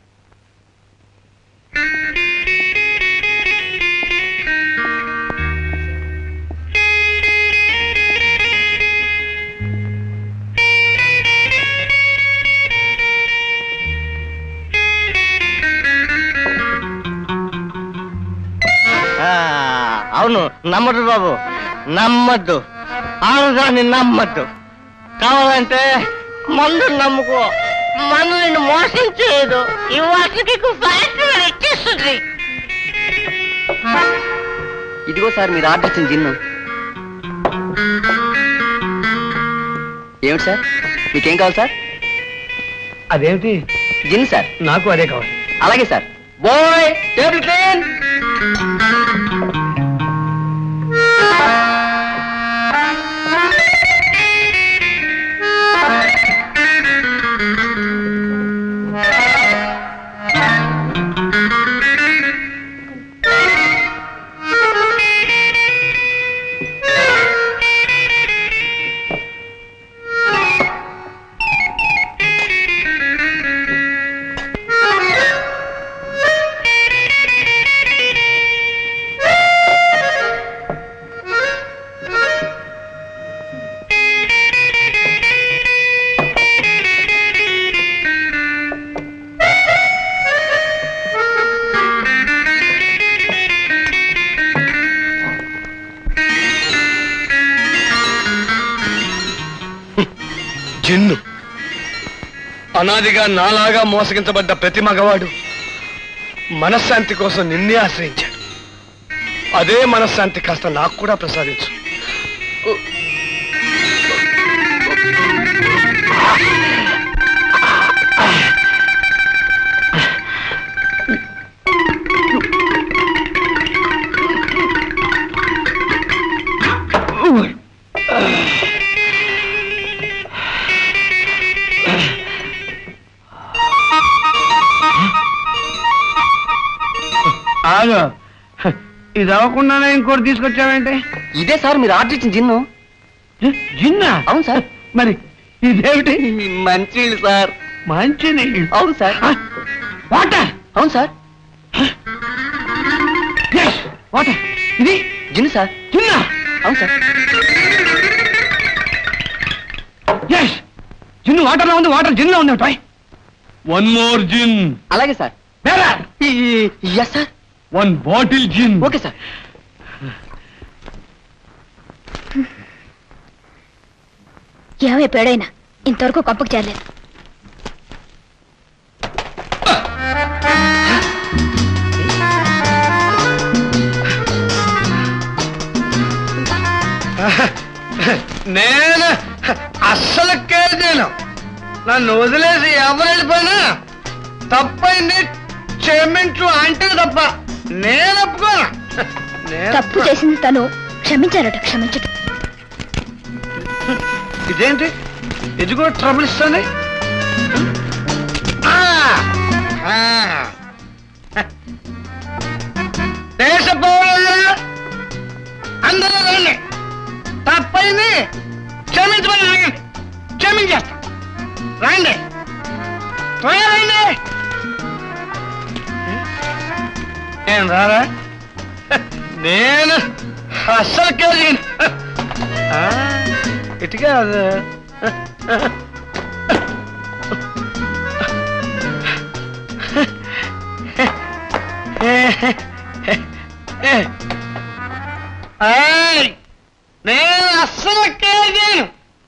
ఆ, అవును నమ్మద్దు బాబు నమ్మద్దు ఆడదాన్ని నమ్మద్దు కావాలంటే మందు నమ్ముకో మందు నిన్ను మోసం చేయదు ఇవాటికి ఫ్యాక్టరీ ఇచ్చేస్తుంది ఇదిగో సార్ మీరు ఆర్డర్ ఇచ్చిన జిన్ను ఏమిటి సార్ మీకేం కావాలి సార్ అదేమిటి జిన్ సార్ నాకు అదే కావాలి అలాగే sir boy table clean gin అనాదిగా నాలాగా మోసగించబడ్డ ప్రతి మగవాడు మనశ్శాంతి కోసం నిన్నే ఆశ్రయించాడు అదే మనశ్శాంతి కాస్త నాకు కూడా ప్రసాదించు ఆగు ఇది అవ్వకుండానే ఇంకోటి తీసుకొచ్చావేంటి ఇదే సార్ మీరు ఆర్డర్ ఇచ్చిన జిన్ను జిన్నా అవును సార్ మరి ఇదేమిటి మంచినీళ్ళు సార్ మంచి అవును సార్ వాటర్ అవును సార్ వాటర్ ఇది జిన్ను సార్ జిన్నా అవును సార్ ఎస్ జిన్ను వాటర్ లో ఉంది వాటర్ జిన్ లో ఉంది టాయ్ వన్ మోర్ జిన్ అలాగే sir bearer yes sir one bottle gin okay sir ఏమైపోయాడైనా ఇంతవరకు కొంపకు చేరలేదు నేను అస్సలు కేర్ చేయను నన్ను వదిలేసి ఎవరు వెళ్ళిపోయినా తప్పైంది క్షమించు అంటే తప్ప నేను ఒప్పుకోను నేను తప్పు చేసింది తను క్షమించారట క్షమించట ఇదేంటి ఇది కూడా ట్రబుల్ ఇస్తుంది ఆ, ఆ. దేశ పౌరులారా, అందరూ రండి తప్పైంది క్షమించమని అడగండి క్షమించేస్తా రండి త్వరగా రండి నేను రారా నేను అస్సలు కేర్ చేయను ఆ, ఇటు కాదు ఏయ్, నేను అస్సలు కేర్ చేయను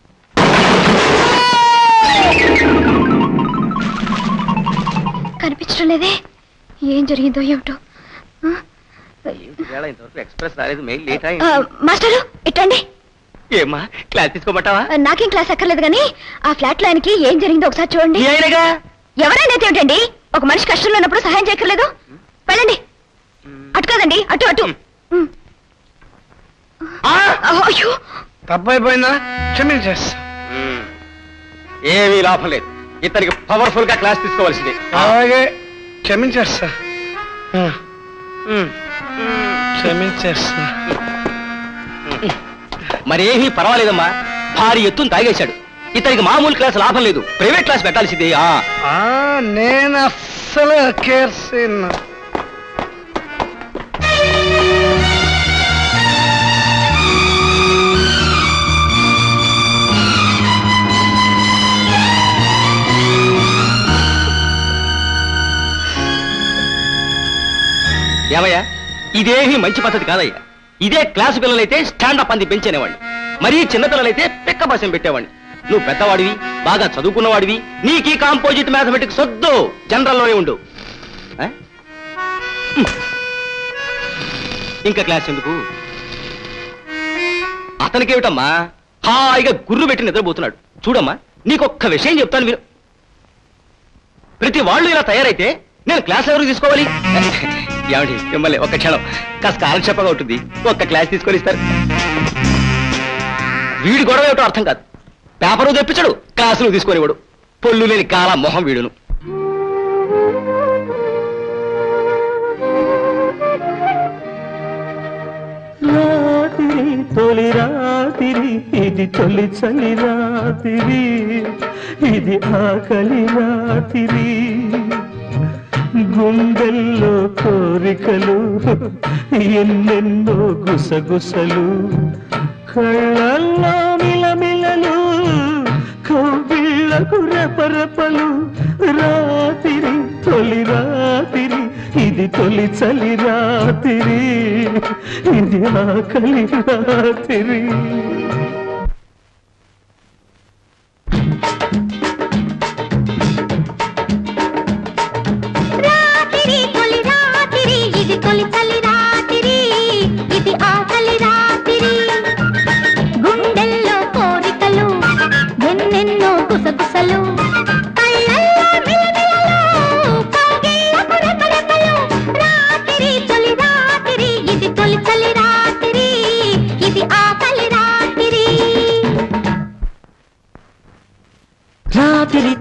కనిపించడం లేదే ఏం జరిగిందో ఏమిటో వేళ ఇంతవరకు ఎక్స్ప్రెస్ రాలేదు మెయిల్ లేట్ ఆ, మాస్టరు ఇట్టండి ఏమా క్లాస్ తీసుకోమంటావా ఆ, నాకేం క్లాస్ అక్కర్లేదు కానీ ఆ ఫ్లాట్ లో ఆయనకి ఏం జరిగిందో ఒకసారి చూడండి ఏయనగా ఎవరైనా అయితే ఏమిటండి ఒక మనిషి కష్టంలో ఉన్నప్పుడు సహాయం చేయక్కర్లేదు వెళ్ళండి అటు కాదండి అటు అటు ఉమ్. ఆ, అయ్యో తప్పైపోయిందా క్షమించేస్తా ఏమీ లాభం లేదు ఇతనికి పవర్ఫుల్ గా క్లాస్ తీసుకోవాల్సిందే అలాగే క్షమించేస్తా ఆ. క్షమించేస్తా మరేమీ పర్వాలేదమ్మా భారీ ఎత్తును తాగేశాడు ఇతనికి మామూలు క్లాస్ లాభం లేదు ప్రైవేట్ క్లాస్ పెట్టాల్సిందే ఆ ఆ, నేను అస్సలు కేర్ చేయను ఏమయ్యా ఇదేమీ మంచి పద్ధతి కాదయ్యా ఇదే క్లాసు పిల్లలైతే స్టాండప్ అంది పెంచేనేవాడిని మరీ చిన్న పిల్లలైతే పిక్క భాషం పెట్టేవాడిని నువ్వు పెద్దవాడివి బాగా చదువుకున్నవాడివి నీకు ఈ కాంపోజిట్ మ్యాథమెటిక్స్ వద్దు జనరల్లోనే ఉండు ఆ? హ్మ్. ఇంకా క్లాస్ ఎందుకు అతనికేమిటమ్మా హాయిగా గుర్రు పెట్టి నిద్రపోతున్నాడు చూడమ్మా నీకొక్క విషయం చెప్తాను మీరు ప్రతి వాళ్ళు ఇలా తయారైతే నేను క్లాస్ ఎవరు తీసుకోవాలి ఏమండి మిమ్మల్ని ఒక్క క్షణం కాస్త కాలక్షేపంగా ఉంటుంది ఒక్క క్లాస్ తీసుకొని ఇస్తారు వీడి గొడవ ఏమిటో అర్థం కాదు పేపరు తెప్పించడు క్లాసులు తీసుకొనివాడు పొల్లు లేని కాల మొహం వీడును రాత్రి తొలి రాత్రి ఇది తొలి చలి రాత్రి ఇది ఆకలి రాత్రి గుండెల్లో కోరికలు ఎన్నెన్నో గుసగుసలు కళ్ళల్లో మిలమిలలు కౌగిళ్లకు రెపరెపలు రాత్రి తొలి రాత్రి ఇది తొలి చలి రాత్రి ఇది ఆకలి రాత్రి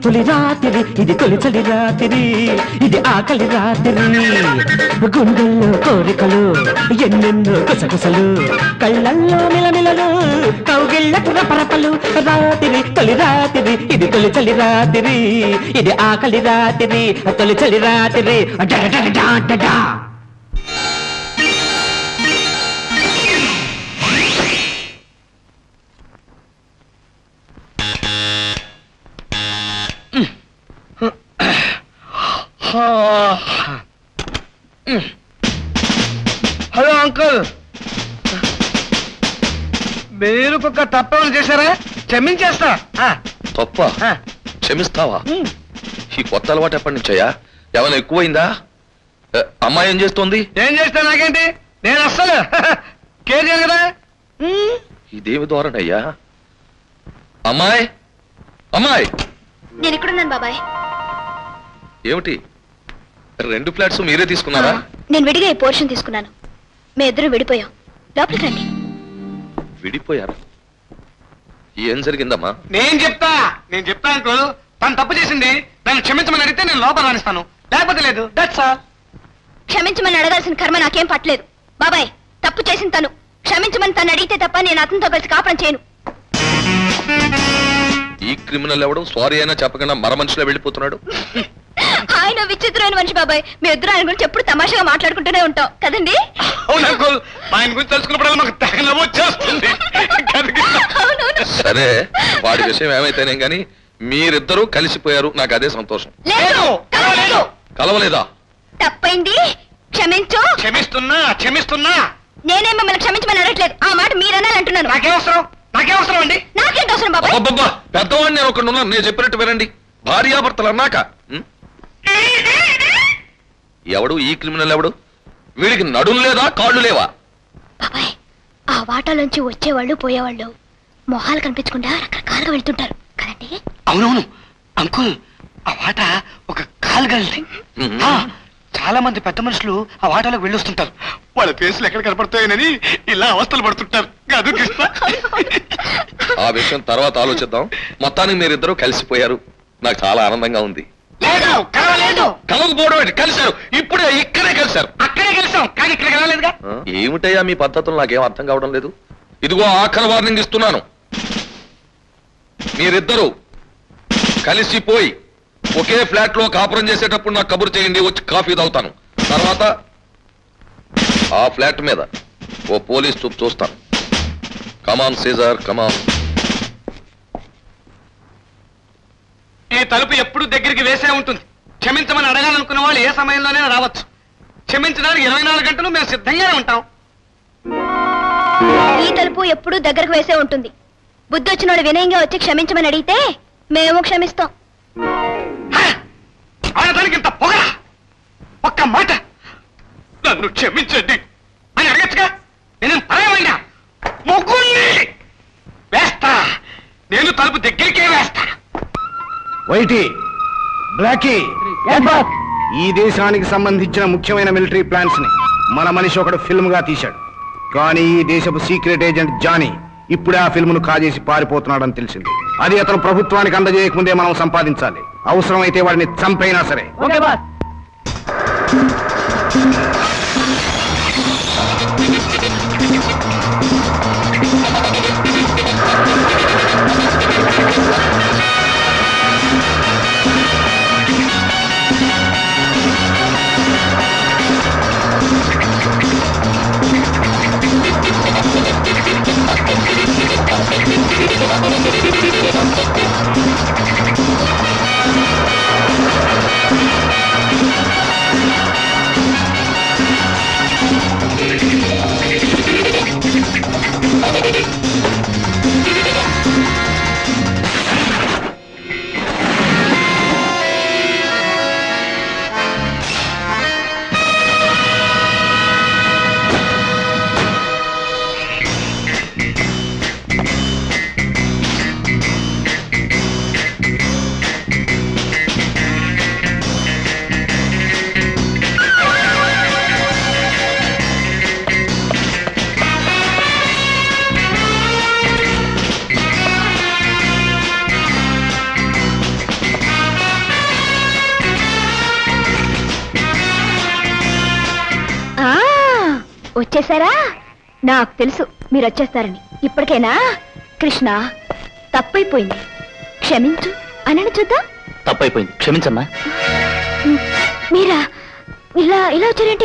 తొలి రాత్రి ఇది తొలి చలి రాత్రి ఇది ఆకలి రాత్రి గుండెల్లో కోరికలు ఎన్నెన్నో కుసకుసలు కళ్ళల్లో మిలమిలలు కౌగిళ్ళకు రపరపలు రాత్రి తొలి రాత్రి ఇది తొలి చలి రాత్రి ఇది ఆకలి రాత్రి తొలి చలి రాత్రి డా డా డా డా డా. హలో అంకుల్ మీరు ఒక తప్పని చేశారా క్షమించేస్తా ఆ, తప్ప ఆ. క్షమిస్తావా ఈ కొత్త అలవాటు ఎప్పటి నుంచయ్యా ఏమైనా ఎక్కువైందా ఏ, అమ్మాయి ఏం చేస్తోంది ఏం చేస్తా నాకేంటి నేను అస్సలు కేర్ చేయను కదా ఇదేమి ధోరణయ్యా అమ్మాయి అమ్మాయి నేను ఇక్కడున్నాను బాబాయ్ ఏమిటి రెండు ఫ్లాట్స్ మీరే తీసుకున్నారా నేను విడిగా ఈ పోర్షన్ తీసుకున్నాను మీ ఇద్దరు విడిపోయాం లోపలికి రండి విడిపోయారు ఏం జరిగిందమ్మా నేను చెప్తా నేను చెప్తా అంకుల్ తను తప్పు చేసింది నన్ను క్షమించమని అడిగితే నేను లోపల రాణిస్తాను లేకపోతే లేదు దట్స్ ఆల్ క్షమించమని అడగాల్సిన కర్మ నాకేం పట్టలేదు బాబాయ్ తప్పు చేసిన తను క్షమించమని తను అడిగితే తప్ప నేను అతనితో కలిసి కాపురం చేయను ఈ క్రిమినల్ ఎవడం సారీ అయినా చెప్పకుండా మర మనిషిలో వెళ్ళిపోతున్నాడు ఆయన విచిత్రమైన మనిషి బాబాయ్ మీ ఇద్దరు ఆయన గురించి ఎప్పుడు తమాషాగా మాట్లాడుకుంటూనే ఉంటాం కదండి అవును అంకుల్ ఆయన గురించి తెలుసుకున్నప్పుడల్లా మాకు తెగ నవ్వు వచ్చేస్తుంది అవునవును సరే వాడి విషయం ఏమైతేనే గాని మీరిద్దరూ కలిసిపోయారు నాకు అదే సంతోషం లేదు కలవలేదు. కలవలేదా తప్పైంది క్షమించు క్షమిస్తున్నా క్షమిస్తున్నా నేనే మిమ్మల్ని క్షమించమని అడగట్లేదు ఆ మాట మీరనాలి అంటున్నాను నాకేమవసరం నాకేమవసరం అండి నాకేంటి అవసరం బాబాయ్ అబ్బబ్బా పెద్దవాడిని నేను ఒకడు ఉన్నాను నేను చెప్పినట్టు వినండి భార్యాభర్తలు అన్నాక ఉం? ఎవడు ఈ క్రిమినల్ ఎవడు వీడికి నడుం లేదా కాళ్ళు లేవా బాబాయ్ ఆ వాటాలోంచి వచ్చేవాళ్ళు పోయేవాళ్ళు మొహాలు కనిపించకుండా రకరకాలుగా వెళ్తుంటారు కదండి అవునవును అంకుల్ ఆ వాట ఒక కాలుగల్లి ఉం. ఆ, చాలా మంది పెద్ద మనుషులు ఆ వాటాలకు వెళ్ళొస్తుంటారు వాళ్ళ ఫేసులు ఎక్కడ కనపడతాయని ఇలా అవస్థలు పడుతుంటారు కాదు కృష్ణ ఆ విషయం తర్వాత ఆలోచిద్దాం మొత్తానికి మీరిద్దరూ కలిసిపోయారు నాకు చాలా ఆనందంగా ఉంది లేదు కలవలేదు కలవకపోవడం ఏంటి కలిశారు ఇప్పుడే ఇక్కడే కలిశారు అక్కడే కలిసాం కానీ ఇక్కడ కలవలేదుగా ఆ? ఏమిటయ్యా మీ పద్ధతులు నాకేం అర్థం కావడం లేదు ఇదిగో ఆఖరి వార్నింగ్ ఇస్తున్నాను మీరిద్దరూ కలిసిపోయి ఒకే ఫ్లాట్ లో కాపురం చేసేటప్పుడు నాకు కబురు చేయండి వచ్చి కాఫీ తాగుతాను తర్వాత ఆ ఫ్లాట్ మీద ఓ పోలీస్ చూపు చూస్తాను కమాన్ సీజర్ కమాన్ ఈ తలుపు ఎప్పుడు దగ్గరికి వేసే ఉంటుంది క్షమించమని అడగాలనుకున్న వాళ్ళు ఏ సమయంలోనే రావచ్చు క్షమించడానికి ఇరవై నాలుగు గంటలు మేము సిద్ధంగానే ఉంటాం ఈ తలుపు ఎప్పుడూ దగ్గరకు వేసే ఉంటుంది బుద్ధి వచ్చినోడు వినయంగా వచ్చి క్షమించమని అడిగితే మేము క్షమిస్తాం ఆడదానికి ఇంత పొగ ఒక్క మాట నన్ను క్షమించండి అని అడగచ్చుగా నేను పరమైనా ముగ్గుల్ని వేస్తా నేను తలుపు దగ్గరికే వేస్తా వైటి బ్లాకీ ఈ దేశానికి సంబంధించిన ముఖ్యమైన మిలిటరీ ప్లాన్స్ ని మన మనిషి ఒకడు ఫిల్మ్ గా తీశాడు కానీ ఈ దేశపు సీక్రెట్ ఏజెంట్ జానీ ఇప్పుడే ఆ ఫిల్మ్ ను కాజేసి పారిపోతున్నాడని తెలిసింది అది అతను ప్రభుత్వానికి అందజేయకముందే మనం సంపాదించాలి అవసరమైతే వాడిని చంపైనా సరే వచ్చేసారా నాకు తెలుసు మీరు వచ్చేస్తారని ఇప్పటికైనా కృష్ణ తప్పైపోయింది క్షమించు అనని చూద్దాం తప్పైపోయింది క్షమించమ్మా మీరా ఇలా ఇలా వచ్చారేంటి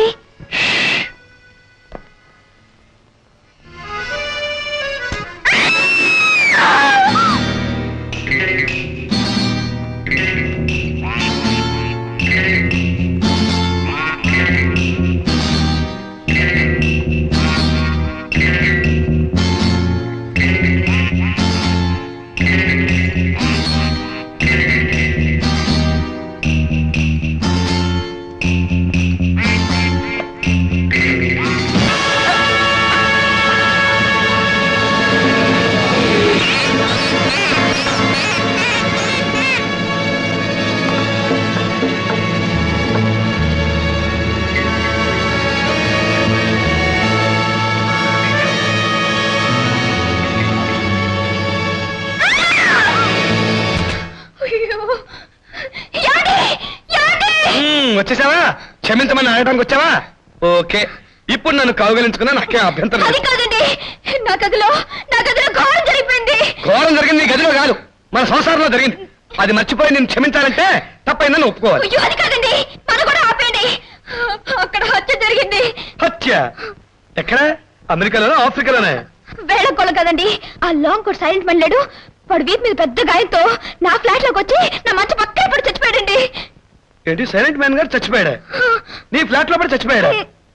వచ్చేసావా క్షమించమని అడగడానికి వచ్చావా ఓకే ఇప్పుడు నన్ను కౌగలించుకున్నా నాకేం అభ్యంతరం అది లేదు కాదండి నా గదిలో నా గదిలో ఘోరం జరిగిపోయింది ఘోరం జరిగింది నీ గదిలో కాదు మన సంసారంలో జరిగింది అది మర్చిపోయి నేను క్షమించాలంటే తప్పైందని ఒప్పుకోవాలి అయ్యో అది కాదండి మన కూడా ఆపేయండి అక్కడ హత్య జరిగింది హత్య ఎక్కడ అమెరికాలోనా ఆఫ్రికాలోనే వేళకోళం కదండి ఆ లాంగ్ కోట్ సైలెంట్ మళ్ళాడు వాడు వీపు మీద పెద్ద గాయంతో నా ఫ్లాట్ లోకి వచ్చి నా మంచి పక్కన పడి చచ్చిపోయాడండి ఏంటి సైలెంట్ మ్యాన్ గారు చచ్చిపోయాడా నీ ఫ్లాట్ లో పడి చచ్చిపోయాడా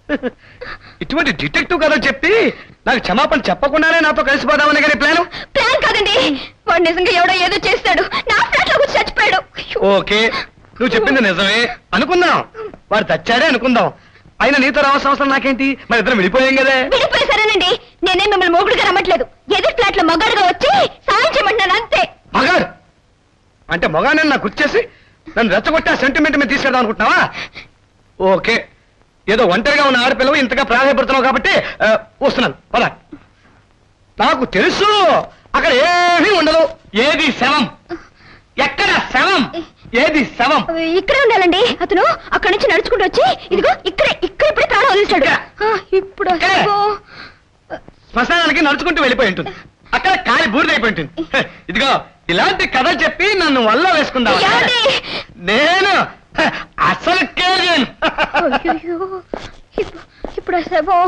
ఇటువంటి డిటెక్టివ్ కథ చెప్పి నాకు క్షమాపణ చెప్పకుండానే నాతో కలిసిపోదామని కానీ ప్లాన్ ప్లాన్ కాదండి వాడు నిజంగా ఎవడో ఏదో చేస్తాడు నా ఫ్లాట్ లోకి వచ్చి చచ్చిపోయాడు ఓకే నువ్వు చెప్పింది నిజమే అనుకుందాం వాడు చచ్చాడే అనుకుందాం అయినా నీతో రావాల్సిన అవసరం నాకేంటి మరి ఇద్దరం విడిపోయాం కదా విడిపోయి సరేనండి నేనే మిమ్మల్ని మొగుడుగా రమ్మట్లేదు ఎదురు ఫ్లాట్ లో మగాడుగా వచ్చి సాయం చేయమంటున్నాను అంతే మగాడు అంటే మగానే నాకు గుర్చేసి నన్ను రెచ్చగొట్టి ఆ సెంటిమెంట్ మీద తీసుకెళ్దాం అనుకుంటున్నావా ఓకే ఏదో ఒంటరిగా ఉన్న ఆడపిల్లవు ఇంతగా ప్రాధాన్యపడుతున్నావు కాబట్టి ఆ, వస్తున్నాను పద నాకు తెలుసు అక్కడ ఏమీ ఉండదు ఏది శవం ఎక్కడ శవం ఏది శవం ఇక్కడే ఉండాలండి అతను అక్కడి నుంచి నడుచుకుంటూ వచ్చి ఇదిగో ఇక్కడే ఇక్కడ ఇప్పుడే ప్రాణం వదిలించాడు ఆ, ఇప్పుడు అసలు శ్మశానానికి నడుచుకుంటూ వెళ్ళిపోయి ఉంటుంది అక్కడ కాలి బూడిదైపోయి ఉంటుంది హ, ఇదిగో ఇలాంటి కథ చెప్పి నన్ను వల్ల వేసుకుందాం ఏమండి? నేను హ, అసలు కేజన్ అయ్యయ్యో, ఇప్పు- ఇప్పుడు ఆ శవం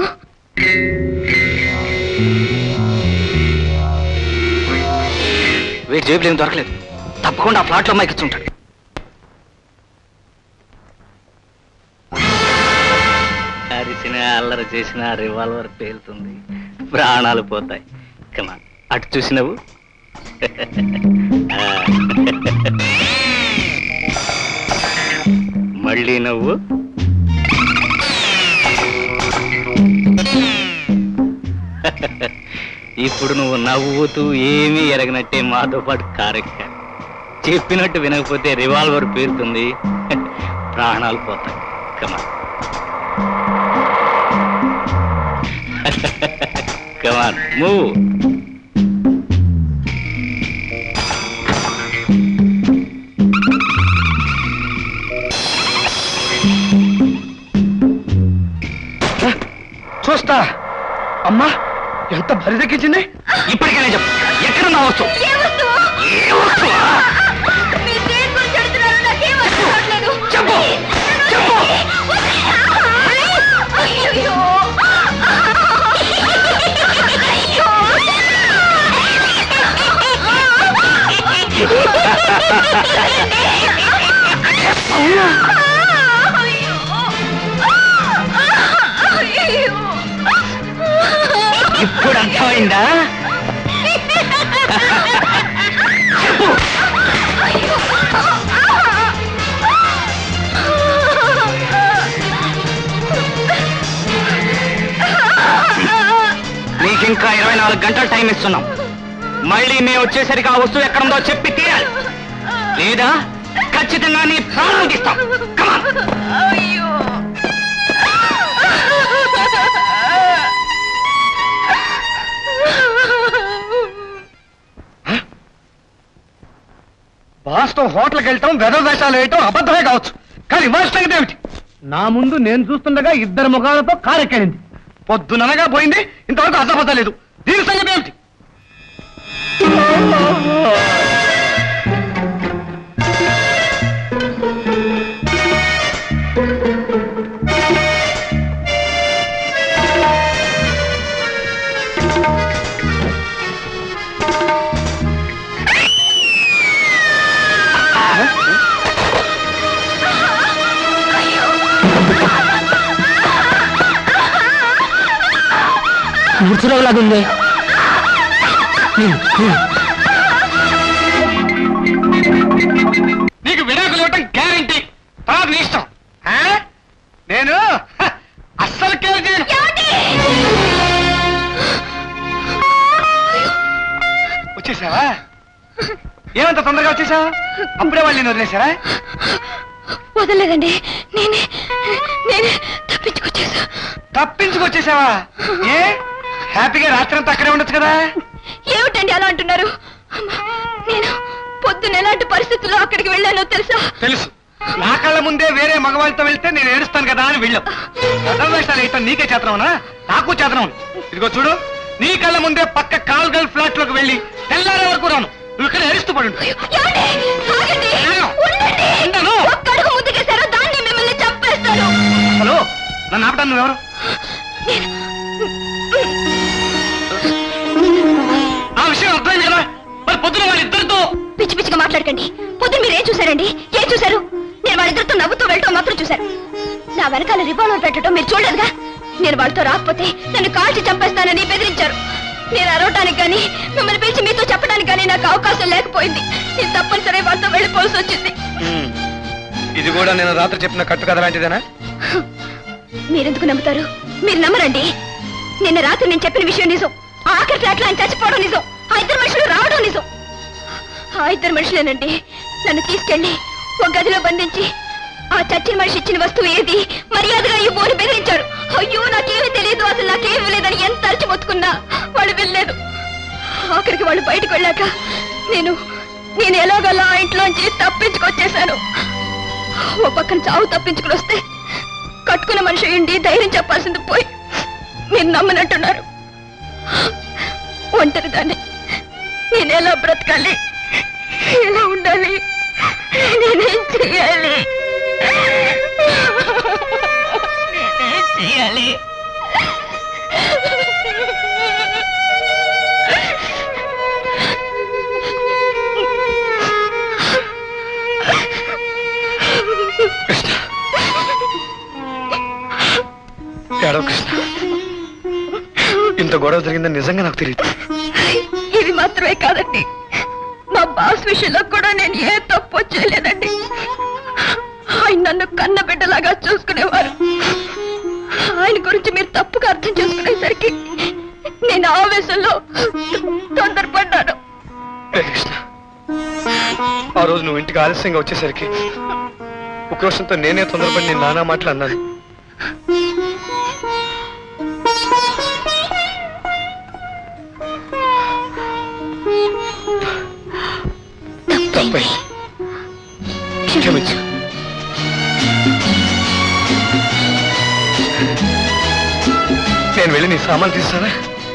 వీటి జేబులు ఏం దొరకలేదు తప్పకుండా ఆ ఫ్లాట్ లో అమ్మాయికి ఇచ్చుంటాడు అరిచిన అల్లరి చేసిన రివాల్వర్ పేలుతుంది ప్రాణాలు పోతాయి కమా అటు చూసినవు ఆ. మళ్ళీ నవ్వు ఇప్పుడు నువ్వు నవ్వుతూ ఏమీ ఎరగనట్టే మాతో పాటు కారెక్క చెప్పినట్టు వినకపోతే రివాల్వర్ పేరుతుంది ప్రాణాలు పోతాయి కమా Come on, move. చూస్తా అమ్మా ఎంత బరిదెక్కించింది ఇప్పటికైనా చెప్పు ఎక్కడ నా వస్తువు ఏ వస్తువు? ఏ వస్తువా? మీరు దేని గురించి అడుగుతున్నారో నాకేం అర్థం కావట్లేదు. చెప్పు చెప్పు అయ్యయ్యో. అయ్యో. ఇప్పుడు అర్థమైందా చెప్పు నీకింకా ఇరవై నాలుగు గంటల టైం ఇస్తున్నాం మళ్ళీ మేము వచ్చేసరికి ఆ వస్తువు ఎక్కడుందో చెప్పి తీయాలి లేదా ఖచ్చితంగా నీ ప్రాణం తీస్తాం Come on. అయ్యో బాస్తో హోటల్కి వెళ్ళటం వెదవ వేషాలు వేయటం అబద్ధమే కావచ్చు కానీ ఇవాళ సంగతి ఏమిటి నా ముందు నేను చూస్తుండగా ఇద్దరు ముఖాలతో కారెక్కింది పొద్దుననగా పోయింది ఇంతవరకు అసపత లేదు దీని సంగతి ఏమిటి ముడుచురోలాగుంది నీకు విడాకులు ఇవ్వటం గ్యారంటీ తర్వాత నీ ఇష్టం ఆ? నేను హ, అస్సలు కేర్ చేయను వచ్చేసావా ఏమంత తొందరగా వచ్చేసావా అప్పుడే వాళ్ళు నేను వదిలేశారా వదలలేదండి నేనే నేనే తప్పించుకొచ్చేసా తప్పించుకొచ్చేసావా ఏ హ్యాపీగా రాత్రి అంతా అక్కడే ఉండొచ్చు కదా ఏమిటండి అలా అంటున్నారు అమ్మా, నేను పొద్దున ఎలాంటి పరిస్థితుల్లో అక్కడికి వెళ్ళానో తెలుసా తెలుసు నా కళ్ళ ముందే వేరే మగవాళ్ళతో వెళ్తే నేను ఏడుస్తాను కదా అని వెళ్ళాం వేషాలు అయితే నీకే చేతనవునా నాకు చేతనం ఇదిగో చూడు నీ కళ్ళ ముందే పక్క కాల్ గల్ ఫ్లాట్ లోకి వెళ్ళి తెల్లారే వరకు రాను నువ్వు ఇక్కడ ఏడుస్తూ పడు ఏమండి? ఆగండి. ఉండండి. ఉండను. ఒక్క అడుగు ముందుకేశారో దాన్ని మిమ్మల్ని చంపేస్తాను హలో నన్ను ఆపటాను నువ్వెవరు ఆ విషయం అర్థమైంది కదా మరి పొద్దున వాళ్ళిద్దరితో పిచ్చి పిచ్చిగా మాట్లాడకండి పొద్దున మీరు ఏం చూశారండి ఏం చూశారు నేను వాళ్ళిద్దరితో నవ్వుతూ వెళ్ళటం మాత్రం చూశారు నా వెనకాల రివాల్వర్ పెట్టడం మీరు చూడలేదుగా నేను వాళ్ళతో రాకపోతే నన్ను కాల్చి చంపేస్తానని బెదిరించారు నేను అరవటానికి కానీ మిమ్మల్ని పిలిచి మీతో చెప్పడానికి కానీ నాకు అవకాశం లేకపోయింది నేను తప్పనిసరి వాళ్ళతో వెళ్ళిపోవాల్సి వచ్చింది ఇది కూడా నేను రాత్రి చెప్పిన కట్టు కథ లాంటిదేనా మీరెందుకు నమ్ముతారు మీరు నమ్మరండి నిన్న రాత్రి నేను చెప్పిన విషయం నిజం ఆ ఆఖరి ఫ్లాట్ లో ఆయన చచ్చిపోవడం నిజం ఆ ఇద్దరు మనుషులు రావడం నిజం ఆ ఇద్దరు మనుషులేనండి నన్ను తీసుకెళ్ళి ఒక గదిలో బంధించి ఆ చచ్చిన మనిషి ఇచ్చిన వస్తువు ఏది మర్యాదగా ఈ బోని బెదిరించారు అయ్యో నాకేమీ తెలియదు అసలు నాకేమీ లేదని ఎంత అరిచి మొత్తుకున్నా వాళ్ళు వెళ్ళలేదు ఆఖరికి వాళ్ళు బయటకు వెళ్ళాక నేను నేను ఎలాగలా ఆ ఇంట్లోంచి తప్పించుకొచ్చేశాను ఓ పక్కన చావు తప్పించుకుని వస్తే కట్టుకున్న మనిషి ఉండి ధైర్యం చెప్పాల్సింది పోయి మీరు నమ్మనట్టున్నారు ఒంటరి దాన్ని నేను ఎలా బ్రతకాలి ఎలా ఉండాలి నేనేం చేయాలి నేనేం చేయాలి ఏడవ కృష్ణ ఇంత గొడవ జరిగిందని నిజంగా నాకు తెలియదు ఇది మాత్రమే కాదండి మా బాస్ విషయంలో కూడా నేను ఏ తప్పు చేయలేదండి ఆయన నన్ను కన్న బిడ్డలాగా చూసుకునేవారు ఆయన గురించి మీరు తప్పుగా అర్థం చేసుకునేసరికి నేను ఆవేశంలో తొందరపడ్డాను ఏ కృష్ణ ఆ రోజు నువ్వు ఇంటికి ఆలస్యంగా వచ్చేసరికి ఉక్రోషంతో నేనే తొందరపడి నేను నానా మాటలు అన్నాను తప్పై క్షమించు నేను వెళ్ళి నీ సామాన్ తీస్తానా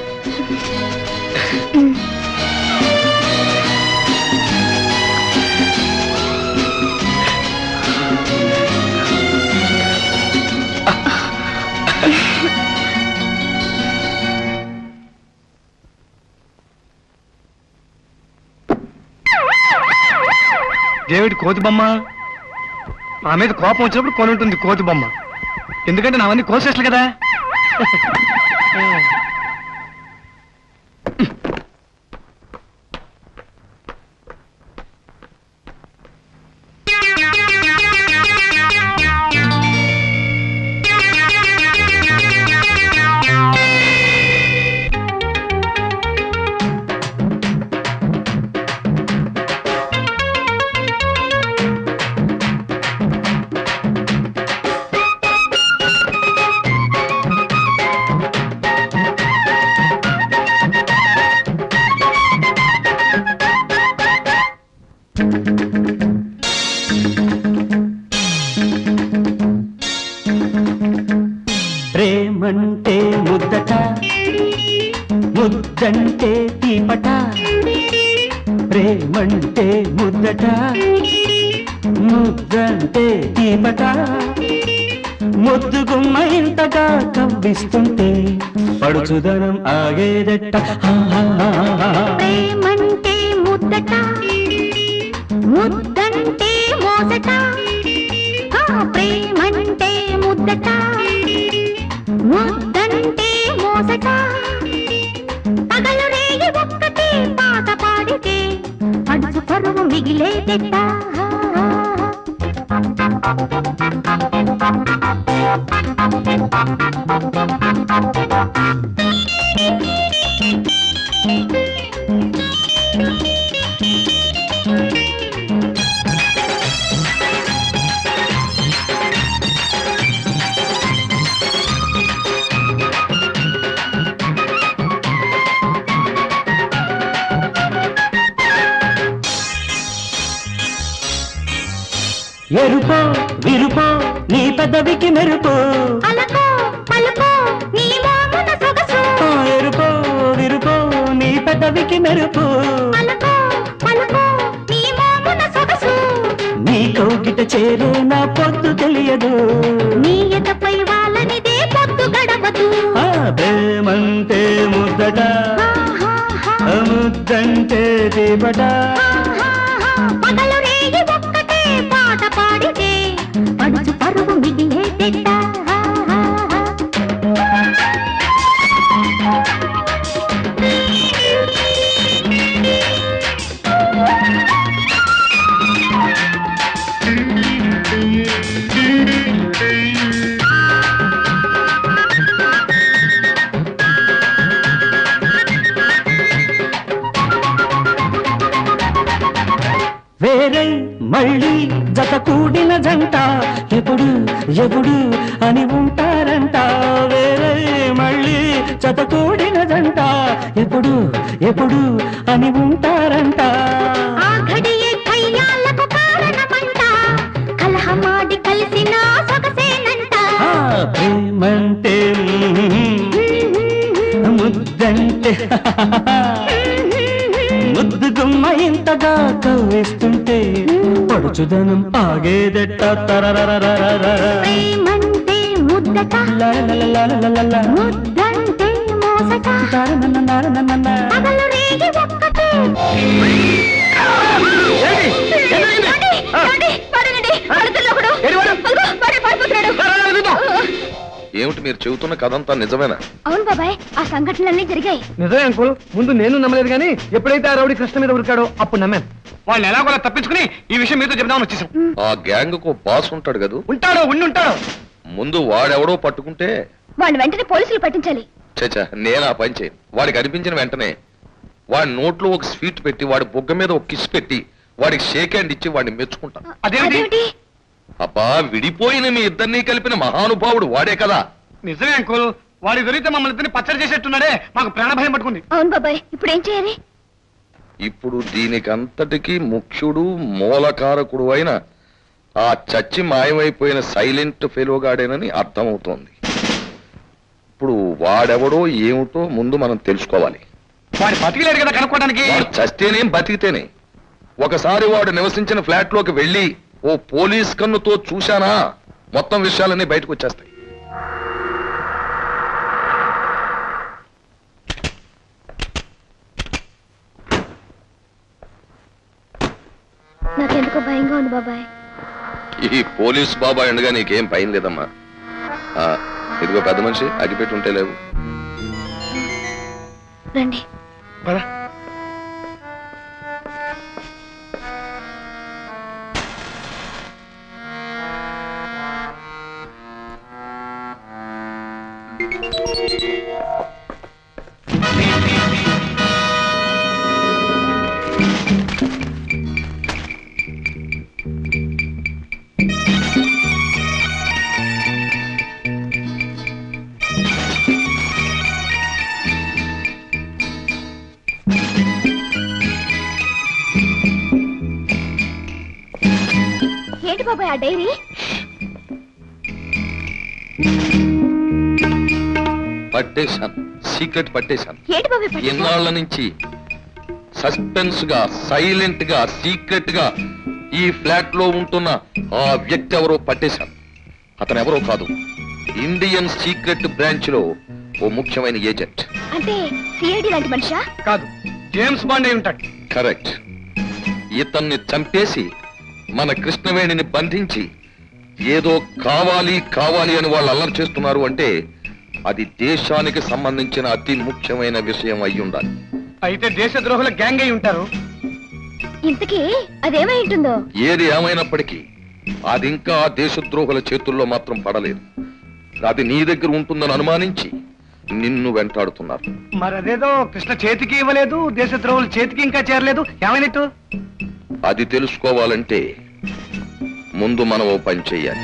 దేవుడి కోతి బొమ్మ నా మీద కోపం వచ్చినప్పుడు కొని ఉంటుంది కోతి బొమ్మ ఎందుకంటే నావన్నీ కోసేట్లు కదా ప్రేమంటే ముద్దు ముద్దంటే తీపట ప్రేమంటే ముద్దట ముద్దంటే తీపట ముద్దుగుమ్మ ఇంతగా కవ్విస్తుంటే పడుచుదనం ఆగేదట హా, హా, హా, హా. ప్రేమంటే ముద్దట ముద్దంటే మోసట ఆ, ప్రేమంటే ముద్దట ముద్దంటే మోసట పగలు రేగి ఒక్కటే పాట పాడితే అడుసు పరువు మిగిలేదెట్ట ఎరుపో విరుపో నీ పెదవికి మెరుపో అలకో పలుకో నీ మోమున సొగసు ఆ, ఎరుపో విరుపో నీ పెదవికి మెరుపు అలకో పలుకో నీ మోమున సొగసు నీ కౌగిట చేరే నా పొద్దు తెలియదు నీ ఎదపై వాళ్ళనిదే పొద్దు గడవదు ఆ ప్రేమంటే ముద్దట ఆ ముద్దంటే దీపట పగలు రేగి ఒక్కటే పాట పాడితే పడుచు పరువు మిగిలే తిట్ట వేరై మళ్ళీ జత కూడిన జంట ఎప్పుడు ఎప్పుడు అని ఉంటారంట వేరై మళ్ళీ జత కూడిన జంట ఎప్పుడు ఎప్పుడు అని ఉంటారంట ఆ ఘడియే కయ్యాలకు కారణమంట కలహమాడి కలిసిన సొగసేనంట ఆ ప్రేమంటే ముద్దంటే ముద్దు గుమ్మ ఇంతగా కవ్విస్తుంటే పడుచుదనం ఆగేదెట్ట తరరరరరరర. ప్రేమంటే ముద్దట లలలలలలలల. ముద్దంటే మోసట తరననననననన. పగలు రేగి ఒక్కటే ఏమండి? ఏమండి? పడగండి. పడుతున్న ఒకడు. అదిగో, వాడే పడిపోతున్నాడు. ఏమిటి మీరు చెబుతున్న కథ అంతా నిజమేనా అవును బాబాయ్ ఆ సంఘటనలన్నీ జరిగాయి నిజమే అంకుల్ ముందు నేను నమ్మలేదు కానీ ఎప్పుడైతే ఆ రౌడీ కృష్ణ మీద ఉరికాడో అప్పుడు నమ్మాను వాళ్ళని ఎలాగోలా తప్పించుకుని ఈ విషయం మీతో చెప్దామని వచ్చేసాం ఆ గ్యాంగ్ కు బాస్ ఉంటాడు కదూ ఉంటాడో ఉండి ఉంటాడో ముందు వాడెవడో పట్టుకుంటే వాడిని వెంటనే పోలీసులు పట్టించాలి చచ్చా నేను ఆ పని చేయను వాడికి అనిపించిన వెంటనే వాడి నోట్లో ఒక స్వీట్ పెట్టి వాడి బొగ్గ మీద ఒక కిస్ పెట్టి వాడికి షేక్ హ్యాండ్ ఇచ్చి వాడిని మెచ్చుకుంటాను అదేమిటి అబ్బా విడిపోయిన మీ ఇద్దరినీ కలిపిన మహానుభావుడు వాడే కదా నిజమే అంకుల్ వాడి దొరికితే మమ్మల్ని ఇద్దరిని పచ్చడి చేసేట్టున్నాడే మాకు ప్రాణ భయం పట్టుకుంది అవును బాబాయ్ ఇప్పుడు ఏం చేయాలి ఇప్పుడు దీనికంతటికీ ముఖ్యుడు మూలకారకుడు అయిన ఆ చచ్చి మాయమైపోయిన సైలెంట్ ఫెలోగాడేనని అర్థమవుతోంది ఇప్పుడు వాడెవడో ఏమిటో ముందు మనం తెలుసుకోవాలి వాడి బతికిలేడు కదా కనుక్కోవడానికి వాడు చస్తేనేం బతికితేనే ఒకసారి వాడు నివసించిన ఫ్లాట్ లోకి వెళ్ళి ఓ పోలీస్ కన్నుతో చూశానా మొత్తం విషయాలన్నీ బయటకు వచ్చేస్తాయి నాకెందుకో భయంగా ఉంది బాబాయ్ ఈ పోలీస్ బాబాయ్ ఉండగా నీకేం భయం లేదమ్మా ఆ, ఇదిగో పెద్ద మనిషి అగిపెట్టి ఉంటే లేవు రండి ఏంటి బాబాయ్ ఆ డైరీ పట్టేశాను సీక్రెట్ పట్టేశాను ఏంటి బాబాయ్ పట్టేశావ్? ఎన్నాళ్ళ నుంచి సస్పెన్స్ గా సైలెంట్ గా సీక్రెట్ గా ఈ ఫ్లాట్ లో ఉంటున్న ఆ వ్యక్తి ఎవరో పట్టేశాను అతను ఎవరో కాదు ఇండియన్ సీక్రెట్ బ్రాంచ్ లో ఓ ముఖ్యమైన ఏజెంట్ అంటే సిఐడి లాంటి మనిషా కాదు జేమ్స్ బాండ్ అయి ఉంటాడు కరెక్ట్ ఇతన్ని చంపేసి మన కృష్ణవేణిని బంధించి ఏదో కావాలి కావాలి అని వాళ్ళు అల్లరి చేస్తున్నారు అంటే అది దేశానికి సంబంధించిన అతి ముఖ్యమైన విషయం అయి ఉండాలి అయితే దేశద్రోహుల గ్యాంగ్ అయి ఉంటారు ఇంతకీ అదేమై ఉంటుందో ఏది ఏమైనప్పటికీ అది ఇంకా ఆ దేశద్రోహుల చేతుల్లో మాత్రం పడలేదు అది నీ దగ్గర ఉంటుందని అనుమానించి నిన్ను వెంటాడుతున్నారు మరి అదేదో కృష్ణ చేతికి ఇవ్వలేదు దేశద్రోహుల చేతికి ఇంకా చేరలేదు ఏమైనట్టు అది తెలుసుకోవాలంటే ముందు మనం ఓ పని చెయ్యాలి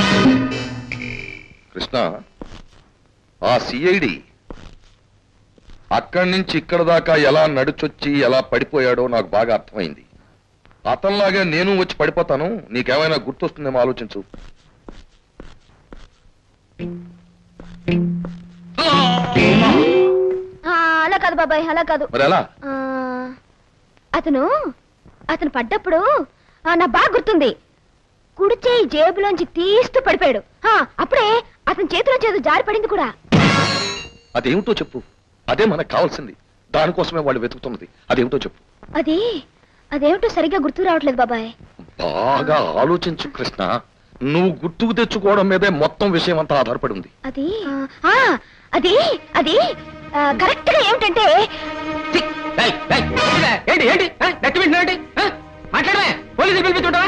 కృష్ణ ఆ సిఐడి అక్కడి నుంచి ఇక్కడ దాకా ఎలా నడిచొచ్చి ఎలా పడిపోయాడో నాకు బాగా అర్థమైంది అతనిలాగా నేను వచ్చి పడిపోతాను నీకేమైనా గుర్తొస్తుందేమో ఆలోచించు ఆ, అలా కాదు బాబాయ్ అలా కాదు మరి ఎలా ఆ, అతను అతను పడ్డప్పుడు ఆ, నా బాగా గుర్తుంది కుడి చేయి జేబులోంచి తీస్తూ పడిపోయాడు ఆ, అప్పుడే అతని చేతిలో చేదు జారి పడింది కూడా అదేమిటో చెప్పు అదే మనకు కావాల్సింది దానికోసమే వాళ్ళు వెతుకుతున్నది అదేమిటో చెప్పు అది అదేమిటో సరిగ్గా గుర్తుకు రావట్లేదు బాబాయ్ బాగా ఆలోచించు కృష్ణ నువ్వు గుర్తుకు తెచ్చుకోవడం మీదే మొత్తం విషయం అంతా ఆధారపడి ఉంది అది ఆ, అది అది కరెక్ట్ గా ఏమిటంటే ఏంటి ఏంటి నెట్ ఏంటి మాట్లాడమే పోలీసులు పిలిపించుంటావా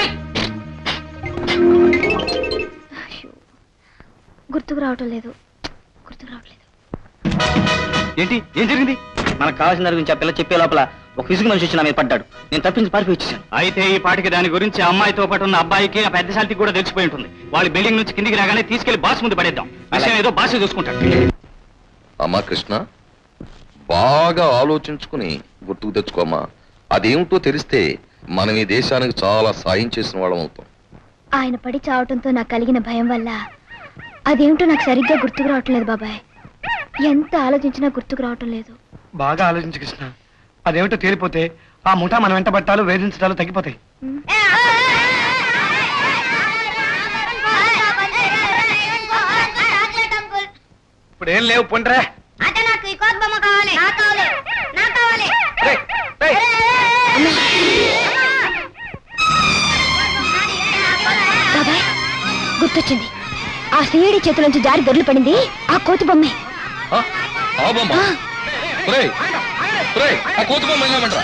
గుర్తుకు రావటం లేదు గుర్తుకు రావట్లేదు ఏంటి ఏం జరిగింది మనకు కావాల్సిన దాని గురించి ఆ పిల్ల చెప్పే లోపల ఒక ఫిజిక్ మనిషి వచ్చి నా మీద పడ్డాడు నేను తప్పించి పారిపోయి వచ్చేసాను అయితే ఈ పాటికి దాని గురించి ఆ అమ్మాయితో పాటు ఉన్న అబ్బాయికి ఆ పెద్ద శాలికి కూడా తెలిసిపోయి ఉంటుంది వాళ్ళ బిల్డింగ్ నుంచి కిందికి రాగానే తీసుకెళ్లి బాస్ ముందు పడేద్దాం విషయం ఏదో బాస్ చూసుకుంటాడు అమ్మా కృష్ణ బాగా ఆలోచించుకుని గుర్తుకు తెచ్చుకోమ్మా అదేమిటో తెలిస్తే మనం ఈ దేశానికి చాలా సాయం చేసిన వాళ్ళం అవుతాం ఆయన పడి చావటంతో నాకు కలిగిన భయం వల్ల అదేమిటో నాకు సరిగ్గా గుర్తుకు రావట్లేదు బాబాయ్ ఎంత ఆలోచించినా గుర్తుకు రావటం లేదు బాగా ఆలోచించు కృష్ణ అదేమిటో తేలిపోతే ఆ ముఠా మన వెంట పట్టాలు వేధించడాలు తగ్గిపోతాయి ఇప్పుడు ఏం లేవు పొండ్రా అంటే నాకు ఈ కోత బొమ్మ కావాలి నాకు కావాలి నాకు కావాలి బాబాయ్ గుర్తొచ్చింది ఆ సిఐడి చేతిలోంచి జారి దొరికి పడింది ఆ కోతి బొమ్మే ఆ? ఆ బొమ్మ ఒరేయ్, ఒరేయ్, ఆ కోతి బొమ్మ వెళ్ళామంటరా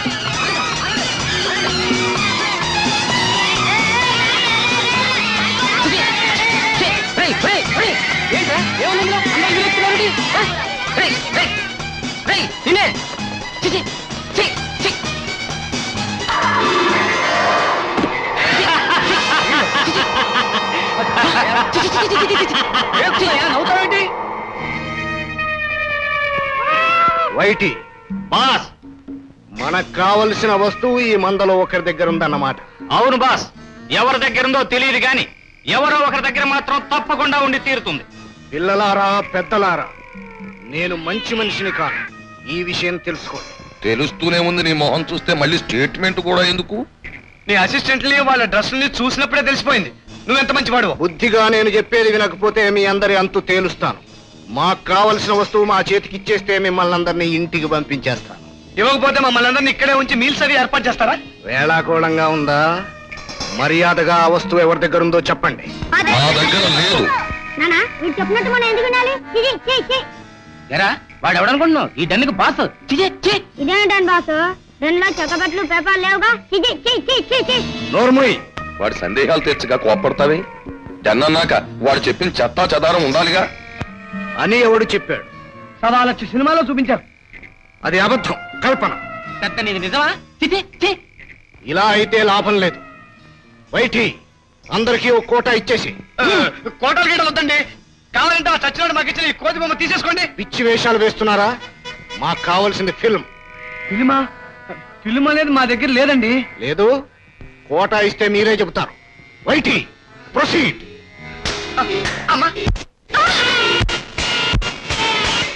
నవ్వుతావేంటి వైటి బాస్ మనకు కావలసిన వస్తువు ఈ మందలో ఒకరి దగ్గర ఉందన్నమాట అవును బాస్ ఎవరి దగ్గరుందో తెలియదు గాని ఎవరో ఒకరి దగ్గర మాత్రం తప్పకుండా ఉండి తీరుతుంది పిల్లలారా పెద్దలారా నేను మంచి మనిషిని కాను ఈ విషయం తెలుసుకోండి తెలుస్తూనే ఉంది నీ మొహం చూస్తే మళ్ళీ స్టేట్మెంట్ కూడా ఎందుకు నీ అసిస్టెంట్ని వాళ్ళ డ్రెస్సుల్ని చూసినప్పుడే తెలిసిపోయింది నువ్వెంత మంచివాడు బుద్ధిగా నేను చెప్పేది వినకపోతే మీ అందరి అంతు తేలుస్తాను మాకు కావలసిన వస్తువు మా చేతికి ఇచ్చేస్తే మిమ్మల్ని అందరినీ ఇంటికి పంపించేస్తాను ఇవ్వకపోతే మమ్మల్ని అందరినీ ఇక్కడే ఉంచి మీల్స్ అవి ఏర్పాటు చేస్తారా వేళాకోళంగా ఉందా మర్యాదగా ఆ వస్తువు ఎవరి దగ్గర ఉందో చెప్పండి మా దగ్గర లేదు నానా మీరు చెప్పినట్టు మనం ఎందుకు వినాలి చిచి, చి, చి. ఎరా వాడు ఎవడనుకుంటున్నావు ఈ డన్నుకి బాస్ ఇదేంటండి బాసు దానిలో చెక్కబట్లు పేపర్ లేవుగా చిచి, చి, చి, చి, చి. నోర్ముయ్ వాడి సందేహాలు తెచ్చగా కోపడతావే జన్నన్నాక వాడు చెప్పిన చెత్తా చెదారం ఉండాలిగా అని ఎవడు చెప్పాడు సవా లక్ష సినిమాలో చూపించారు అది అబద్ధం కల్పన పెద్ద నీది నిజమా చిచి చి ఇలా అయితే లాభం లేదు వైటి అందరికీ ఒక కోట ఇచ్చేసి కోటలు గీటలు వద్దండి కావాలంటే ఆ చచ్చినాడు మాకు ఇచ్చిన ఈ కోతి బొమ్మ తీసేసుకోండి పిచ్చి వేషాలు వేస్తున్నారా మాకు కావాల్సింది ఫిల్మ్ ఫిలిమా ఫిలిం అనేది మా దగ్గర లేదండి లేదు కోట ఇస్తే మీరే చెబుతారు వైటి ప్రొసీడ్ అమ్మా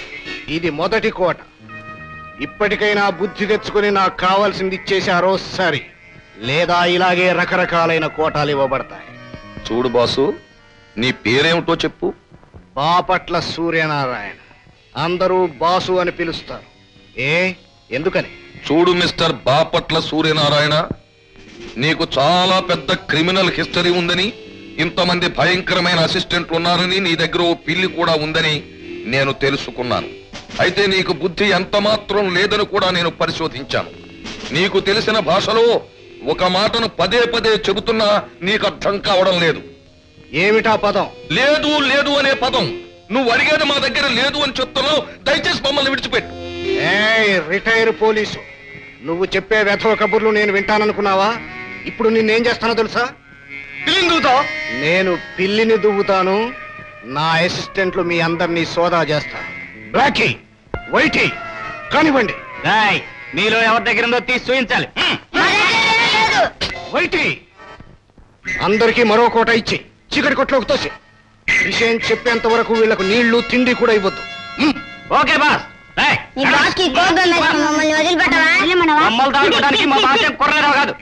ఇది మొదటి కోట ఇప్పటికైనా బుద్ధి తెచ్చుకుని నాకు కావాల్సింది ఇచ్చేశారో సరి లేదా ఇలాగే రకరకాలైన కోటాలు ఇవ్వబడతాయి చూడు బాసు నీ పేరేమిటో చెప్పు బాపట్ల సూర్యనారాయణ అందరూ బాసు అని పిలుస్తారు ఏ ఎందుకని చూడు మిస్టర్ బాపట్ల సూర్యనారాయణ నీకు చాలా పెద్ద క్రిమినల్ హిస్టరీ ఉందని ఇంతమంది భయంకరమైన అసిస్టెంట్లు ఉన్నారని నీ దగ్గర ఓ పిల్లి కూడా ఉందని నేను తెలుసుకున్నాను అయితే నీకు బుద్ధి ఎంత మాత్రం లేదని కూడా నేను పరిశోధించాను నీకు తెలిసిన భాషలో ఒక మాటను పదే పదే చెబుతున్నా నీకు అర్థం కావడం లేదు ఏమిటా పదం లేదు లేదు అనే పదం నువ్వు అడిగేది మా దగ్గర లేదు అని చెప్తున్నావు దయచేసి మమ్మల్ని విడిచిపెట్టు ఏయ్ రిటైర్ పోలీసు నువ్వు చెప్పే వ్యథవ కబుర్లు నేను వింటాననుకున్నావా ఇప్పుడు నిన్నేం చేస్తానో తెలుసా పిల్లిని దూతావు నేను పిల్లిని దువ్వుతాను నా అసిస్టెంట్లు మీ అందరినీ సోదా చేస్తారు బ్లాకీ వైటీ కానివ్వండి రాయ్ మీలో ఎవరి దగ్గర ఉందో తీసి చూపించాలి వైటీ అందరికీ మరో కోట ఇచ్చి చీకటి కొట్లోకి తోసి విషయం చెప్పేంత వరకు వీళ్లకు నీళ్లు తిండి కూడా ఇవ్వద్దు ఓకే బాస్ రాయ్ నీ బాస్ కి గోగం వేసి మమ్మల్ని వదిలిపెట్టవా మమ్మల్ని దాడుకోవడానికి మా బాస్ ఏం కుర్రరావు కాదు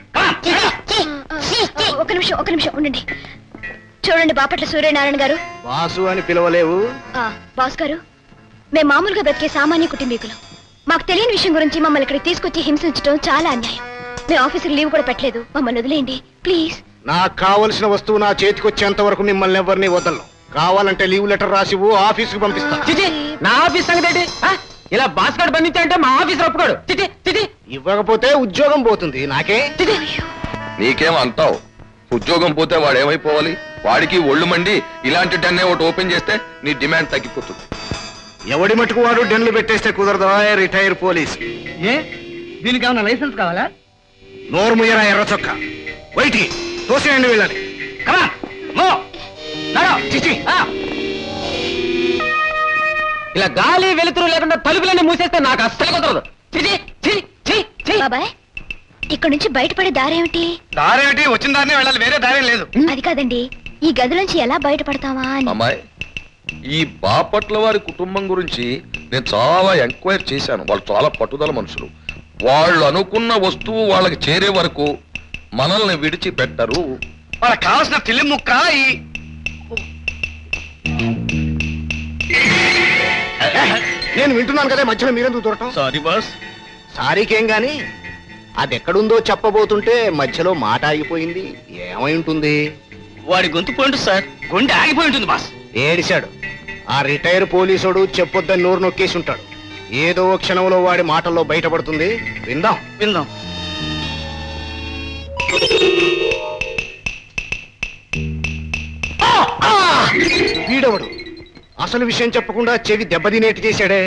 ఒక నిమిషం ఒక నిమిషం ఉండండి చూడండి బాపట్ల సూర్యనారాయణ గారు బాసు అని పిలవలేవు ఆ, బాస్ గారు మేము మామూలుగా బతికే సామాన్య కుటుంబీకులు మాకు తెలియని విషయం గురించి మమ్మల్ని ఇక్కడికి తీసుకొచ్చి హింసించడం చాలా అన్యాయం మేము ఆఫీసుకి లీవ్ కూడా పెట్టలేదు మమ్మల్ని వదిలేయండి ప్లీజ్ నాకు కావలసిన వస్తువు నా చేతికి వచ్చేంత వరకు మిమ్మల్ని ఎవరిని వదలను కావాలంటే లీవ్ లెటర్ రాసివు ఆఫీసుకు పంపిస్తా చిచి నా ఆఫీస్ సంగతి ఏంటి ఆ? ఇలా బాస్ గారు బంధించాలంటే మా ఆఫీసర్ ఒప్పుకోడు చిచి చిచి ఇవ్వకపోతే ఉద్యోగం పోతుంది నాకే నీకేం అంటావు ఉద్యోగం పోతే వాడు ఏమైపోవాలి వాడికి ఒళ్ళు మండి ఇలాంటి డన్నే ఒకటి ఓపెన్ చేస్తే నీ డిమాండ్ తగ్గిపోతుంది ఎవడి మటుకు వాడు డెన్లు పెట్టేస్తే కుదరదా రిటైర్ పోలీస్ ఏ దీనికి ఏమైనా లైసెన్స్ కావాలా నోరు ముయ్యరా ఎర్ర చొక్క వైటి తోసేయండి వీళ్ళని కమా మో నడో చిచి ఆ. ఇలా గాలి వెలుతురు లేకుండా తలుపులన్నీ మూసేస్తే నాకు అస్సలు కుదరదు చిచి చి చి చి బాబాయ్ ఇక్కడ నుంచి బయటపడే దారేమిటి దారేమిటి వచ్చిన దారినే వెళ్ళాలి వేరే దారేం లేదు అది కాదండి ఈ గది నుంచి ఎలా బయటపడతామా అని అమ్మాయి ఈ బాపట్ల వారి కుటుంబం గురించి నేను చాలా ఎంక్వైరీ చేశాను వాళ్ళు చాలా పట్టుదల మనుషులు వాళ్ళు అనుకున్న వస్తువు వాళ్ళకి చేరే వరకు మనల్ని విడిచిపెట్టరు వాళ్ళకి కావాల్సిన ఫిలిం ముక్క ఈ నేను వింటున్నాను కదా మధ్యలో మీరెందుకు దూరటం సారీ బాస్ సారీకేం గాని అది ఎక్కడుందో చెప్పబోతుంటే మధ్యలో మాట ఆగిపోయింది ఏమై ఉంటుంది వాడి గొంతు పోయింటు సార్ గుండె ఆగిపోయి ఉంటుంది బాస్ ఏడిశాడు ఆ రిటైర్ పోలీసుడు చెప్పొద్దని నోరు నొక్కేసి ఉంటాడు ఏదో ఓ క్షణంలో వాడి మాటల్లో బయటపడుతుంది విందాం విందాం వీడవడు అసలు విషయం చెప్పకుండా చెవి దెబ్బతినేటి చేశాడే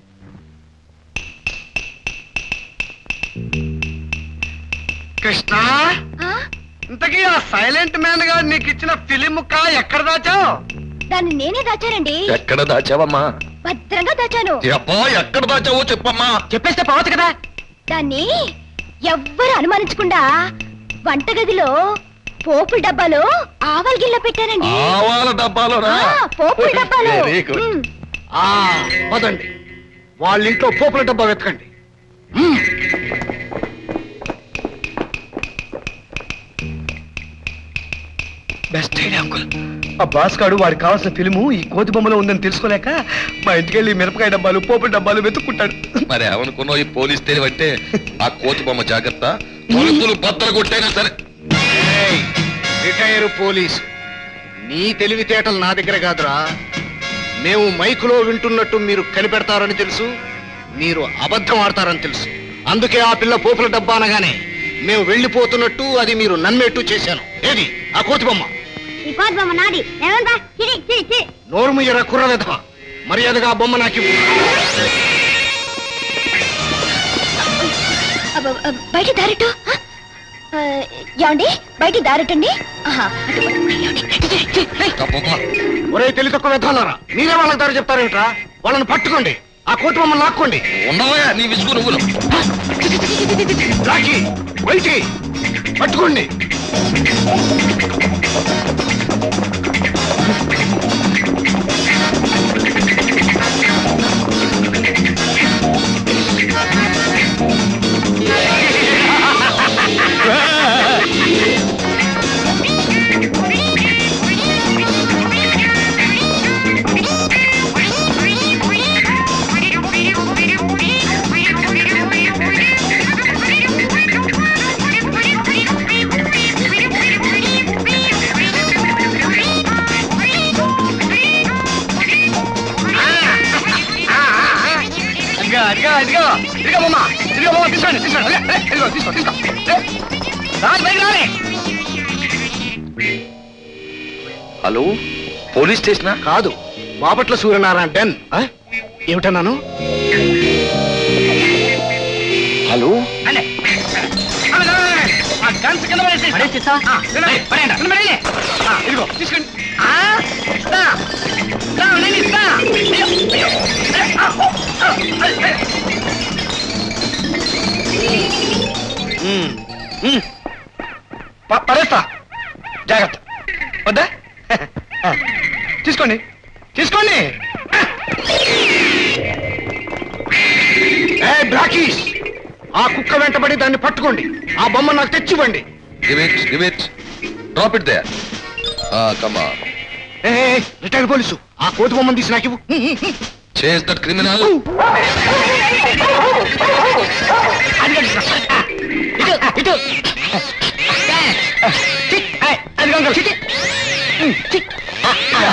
కృష్ణ ఆ? ఇంతకీ ఆ సైలెంట్ మ్యాన్ గా నీకు ఇచ్చిన ఫిలిం ముక్క ఎక్కడ దాచావు దాన్ని నేనే దాచానండి ఎక్కడ దాచావమ్మా భద్రంగా దాచాను చెప్పా ఎక్కడ దాచావో చెప్పమ్మా చెప్పేస్తే పోవచ్చు కదా దాన్ని ఎవ్వరు అనుమానించకుండా వంటగదిలో పోపుల డబ్బాలో ఆవల గిల్ల పెట్టానండి ఆవాల డబ్బాలోనా ఆ, పోపుల డబ్బాలో వెరీ గుడ్ ఉమ్. ఆ పదండి వాళ్ళ ఇంట్లో పోపుల డబ్బా వెతకండి బెస్ట్ ఐడియా అంకుల్ ఆ బాస్ గాడు వాడికి కావాల్సిన ఫిలిము ఈ కోతి బొమ్మలో ఉందని తెలుసుకోలేక మా ఇంటికి వెళ్ళి మిరపకాయ డబ్బాలు పోపు డబ్బాలు వెతుక్కుంటాడు మరి ఏమనుకున్నావు ఈ పోలీస్ తెలివంటే ఆ కోతి బొమ్మ జాగ్రత్త తలుపులు బద్దలు కొట్టైనా సరే ఏయ్, రిటైర్ పోలీసు నీ తెలివితేటలు నా దగ్గర కాదురా మేము మైకులో వింటున్నట్టు మీరు కనిపెడతారని తెలుసు మీరు అబద్ధం ఆడతారని తెలుసు అందుకే ఆ పిల్ల పోపుల డబ్బా అనగానే మేము వెళ్ళిపోతున్నట్టు అది మీరు నమ్మేట్టు చేశాను ఏది ఆ కోతి బొమ్మ ఈ కోతి బొమ్మ నాది ఏమంటా చిరి చిరి చిరి నోరు ముయ్యరా కుర్ర విధవ మర్యాదగా ఆ బొమ్మ నాకు అబ్బ, అబ్బ, బయట దారెట్టు ఆ? ఆ, ఏమండి బయట దారెట్టండి ఆహా, అటు, అటు, ఏమండి? చి, చి, రేయ్. ఒరే తెలివి తక్కువ విధాలరా మీరే వాళ్ళకి దారి చెప్తారేంట్రా వాళ్ళని పట్టుకోండి ఆ కోతి బొమ్మను లాక్కోండి ఉండవా నీ విసుగు నువ్వులు రాకి వైటి పట్టుకోండి ఇదిగో ఇదిగో బొమ్మ ఇదిగో బొమ్మ తీసుకోండి తీసుకోండి అదే, అదే, ఇదిగో తీసుకో తీసుకో ఏ, రాజు బయట రాలే హలో పోలీస్ స్టేషనా కాదు బాపట్ల సూర్యనారాయణ డెన్ ఆ? ఏమిటన్నాను హలో అలే అలే, అలే, అలే. ఆ గన్స్ కింద పడేసి ఆ, తినండి. కింద పడేయండి. ఆ, ఇదిగో తీసుకోండి ఆ, ఇస్తా. ఇస్తా, నేను ఇస్తా. అయ్యో, అయ్యో. అయ్యో, ఆ, ఓ, ఆ, అయ్యో, అయ్యో. మ్మ్, మ్మ్. ప- పడేస్తా జాగ్రత్త వద్దా ఆ, తీసుకోండి తీసుకోండి ఏ బ్లాకీస్ ఆ కుక్క వెంటబడి దాన్ని పట్టుకోండి ఆ బొమ్మ నాకు తెచ్చివ్వండి give it give it drop it there కమా ఏ రిటైర్ పోలీసు ఆ కోతి బొమ్మను తీసి నాకు ఇవ్వు. చేస్ దట్ క్రిమినల్ ఇటు ఇటు చిక్, ఏయ్, అది గంగలు. చిక్, ఉమ్, చిక్. ఆ,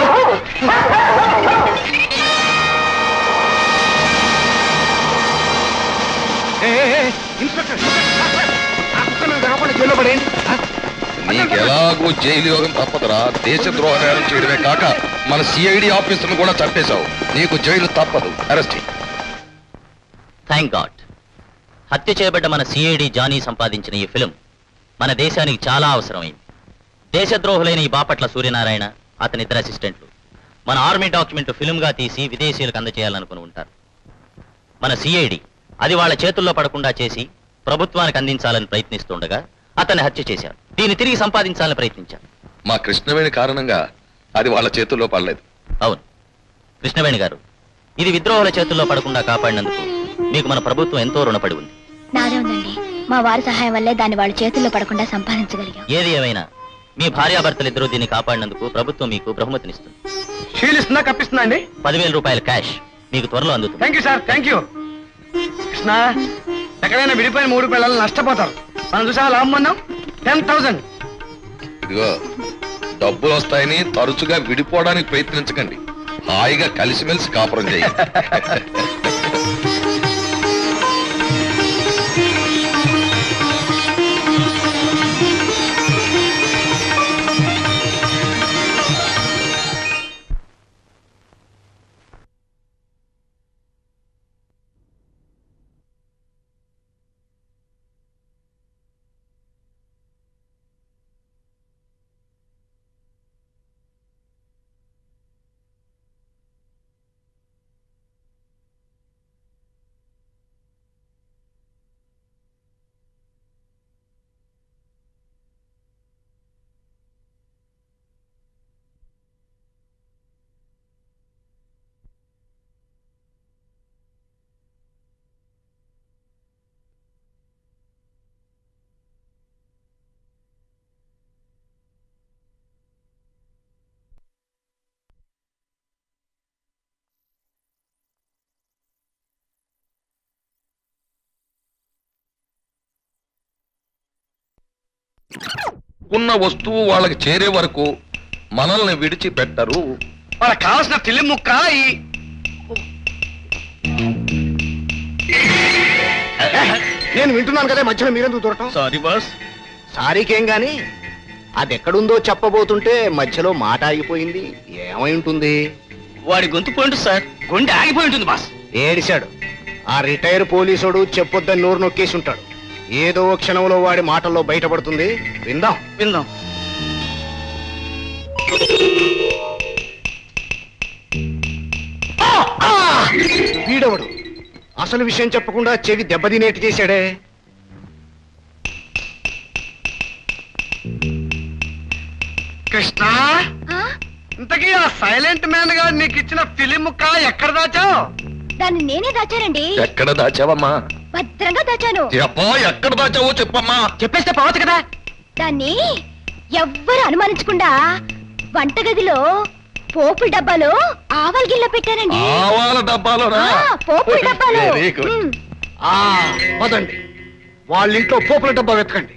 ఏ, ఏ, ఏ, ఇన్స్పెక్టర్ ఇన్స్పెక్టర్, ఆ కుక్కను జరగకుండా జైల్లో పడేయండి ఆ? నీకు ఎలాగో జైలు యోగం తప్పదురా దేశద్రోహ నేరం చేయడమే కాక మన సిఐడి ఆఫీసర్ను కూడా చంపేశావు నీకు జైలు తప్పదు అరెస్ట్ థ్యాంక్ గాడ్ హత్య చేయబడ్డ మన సిఐడి జానీ సంపాదించిన ఈ ఫిలిం మన దేశానికి చాలా అవసరమైంది దేశద్రోహులైన ఈ బాపట్ల సూర్యనారాయణ అతని ఇద్దరు అసిస్టెంట్లు మన ఆర్మీ డాక్యుమెంట్ ఫిల్మ్గా తీసి విదేశీయులకు అందజేయాలనుకుని ఉంటారు మన సిఐడి అది వాళ్ళ చేతుల్లో పడకుండా చేసి ప్రభుత్వానికి అందించాలని ప్రయత్నిస్తుండగా అతన్ని హత్య చేశారు దీన్ని తిరిగి సంపాదించాలని ప్రయత్నించారు మా కృష్ణవేణి కారణంగా అది వాళ్ళ చేతుల్లో పడలేదు అవును కృష్ణవేణి గారు ఇది విద్రోహుల చేతుల్లో పడకుండా కాపాడినందుకు మీకు మన ప్రభుత్వం ఎంతో రుణపడి ఉంది నాదే ఉందండి మా వారి సహాయం వల్లే దాన్ని వాళ్ళ చేతుల్లో పడకుండా సంపాదించగలిగాం ఏది ఏమైనా మీ భార్యాభర్తలిద్దరూ దీన్ని కాపాడినందుకు ప్రభుత్వం మీకు బహుమతినిస్తుంది షీల్ ఇస్తుందా కప్పిస్తుందా అండి పదివేల రూపాయల క్యాష్ మీకు త్వరలో అందుతుంది thank you sir thank you Krishna ఎక్కడైనా విడిపోయిన మూడు పిల్లలు నష్టపోతారు మనం చూసా లాభం అన్నాం టెన్ థౌసండ్ ఇదిగో డబ్బులు వస్తాయని తరచుగా విడిపోవడానికి ప్రయత్నించకండి హాయిగా కలిసిమెలిసి కాపురం చేయండి ఉన్న వస్తువు వాళ్ళకి చేరే వరకు మనల్ని విడిచిపెట్టరు వాళ్ళకి కావాల్సిన ఫిలిం ముక్క ఈ నేను వింటున్నాను కదా మధ్యలో మీరెందుకు దూరటం సారీ బాస్ సారీకేం గాని అది ఎక్కడుందో చెప్పబోతుంటే మధ్యలో మాట ఆగిపోయింది ఏమై ఉంటుంది వాడి గొంతు పోయింటు సార్ గుండె ఆగిపోయి ఉంటుంది బాస్ ఏడిశాడు ఆ రిటైర్ పోలీసుడు చెప్పొద్దని నోరు నొక్కేసి ఉంటాడు ఏదో ఓ క్షణంలో వాడి మాటల్లో బయటపడుతుంది విందాం విందాం వీడెవడు అసలు విషయం చెప్పకుండా చెవి దెబ్బతినేటి చేశాడే కృష్ణ ఇంతకీ ఆ సైలెంట్ మ్యాన్ గా నీకు ఇచ్చిన ఫిలిం ముక్క ఎక్కడ దాచావు దాన్ని నేనే దాచానండి ఎక్కడ దాచావమ్మా భద్రంగా దాచాను చెప్పా ఎక్కడ దాచావో చెప్పమ్మా చెప్పేస్తే పోవచ్చు కదా దాన్ని ఎవ్వరు అనుమానించకుండా వంటగదిలో పోపుల డబ్బాలో ఆవల గిల్ల పెట్టానండి ఆవాల డబ్బాలోనా ఆ, పోపుల డబ్బాలో వెరీ గుడ్ ఉమ్. ఆ పదండి వాళ్ళ ఇంట్లో పోపుల డబ్బా వెతకండి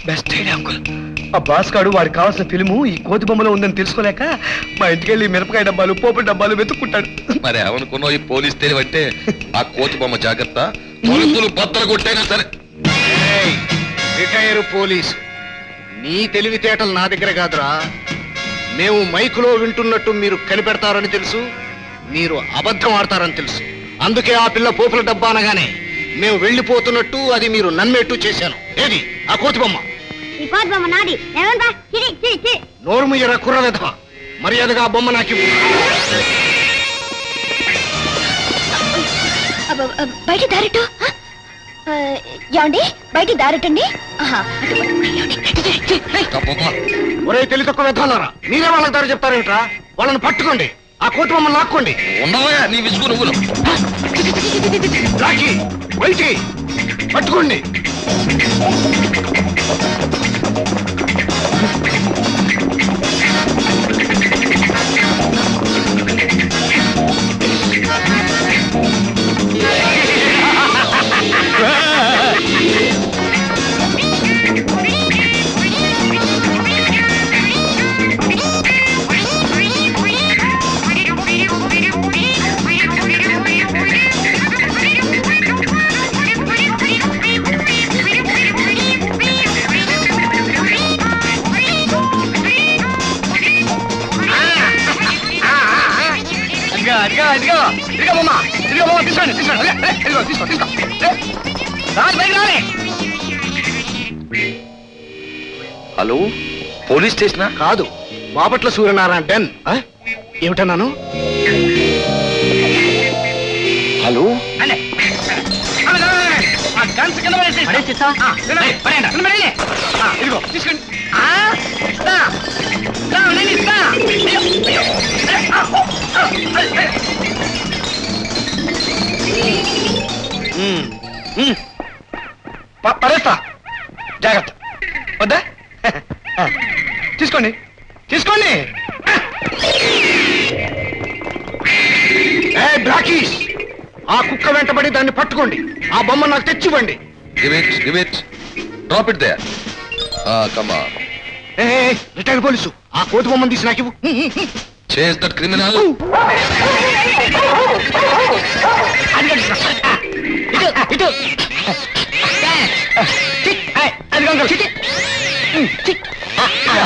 బెస్ట్ ఐడియా అంకుల్ ఆ బాస్ గాడు వాడికి కావాల్సిన ఫిల్ము ఈ కోతి బొమ్మలో ఉందని తెలుసుకోలేక మా ఇంటికి వెళ్ళి మిరపకాయ డబ్బాలు పోపు డబ్బాలు వెతుక్కుంటాడు మరి ఏమనుకున్నావు ఈ పోలీస్ తెలివంటే ఆ కోతి బొమ్మ జాగ్రత్త తలుపులు బద్దలు కొట్టైనా సరే రిటైర్ పోలీస్ నీ తెలివితేటలు నా దగ్గర కాదురా మేము మైకులో వింటున్నట్టు మీరు కనిపెడతారని తెలుసు మీరు అబద్ధం ఆడతారని తెలుసు అందుకే ఆ పిల్ల పోపుల డబ్బా అనగానే మేము వెళ్ళిపోతున్నట్టు అది మీరు నమ్మేట్టు చేశాను ఏది ఆ కోతి బొమ్మ ఈ కోతి బొమ్మ నాది ఏమంటా చిరి చిరి చిరి నోరు ముయ్యర కుర్ర విధవ మర్యాదగా ఆ బొమ్మ నాకు ఇవ్వు. అబ్బ, అబ్బ, బయట దారిటు ఆ? ఆ, ఏమండి బయట దారటండి ఆహా, అటు, ఏమండి? ఒరే తెలివి తక్కువ విధానారా మీరే వాళ్ళకి దారి చెప్తారేమిట్రా వాళ్ళని పట్టుకోండి ఆ కోతి బొమ్మను లాక్కోండి ఉండవా నీ విసుగు నువ్వులు రాకి బయటికి పట్టుకోండి అదిగా అదిగా అదిగా ఇదిగా బొమ్మ ఇదిగా బొమ్మ తీసుకోండి తీసుకోండి అదే, అదే, ఇదిగో తీసుకో తీసుకో ఏ, రాజు బయట రాలే హలో పోలీస్ స్టేషనా కాదు బాపట్ల సూర్యనారాయణ డెన్ ఆ? ఏమిటన్నాను హలో అలే అలే, అలే, అలే. ఆ గన్స్ కింద పడేసి ఆ, తినండి. కింద పడేయండి. ఆ, ఇదిగో తీసుకోండి ఆ, దా. దా, నేను ఇస్తా. అయ్యో, అయ్యో. అయ్యో, ఆ, ఓ, ఆ, అయ్యో, అయ్యో. ఉమ్, ఉమ్. ప- పడేస్తా జాగ్రత్త వద్దా ఆ, తీసుకోండి తీసుకోండి ఏ బ్లాకీస్ ఆ కుక్క వెంటబడి దాన్ని పట్టుకోండి ఆ బొమ్మ నాకు తెచ్చివ్వండి give it give it drop it there కమా ఏ రిటైర్ పోలీసు ఆ కోతి బొమ్మను తీసి నాకు ఇవ్వు. చేస్ దట్ క్రిమినల్ ఇటు ఇటు చిక్, ఆయ్, అది గంగలు చిక్ ఉమ్, చిక్. ఆ,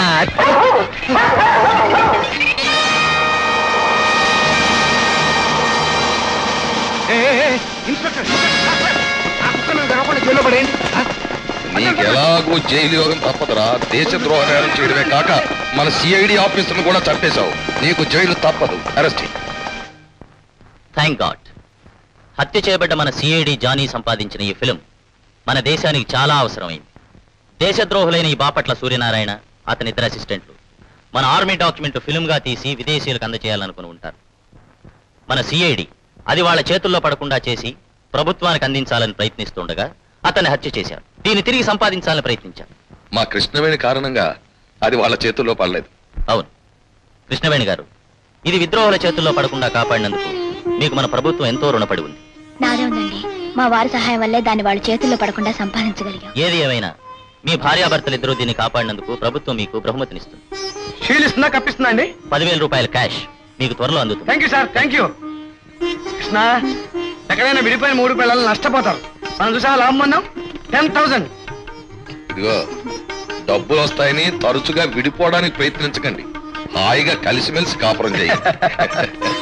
ఏ, ఏ, ఏ, ఇన్స్పెక్టర్ ఇన్స్పెక్టర్, ఆ కుక్కను జరగకుండా జైల్లో పడేయండి ఆ? నీకు ఎలాగూ జైలు యోగం తప్పదురా దేశద్రోహ నేరం చేయడమే కాక మన సిఐడి ఆఫీసర్ను కూడా చంపేశావు నీకు జైలు తప్పదు అరెస్ట్ థ్యాంక్ గాడ్ హత్య చేయబడ్డ మన సిఐడి జానీ సంపాదించిన ఈ ఫిలిం మన దేశానికి చాలా అవసరమైంది దేశద్రోహులైన ఈ బాపట్ల సూర్యనారాయణ అతని ఇద్దరు అసిస్టెంట్లు మన ఆర్మీ డాక్యుమెంట్ ఫిల్మ్గా తీసి విదేశీయులకు అందజేయాలనుకుని ఉంటారు మన సిఐడి అది వాళ్ళ చేతుల్లో పడకుండా చేసి ప్రభుత్వానికి అందించాలని ప్రయత్నిస్తుండగా అతన్ని హత్య చేశారు దీన్ని తిరిగి సంపాదించాలని ప్రయత్నించారు మా కృష్ణవేణి కారణంగా అది వాళ్ళ చేతుల్లో పడలేదు అవును కృష్ణవేణి గారు ఇది విద్రోహుల చేతుల్లో పడకుండా కాపాడినందుకు మీకు మన ప్రభుత్వం ఎంతో రుణపడి ఉంది నాదే ఉందండి మా వారి సహాయం వల్లే దాన్ని వాళ్ళ చేతుల్లో పడకుండా సంపాదించగలిగాం ఏది ఏమైనా మీ భార్యాభర్తలిద్దరూ దీన్ని కాపాడినందుకు ప్రభుత్వం మీకు బహుమతినిస్తుంది షీల్ ఇస్తుందా కప్పిస్తుందా అండి పదివేల రూపాయల క్యాష్ మీకు త్వరలో అందుతుంది thank you sir thank you Krishna ఎక్కడైనా విడిపోయిన మూడు పిల్లలు నష్టపోతారు మనం చూసా లాభం అన్నాం టెన్ థౌసండ్ ఇదిగో డబ్బులు వస్తాయని తరచుగా విడిపోవడానికి ప్రయత్నించకండి హాయిగా కలిసిమెలిసి కాపురం చేయండి